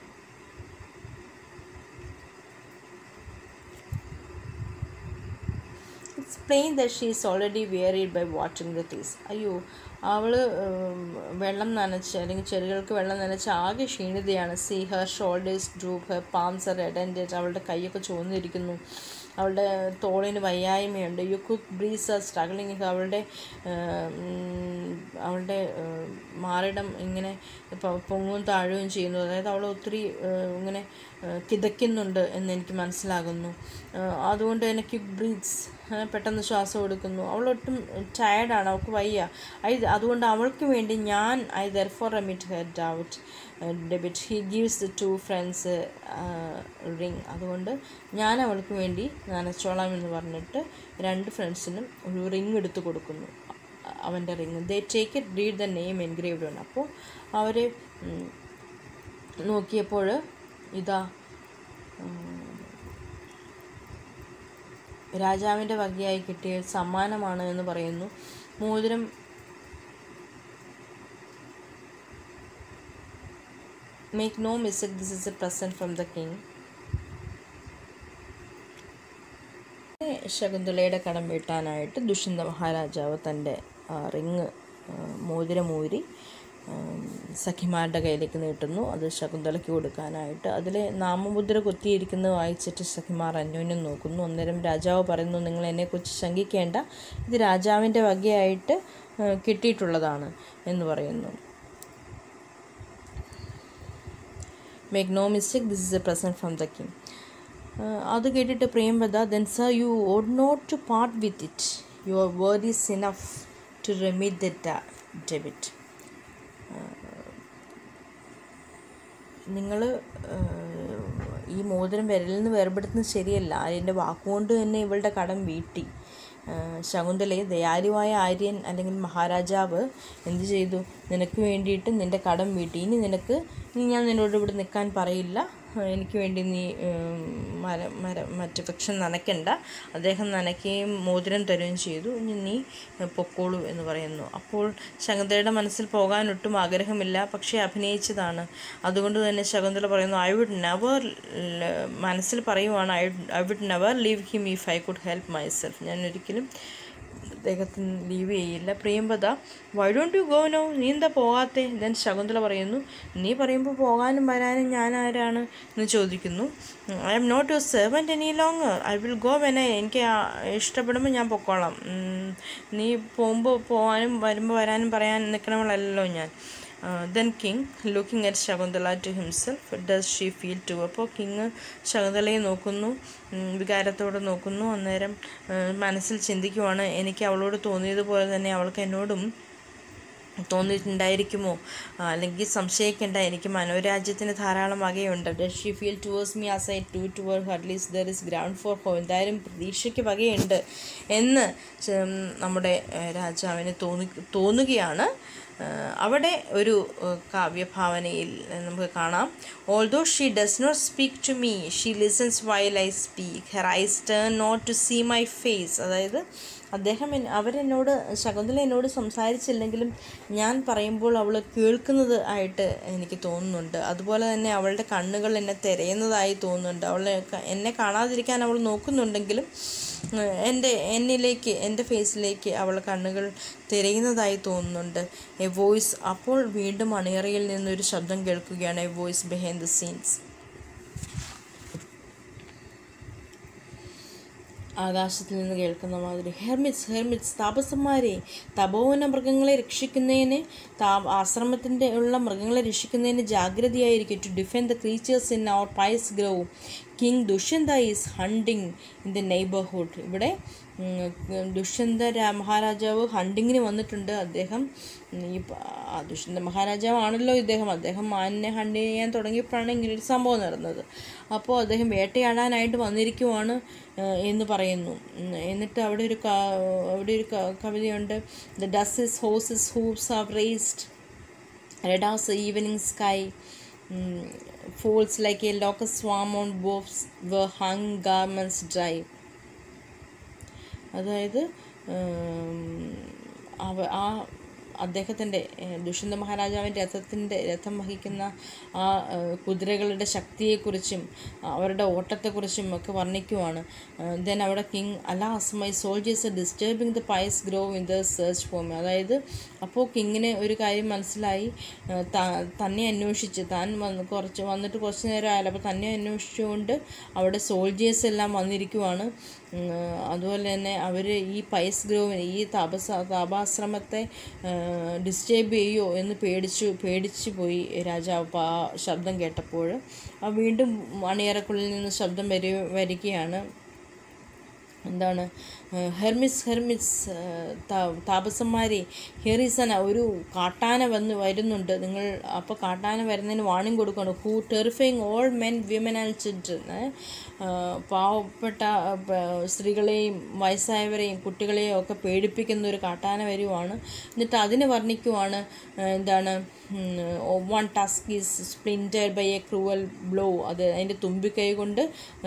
it's plain the she is already wearied by watching the trees അയ്യോ അവൾ വെള്ളം നനച്ച് അല്ലെങ്കിൽ ചെടികൾക്ക് വെള്ളം നനച്ച് ആകെ ക്ഷീണിതയാണ് see her shoulders droop her palms are red and അവളുടെ കൈയൊക്കെ ചുവന്നിരിക്കുന്നു അവളുടെ തോളിന് വയ്യായ്മയുണ്ട് you cook breeze are struggling അവളുടെ ഏഹ്, ഉം, അവളുടെ ഏഹ്, മാറിടം ഇങ്ങനെ പൊ- പൊങ്ങും താഴുകയും ചെയ്യുന്നു അതായത് അവൾ ഒത്തിരി ഏഹ്, ഇങ്ങനെ ഏഹ്, കിതയ്ക്കുന്നുണ്ട് എന്ന് എനിക്ക് മനസ്സിലാകുന്നു ഏഹ്, അതുകൊണ്ട് തന്നെ ക്യുക്ക് ബ്രീത്ത്സ് പെട്ടെന്ന് ശ്വാസം എടുക്കുന്നു അവളൊട്ടും ടയർഡാണ് അവൾക്ക് വയ്യ ഐ അതുകൊണ്ട് അവൾക്ക് വേണ്ടി ഞാൻ I there for remit her doubt debit he gives the two friends ring അതുകൊണ്ട് ഞാൻ അവൾക്ക് വേണ്ടി നനച്ചോളാം എന്ന് പറഞ്ഞിട്ട് രണ്ട് ഫ്രണ്ട്സിനും ഒരു റിങ് എടുത്ത് കൊടുക്കുന്നു അ- അവൻ്റെ ring they take it read the name engraved ആണ് അപ്പോൾ അവർ നോക്കിയപ്പോൾ ഇതാ രാജാവിൻ്റെ വകയായി കിട്ടിയ സമ്മാനമാണ് എന്ന് പറയുന്നു മോതിരം make no mistake this is a present from the king ശകുന്തളയുടെ കടം വീട്ടാനായിട്ട് ദുഷ്യന്ത മഹാരാജാവ് തൻ്റെ റിങ് മോതിരമൂരി സഖിമാരുടെ കയ്യിലേക്ക് നീട്ടുന്നു അത് ശകുന്തളയ്ക്ക് കൊടുക്കാനായിട്ട് അതിൽ നാമമുദ്ര കൊത്തിയിരിക്കുന്നത് വായിച്ചിട്ട് സഖിമാർ അന്യോന്യം നോക്കുന്നു അന്നേരം രാജാവ് പറയുന്നു നിങ്ങൾ എന്നെക്കുറിച്ച് ശങ്കിക്കേണ്ട ഇത് രാജാവിൻ്റെ വകയായിട്ട് ആ, കിട്ടിയിട്ടുള്ളതാണ് എന്ന് പറയുന്നു make no mistake this is a present from the king അത് കേട്ടിട്ട് Priyamvada then sir you ought not to part with it your word is enough to remit the debit നിങ്ങൾ ഈ മോതിരം വിരലിൽ നിന്ന് വേർപെടുത്തുന്നത് ശരിയല്ല ആര്യൻ്റെ വാക്കുകൊണ്ട് തന്നെ ഇവളുടെ കടം വീട്ടി ആ, ശകുന്തളയെ ദയാലുവായ ആര്യൻ അല്ലെങ്കിൽ മഹാരാജാവ് എന്ത് ചെയ്തു നിനക്ക് വേണ്ടിയിട്ട് നിൻ്റെ കടം വീട്ടി ഇനി നിനക്ക് ഇനി ഞാൻ നിന്നോട് ഇവിടെ നിൽക്കാൻ പറയില്ല ആ, എനിക്ക് വേണ്ടി നീ ഉം, മര മര മറ്റ് വൃക്ഷം നനയ്ക്കണ്ട അദ്ദേഹം നനയ്ക്കുകയും മോതിരം തരുകയും ചെയ്തു ഇനി നീ പൊക്കോളൂ എന്ന് പറയുന്നു അപ്പോൾ ശകുന്തളയുടെ മനസ്സിൽ പോകാൻ ഒട്ടും ആഗ്രഹമില്ല പക്ഷേ അഭിനയിച്ചതാണ് അതുകൊണ്ട് തന്നെ ശകുന്തള പറയുന്നു ഐ വുഡ് നെവർ മനസ്സിൽ പറയുവാണ് I I would never leave him if I could help myself ഞാൻ ഒരിക്കലും അദ്ദേഹത്തിന് ലീവ് ചെയ്യില്ല Priyamvada why don't you go no നീ എന്താ പോകാത്തെ ദെൻ ശകുന്തള പറയുന്നു നീ പറയുമ്പോൾ പോകാനും വരാനും ഞാൻ ആരാണ് എന്ന് ചോദിക്കുന്നു I am not your servant any long I will go when എനിക്ക് ആ- ഇഷ്ടപ്പെടുമ്പോൾ ഞാൻ പൊക്കോളാം ഉം, നീ പോകുമ്പോൾ പോകാനും വരുമ്പോൾ വരാനും പറയാൻ നിൽക്കണവളല്ലോ ഞാൻ then king looking at Shakuntala to himself does she feel to അപ്പോൾ കിങ് ശകുന്തളയെ നോക്കുന്നു ഉം, വികാരത്തോടെ നോക്കുന്നു അന്നേരം ആ, മനസ്സിൽ ചിന്തിക്കുവാണ് എനിക്ക് അവളോട് തോന്നിയതുപോലെ തന്നെ അവൾക്ക് എന്നോടും തോന്നിയിട്ടുണ്ടായിരിക്കുമോ ആ, അല്ലെങ്കിൽ സംശയിക്കേണ്ട എനിക്ക് മനോരാജ്യത്തിന് ധാരാളം വകയുണ്ട് does she feel towards me as I to toward at least there is ground for hope എന്തായാലും പ്രതീക്ഷയ്ക്ക് വകയുണ്ട് എന്ന് ചെ- നമ്മുടെ ഏഹ്, രാജാവിന് തോന്നി തോന്നുകയാണ് ഏഹ്, അവിടെ ഒരു ഏഹ്, കാവ്യഭാവനയിൽ നമുക്ക് കാണാം although she does not speak to me she listens while I speak her eyes turn not to see my face അതായത് അദ്ദേഹം എൻ- അവരെന്നോട് ശകുന്തള എന്നോട് സംസാരിച്ചില്ലെങ്കിലും ഞാൻ പറയുമ്പോൾ അവൾ കേൾക്കുന്നത് ആയിട്ട് എനിക്ക് തോന്നുന്നുണ്ട് അതുപോലെ തന്നെ അവളുടെ കണ്ണുകൾ എന്നെ തിരയുന്നതായി തോന്നുന്നുണ്ട് അവളെ ക- എന്നെ കാണാതിരിക്കാൻ അവൾ നോക്കുന്നുണ്ടെങ്കിലും ഏഹ്, എൻ്റെ എന്നിലേക്ക് എൻ്റെ ഫേസിലേക്ക് അവൾ കണ്ണുകൾ തിരയുന്നതായി തോന്നുന്നുണ്ട് എ വോയിസ് അപ്പോൾ വീണ്ടും അണിയറയിൽ നിന്നൊരു ശബ്ദം കേൾക്കുകയാണ് a voice behind the scenes ആകാശത്തിൽ നിന്ന് കേൾക്കുന്ന മാതിരി ഹെർമിറ്റ്സ് ഹെർമിറ്റ്സ് താപസന്മാരെ തപോവന മൃഗങ്ങളെ രക്ഷിക്കുന്നതിന് താ ആശ്രമത്തിൻ്റെ ഉള്ള മൃഗങ്ങളെ രക്ഷിക്കുന്നതിന് ജാഗ്രതയായിരിക്കും to defend the creatures in our pious grove king Dushyanta is hunting in the neighbourhood ഇവിടെ ഉം, ദുഷ്യന്ത രാ മഹാരാജാവ് ഹണ്ടിങ്ങിന് വന്നിട്ടുണ്ട് അദ്ദേഹം ഈ പ- ആ ദുഷ്യന്ത മഹാരാജാവാണല്ലോ ഇദ്ദേഹം അദ്ദേഹം മാനിനെ ഹണ്ട് ചെയ്യാൻ തുടങ്ങിയപ്പോഴാണ് ഇങ്ങനൊരു സംഭവം നടന്നത് അപ്പോൾ അദ്ദേഹം വേട്ടയാടാനായിട്ട് വന്നിരിക്കുവാണ് ഏഹ്, എന്ന് പറയുന്നു ഉം, എന്നിട്ട് അവിടെ ഒരു ക- അവിടെ ഒരു ക- കവിതയുണ്ട് the dust is horses hoofs are raised red as the evening sky mm, folds like a locust swarm on wolves were hung garments dry അതായത് ഉം, അവ ആ അദ്ദേഹത്തിൻ്റെ ദുഷ്യന്ത മഹാരാജാവിൻ്റെ രഥത്തിൻ്റെ രഥം വഹിക്കുന്ന ആ ഏഹ്, കുതിരകളുടെ ശക്തിയെക്കുറിച്ചും അവരുടെ ഓട്ടത്തെക്കുറിച്ചും ഒക്കെ വർണ്ണിക്കുവാണ് ദെൻ അവിടെ king alas my soldiers disturbing the pious grove in the search form അതായത് അപ്പോൾ കിങ്ങിന് ഒരു കാര്യം മനസ്സിലായി ഏഹ്, ത- തന്നെ അന്വേഷിച്ച് താൻ വന്ന് കുറച്ച് വന്നിട്ട് കുറച്ച് നേരം ആയാലും അപ്പോൾ തന്നെ അന്വേഷിച്ചുകൊണ്ട് അവിടെ സോൾജേഴ്സ് എല്ലാം വന്നിരിക്കുവാണ് ഉം, അതുപോലെ തന്നെ അവർ ഈ പൈസ് ഗ്രോവിന് ഈ താപസ താപാശ്രമത്തെ ഡിസ്റ്റേബ് ചെയ്യോ എന്ന് പേടിച്ചു പേടിച്ചു പോയി രാജാവ് അപ്പോൾ ആ ശബ്ദം കേട്ടപ്പോൾ ആ വീണ്ടും അണിയറക്കുള്ളിൽ നിന്ന് ശബ്ദം വരി വരികയാണ് എന്താണ് ഹെർമിസ് ഹെർമിസ് താപസന്മാരെ ഹെറിസന ഒരു കാട്ടാന വന്ന് വരുന്നുണ്ട് നിങ്ങൾ അപ്പോൾ കാട്ടാന വരുന്നതിന് വാണിംഗ് കൊടുക്കണം who terrifying all men women and children പാവപ്പെട്ട ആ, പ- സ്ത്രീകളെയും വയസ്സായവരെയും കുട്ടികളെയും ഒക്കെ പേടിപ്പിക്കുന്ന ഒരു കാട്ടാന വരുവാണ് എന്നിട്ട് അതിനെ വർണ്ണിക്കുവാണ് ആ, എന്താണ് one tusk is splinted by a cruel blow അത് അതിൻ്റെ തുമ്പിക്കൈ കൊണ്ട്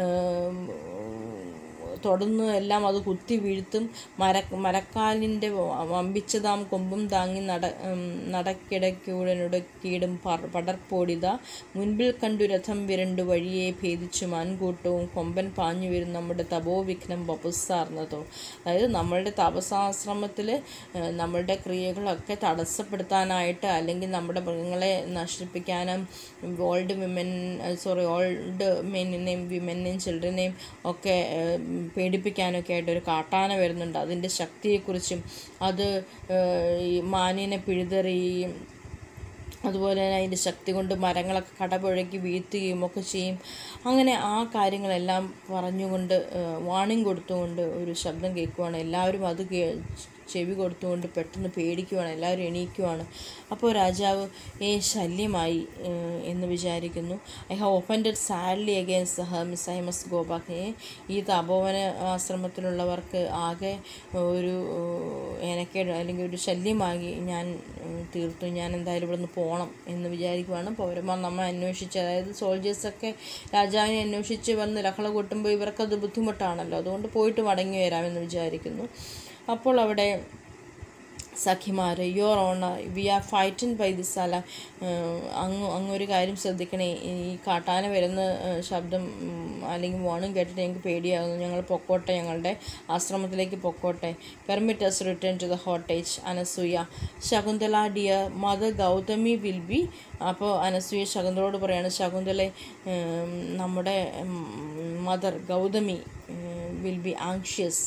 തുടർന്ന് എല്ലാം അത് കുത്തി വീഴ്ത്തും മര മരക്കാലിൻ്റെ വമ്പിച്ചതാം കൊമ്പും താങ്ങി നട ഉം, നടക്കിടയ്ക്കൂടനുടക്കിയിടും പർ- പടർപ്പോടിത മുൻപിൽ കണ്ടു രഥം വിരണ്ടു വഴിയെ ഭേദിച്ചു മാൻകൂട്ടവും കൊമ്പൻ പാഞ്ഞു വരും നമ്മുടെ തപോവിഘ്നം വപുസാർന്നതോ അതായത് നമ്മളുടെ തപസാശ്രമത്തിൽ നമ്മളുടെ ക്രിയകളൊക്കെ തടസ്സപ്പെടുത്താനായിട്ട് അല്ലെങ്കിൽ നമ്മുടെ മൃഗങ്ങളെ നശിപ്പിക്കാനും ഓൾഡ് വിമൻ സോറി ഓൾഡ് മെന്നിനെയും വിമനെയും ചിൽഡ്രനെയും ഒക്കെ ഏഹ്, പേടിപ്പിക്കാനൊക്കെ ആയിട്ട് ഒരു കാട്ടാന വരുന്നുണ്ട് അതിൻ്റെ ശക്തിയെക്കുറിച്ചും അത് ഏഹ്, ഈ മാനിനെ പിഴുതെറിയുകയും അതുപോലെ തന്നെ അതിൻ്റെ ശക്തി കൊണ്ട് മരങ്ങളൊക്കെ കടപുഴക്കി വീഴ്ത്തുകയും ഒക്കെ ചെയ്യും അങ്ങനെ ആ കാര്യങ്ങളെല്ലാം പറഞ്ഞുകൊണ്ട് വാണിംഗ് കൊടുത്തുകൊണ്ട് ഒരു ശബ്ദം കേൾക്കുവാണ് എല്ലാവരും അത് കേ ചെവി കൊടുത്തുകൊണ്ട് പെട്ടെന്ന് പേടിക്കുവാണ് എല്ലാവരും എണീക്കുവാണ് അപ്പോൾ രാജാവ് ഏ ശല്യമായി ഏഹ്, എന്ന് വിചാരിക്കുന്നു I have opened sadly against hermits I must go back ഈ തപോവന ആശ്രമത്തിലുള്ളവർക്ക് ആകെ ഒരു എനക്കേട് അല്ലെങ്കിൽ ഒരു ശല്യമാകി ഞാൻ ഉം, തീർത്തു ഞാൻ എന്തായാലും ഇവിടെ നിന്ന് പോകണം എന്ന് വിചാരിക്കുവാണ് പൗരന്മാർ നമ്മെ അന്വേഷിച്ച് അതായത് സോൾജേഴ്സൊക്കെ രാജാവിനെ അന്വേഷിച്ച് വന്ന് ലഹള കൂട്ടുമ്പോൾ ഇവർക്കത് ബുദ്ധിമുട്ടാണല്ലോ അതുകൊണ്ട് പോയിട്ട് മടങ്ങി വരാമെന്ന് വിചാരിക്കുന്നു അപ്പോൾ അവിടെ സഖിമാർ your honour we are frighten by this അല അങ്ങ് അങ്ങ് ഒരു കാര്യം ശ്രദ്ധിക്കണേ ഈ കാട്ടാന വരുന്ന ഏഹ്, ശബ്ദം ഉം, അല്ലെങ്കിൽ മോണും കേട്ടിട്ട് ഞങ്ങൾക്ക് പേടിയാകുന്നു ഞങ്ങൾ പൊക്കോട്ടെ ഞങ്ങളുടെ ആശ്രമത്തിലേക്ക് പൊക്കോട്ടെ permit us return to the hermitage Anasuya Shakuntala dear mother Gautami will be അപ്പോൾ അനസൂയ ശകുന്തളോട് പറയാണ് ശകുന്തളെ ഉം, നമ്മുടെ mother Gautami will be anxious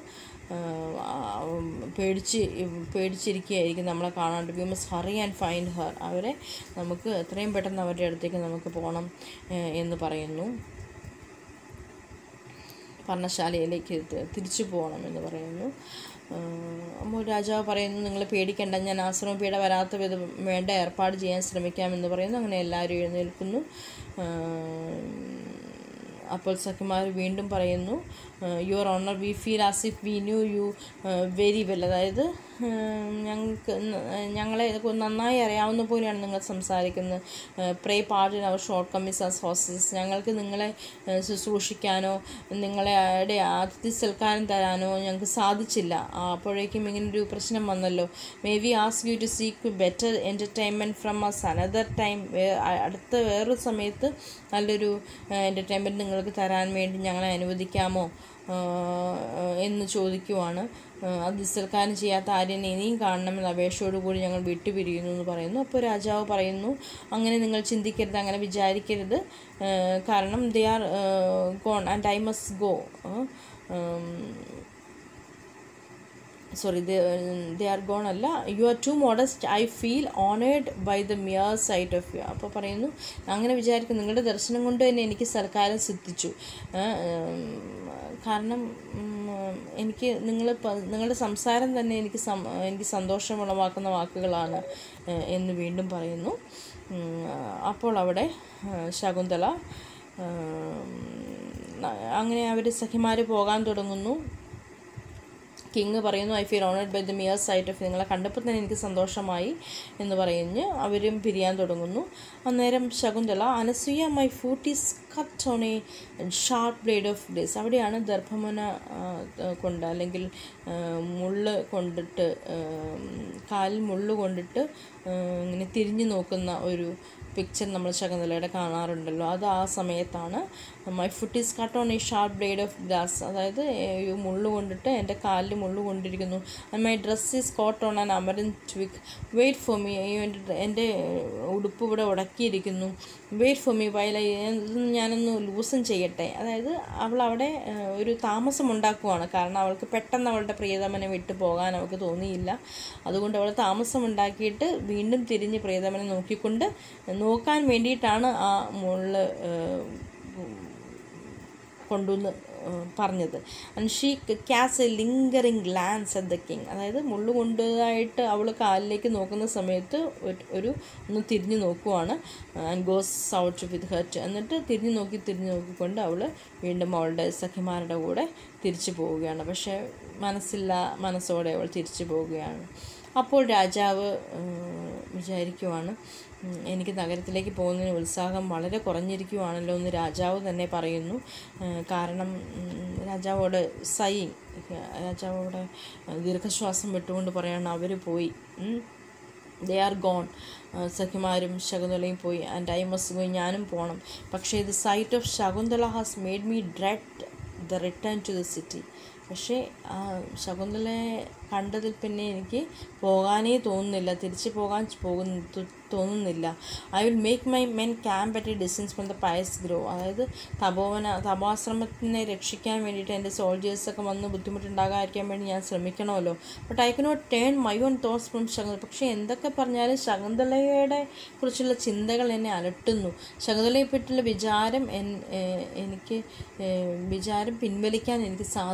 പേടിച്ച് പേടിച്ചിരിക്കുകയായിരിക്കും നമ്മളെ കാണാണ്ട് വി മസ് ഹറി ആൻഡ് ഫൈൻഡ് ഹർ അവരെ നമുക്ക് എത്രയും പെട്ടെന്ന് അവരുടെ അടുത്തേക്ക് നമുക്ക് പോകണം ഏഹ്, എന്ന് പറയുന്നു പർണശാലയിലേക്ക് തി- തിരിച്ചു പോകണം എന്ന് പറയുന്നു ആഹ് അപ്പോൾ രാജാവ് പറയുന്നു നിങ്ങൾ പേടിക്കേണ്ട ഞാൻ ആശ്രമ പീഡ വരാത്ത വിധം വേണ്ട ഏർപ്പാട് ചെയ്യാൻ ശ്രമിക്കാമെന്ന് പറയുന്നു അങ്ങനെ എല്ലാവരും എഴുന്നേൽക്കുന്നു ആഹ് അപ്പോൾ സഖിമാർ വീണ്ടും പറയുന്നു your honour we feel as if we knew you very well അതായത് ഉം, ഞങ്ങൾക്ക് ന- ഞങ്ങളെ കൊ- നന്നായി അറിയാവുന്ന പോലെയാണ് നിങ്ങൾ സംസാരിക്കുന്നത് pray part our shortcomings as hostesses ഞങ്ങൾക്ക് നിങ്ങളെ ഏഹ്, ശുശ്രൂഷിക്കാനോ നിങ്ങളെ ആടെ ആതിഥ്യ സൽക്കാരം തരാനോ ഞങ്ങൾക്ക് സാധിച്ചില്ല ആ, അപ്പോഴേക്കും ഇങ്ങനെ ഒരു പ്രശ്നം വന്നല്ലോ may we ask you to seek better entertainment from us another time അടുത്ത വേറൊരു സമയത്ത് നല്ലൊരു എൻ്റർടൈൻമെൻറ്റ് നിങ്ങൾക്ക് തരാൻ വേണ്ടി ഞങ്ങളെ അനുവദിക്കാമോ ആ, എന്ന് ചോദിക്കുവാണ് ആ, അത് സൽക്കാരം ചെയ്യാത്ത ആര്യനെ ഇനിയും കാണണമെന്ന് അപേക്ഷയോടുകൂടി ഞങ്ങൾ വിട്ടുപിരിയുന്നു എന്ന് പറയുന്നു അപ്പോൾ രാജാവ് പറയുന്നു അങ്ങനെ നിങ്ങൾ ചിന്തിക്കരുത് അങ്ങനെ വിചാരിക്കരുത് ആ, കാരണം they are gone and I must go sorry they are gone അല്ല you are too modest I feel honoured by the mere sight of you അപ്പോൾ പറയുന്നു അങ്ങനെ വിചാരിക്കും നിങ്ങളുടെ ദർശനം കൊണ്ട് തന്നെ എനിക്ക് സൽക്കാരം സിദ്ധിച്ചു ആ, ഉം, കാരണം ഉം, എനിക്ക് നിങ്ങൾ നിങ്ങളുടെ സംസാരം തന്നെ എനിക്ക് സം എനിക്ക് സന്തോഷം ഉളവാക്കുന്ന വാക്കുകളാണ് ആ, എന്ന് വീണ്ടും പറയുന്നു ഉം, അപ്പോൾ അവിടെ ആ, ശകുന്തള ആ, അങ്ങനെ അവർ സഖിമാർ പോകാൻ തുടങ്ങുന്നു കിങ് പറയുന്നു I feel honoured by the mere sight of നിങ്ങളെ കണ്ടപ്പോൾ തന്നെ എനിക്ക് സന്തോഷമായി എന്ന് പറഞ്ഞ് അവരും പിരിയാൻ തുടങ്ങുന്നു അന്നേരം Shakuntala Anasuya my foot is cut on a sharp blade of days അവിടെയാണ് ദർഭമുന ആ, കൊണ്ട് അല്ലെങ്കിൽ ആ, മുള്ള് കൊണ്ടിട്ട് ആ, കാലിൽ മുള്ള് കൊണ്ടിട്ട് ആ, ഇങ്ങനെ തിരിഞ്ഞു നോക്കുന്ന ഒരു പിക്ചർ നമ്മൾ ശകുന്തളയുടെ കാണാറുണ്ടല്ലോ അത് ആ സമയത്താണ് my foot is cut on ഈ ഷാർപ്പ് ബ്ലേഡ് ഓഫ് ഗ്ലാസ് അതായത് ഈ മുള്ളു കൊണ്ടിട്ട് എൻ്റെ കാലിൽ മുള്ളു കൊണ്ടിരിക്കുന്നു and my dress is caught on an amaranth twig wait for me എൻ്റെ എൻ്റെ ഉടുപ്പ് ഇവിടെ ഉടക്കിയിരിക്കുന്നു വെയിറ്റ് ഫോർ മീ വയല ഞാനൊന്ന് ലൂസൺ ചെയ്യട്ടെ അതായത് അവൾ അവിടെ ഏഹ്, ഒരു താമസം ഉണ്ടാക്കുവാണ് കാരണം അവൾക്ക് പെട്ടെന്ന് അവളുടെ പ്രിയതമനെ വിട്ടു പോകാൻ അവൾക്ക് തോന്നിയില്ല അതുകൊണ്ട് അവൾ താമസം ഉണ്ടാക്കിയിട്ട് വീണ്ടും തിരിഞ്ഞ് പ്രിയതമനെ നോക്കിക്കൊണ്ട് നോക്കാൻ വേണ്ടിയിട്ടാണ് ആ മുള്ള് ഏഹ്, കൊണ്ടുവന്ന് ഏഹ്, പറഞ്ഞത് and she casts a lingering glance at the king അതായത് മുള്ളു കൊണ്ടതായിട്ട് അവൾ കാലിലേക്ക് നോക്കുന്ന സമയത്ത് ഒരു- ഒരു ഒന്ന് തിരിഞ്ഞു നോക്കുവാണ് and goes out with hurt എന്നിട്ട് തിരിഞ്ഞു നോക്കി തിരിഞ്ഞു നോക്കിക്കൊണ്ട് അവൾ വീണ്ടും അവളുടെ സഖിമാരുടെ കൂടെ തിരിച്ചു പോവുകയാണ് പക്ഷേ മനസ്സില്ല മനസ്സോടെ അവൾ തിരിച്ചു പോവുകയാണ് അപ്പോൾ രാജാവ് ഏഹ്, വിചാരിക്കുവാണ് ഉം, എനിക്ക് നഗരത്തിലേക്ക് പോകുന്നതിന് ഉത്സാഹം വളരെ കുറഞ്ഞിരിക്കുവാണല്ലോ എന്ന് രാജാവ് തന്നെ പറയുന്നു ഏഹ്, കാരണം ഉം, രാജാവോട് സൈയിങ് രാജാവോട് ദീർഘശ്വാസം വിട്ടുകൊണ്ട് പറയാണ് അവർ പോയി ദേ ആർ ഗോൺ സഖിമാരും ശകുന്തളയും പോയി ആൻഡ് ഐ മസ്റ്റ് പോയി ഞാനും പോകണം പക്ഷേ ഇത് sight of Shakuntala has made me dread the return to the city പക്ഷേ ആ ശകുന്തളയെ കണ്ടതിൽ പിന്നെ എനിക്ക് പോകാനേ തോന്നുന്നില്ല തിരിച്ചു പോകാൻ പോകുന്ന തു- തോന്നുന്നില്ല I will make my men camp at a distance from the pious grove അതായത് തപോവന തപോശ്രമത്തിനെ രക്ഷിക്കാൻ വേണ്ടിയിട്ട് എൻ്റെ സോൾജേഴ്സൊക്കെ വന്ന് ബുദ്ധിമുട്ടുണ്ടാകാതിരിക്കാൻ വേണ്ടി ഞാൻ ശ്രമിക്കണമല്ലോ but I cannot turn my own thoughts from Shakuntala പക്ഷേ എന്തൊക്കെ പറഞ്ഞാലും ശകുന്തളയുടെ കുറിച്ചുള്ള ചിന്തകൾ എന്നെ അലട്ടുന്നു ശകുന്തളയെ പറ്റിയുള്ള വിചാരം എൻ ഏഹ് എനിക്ക് ഏഹ് വിചാരം പിൻവലിക്കാൻ എനിക്ക് സാധിക്കുന്നില്ല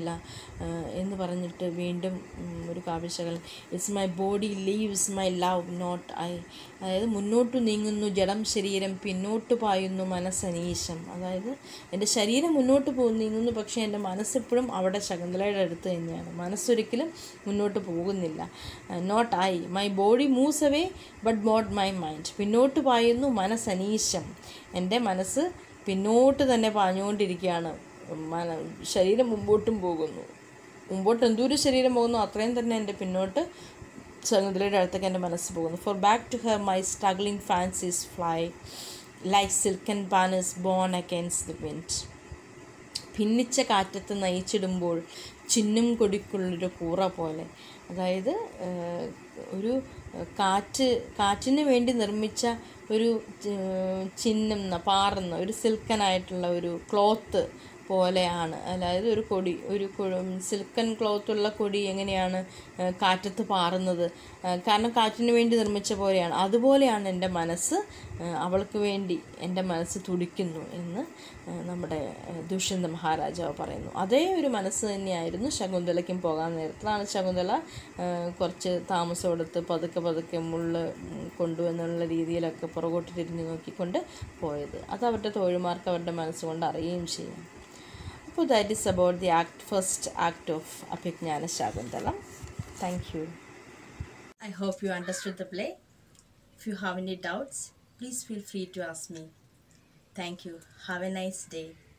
പറ്റുന്നില്ല ആ, എന്ന് പറഞ്ഞിട്ട് വീണ്ടും ഉം, ഒരു കാവ്യശകലം it's my body leaves my love not I അതായത് മുന്നോട്ട് നീങ്ങുന്നു ജഡം ശരീരം പിന്നോട്ട് പായുന്നു മനസ്സനീശം അതായത് എൻ്റെ ശരീരം മുന്നോട്ട് പോകുന്നു നീങ്ങുന്നു പക്ഷേ എൻ്റെ മനസ്സെപ്പോഴും അവിടെ ശകുന്തളയുടെ അടുത്ത് തന്നെയാണ് മനസ്സൊരിക്കലും മുന്നോട്ട് പോകുന്നില്ല not I my body moves away but not my mind പിന്നോട്ട് പായുന്നു മനസ്സനീശം എൻ്റെ മനസ്സ് പിന്നോട്ട് തന്നെ പാഞ്ഞുകൊണ്ടിരിക്കുകയാണ് മന ശരീരം മുമ്പോട്ടും പോകുന്നു മുമ്പോട്ട് എന്തോരം ശരീരം പോകുന്നു അത്രയും തന്നെ എൻ്റെ പിന്നോട്ട് ശകുന്തളയുടെ അടുത്തേക്ക് എൻ്റെ മനസ്സ് പോകുന്നു for back to her my struggling fancies fly like silken banners borne against the wind ഭിന്നിച്ച കാറ്റത്ത് നയിച്ചിടുമ്പോൾ ചിന്നും കൊടിക്കുള്ളൊരു കൂറ പോലെ അതായത് ഏഹ്, ഒരു കാറ്റ് കാറ്റിന് വേണ്ടി നിർമ്മിച്ച ഒരു ഏഹ്, ചിഹ്നം പാറുന്ന ഒരു സിൽക്കനായിട്ടുള്ള ഒരു ക്ലോത്ത് പോലെയാണ് അതായത് ഒരു കൊടി ഒരു സിൽക്കൻ ക്ലോത്തുള്ള കൊടി എങ്ങനെയാണ് ആ, കാറ്റത്ത് പാറുന്നത് ആ, കാരണം കാറ്റിന് വേണ്ടി നിർമ്മിച്ച പോലെയാണ് അതുപോലെയാണ് എൻ്റെ മനസ്സ് ആ, അവൾക്ക് വേണ്ടി എൻ്റെ മനസ്സ് തുടിക്കുന്നു എന്ന് ആ, നമ്മുടെ ആ, ദുഷ്യന്ത മഹാരാജാവ് പറയുന്നു അതേ ഒരു മനസ്സ് തന്നെയായിരുന്നു ശകുന്തളയ്ക്കും പോകാൻ നേരത്തിലാണ് ശകുന്തള ആ, കുറച്ച് താമസം എടുത്ത് പതുക്കെ പതുക്കെ മുള്ള് ഉം, കൊണ്ടുവന്നുള്ള രീതിയിലൊക്കെ പുറകോട്ട് തിരിഞ്ഞു നോക്കിക്കൊണ്ട് പോയത് അത് അവരുടെ തോഴിമാർക്ക് അവരുടെ മനസ്സുകൊണ്ട് അറിയുകയും ചെയ്യും അപ്പോൾ that is about the act first act of Abhijnana Shakuntalam thank you I hope you understood the play if you have any doubts please feel free to ask me thank you have a nice day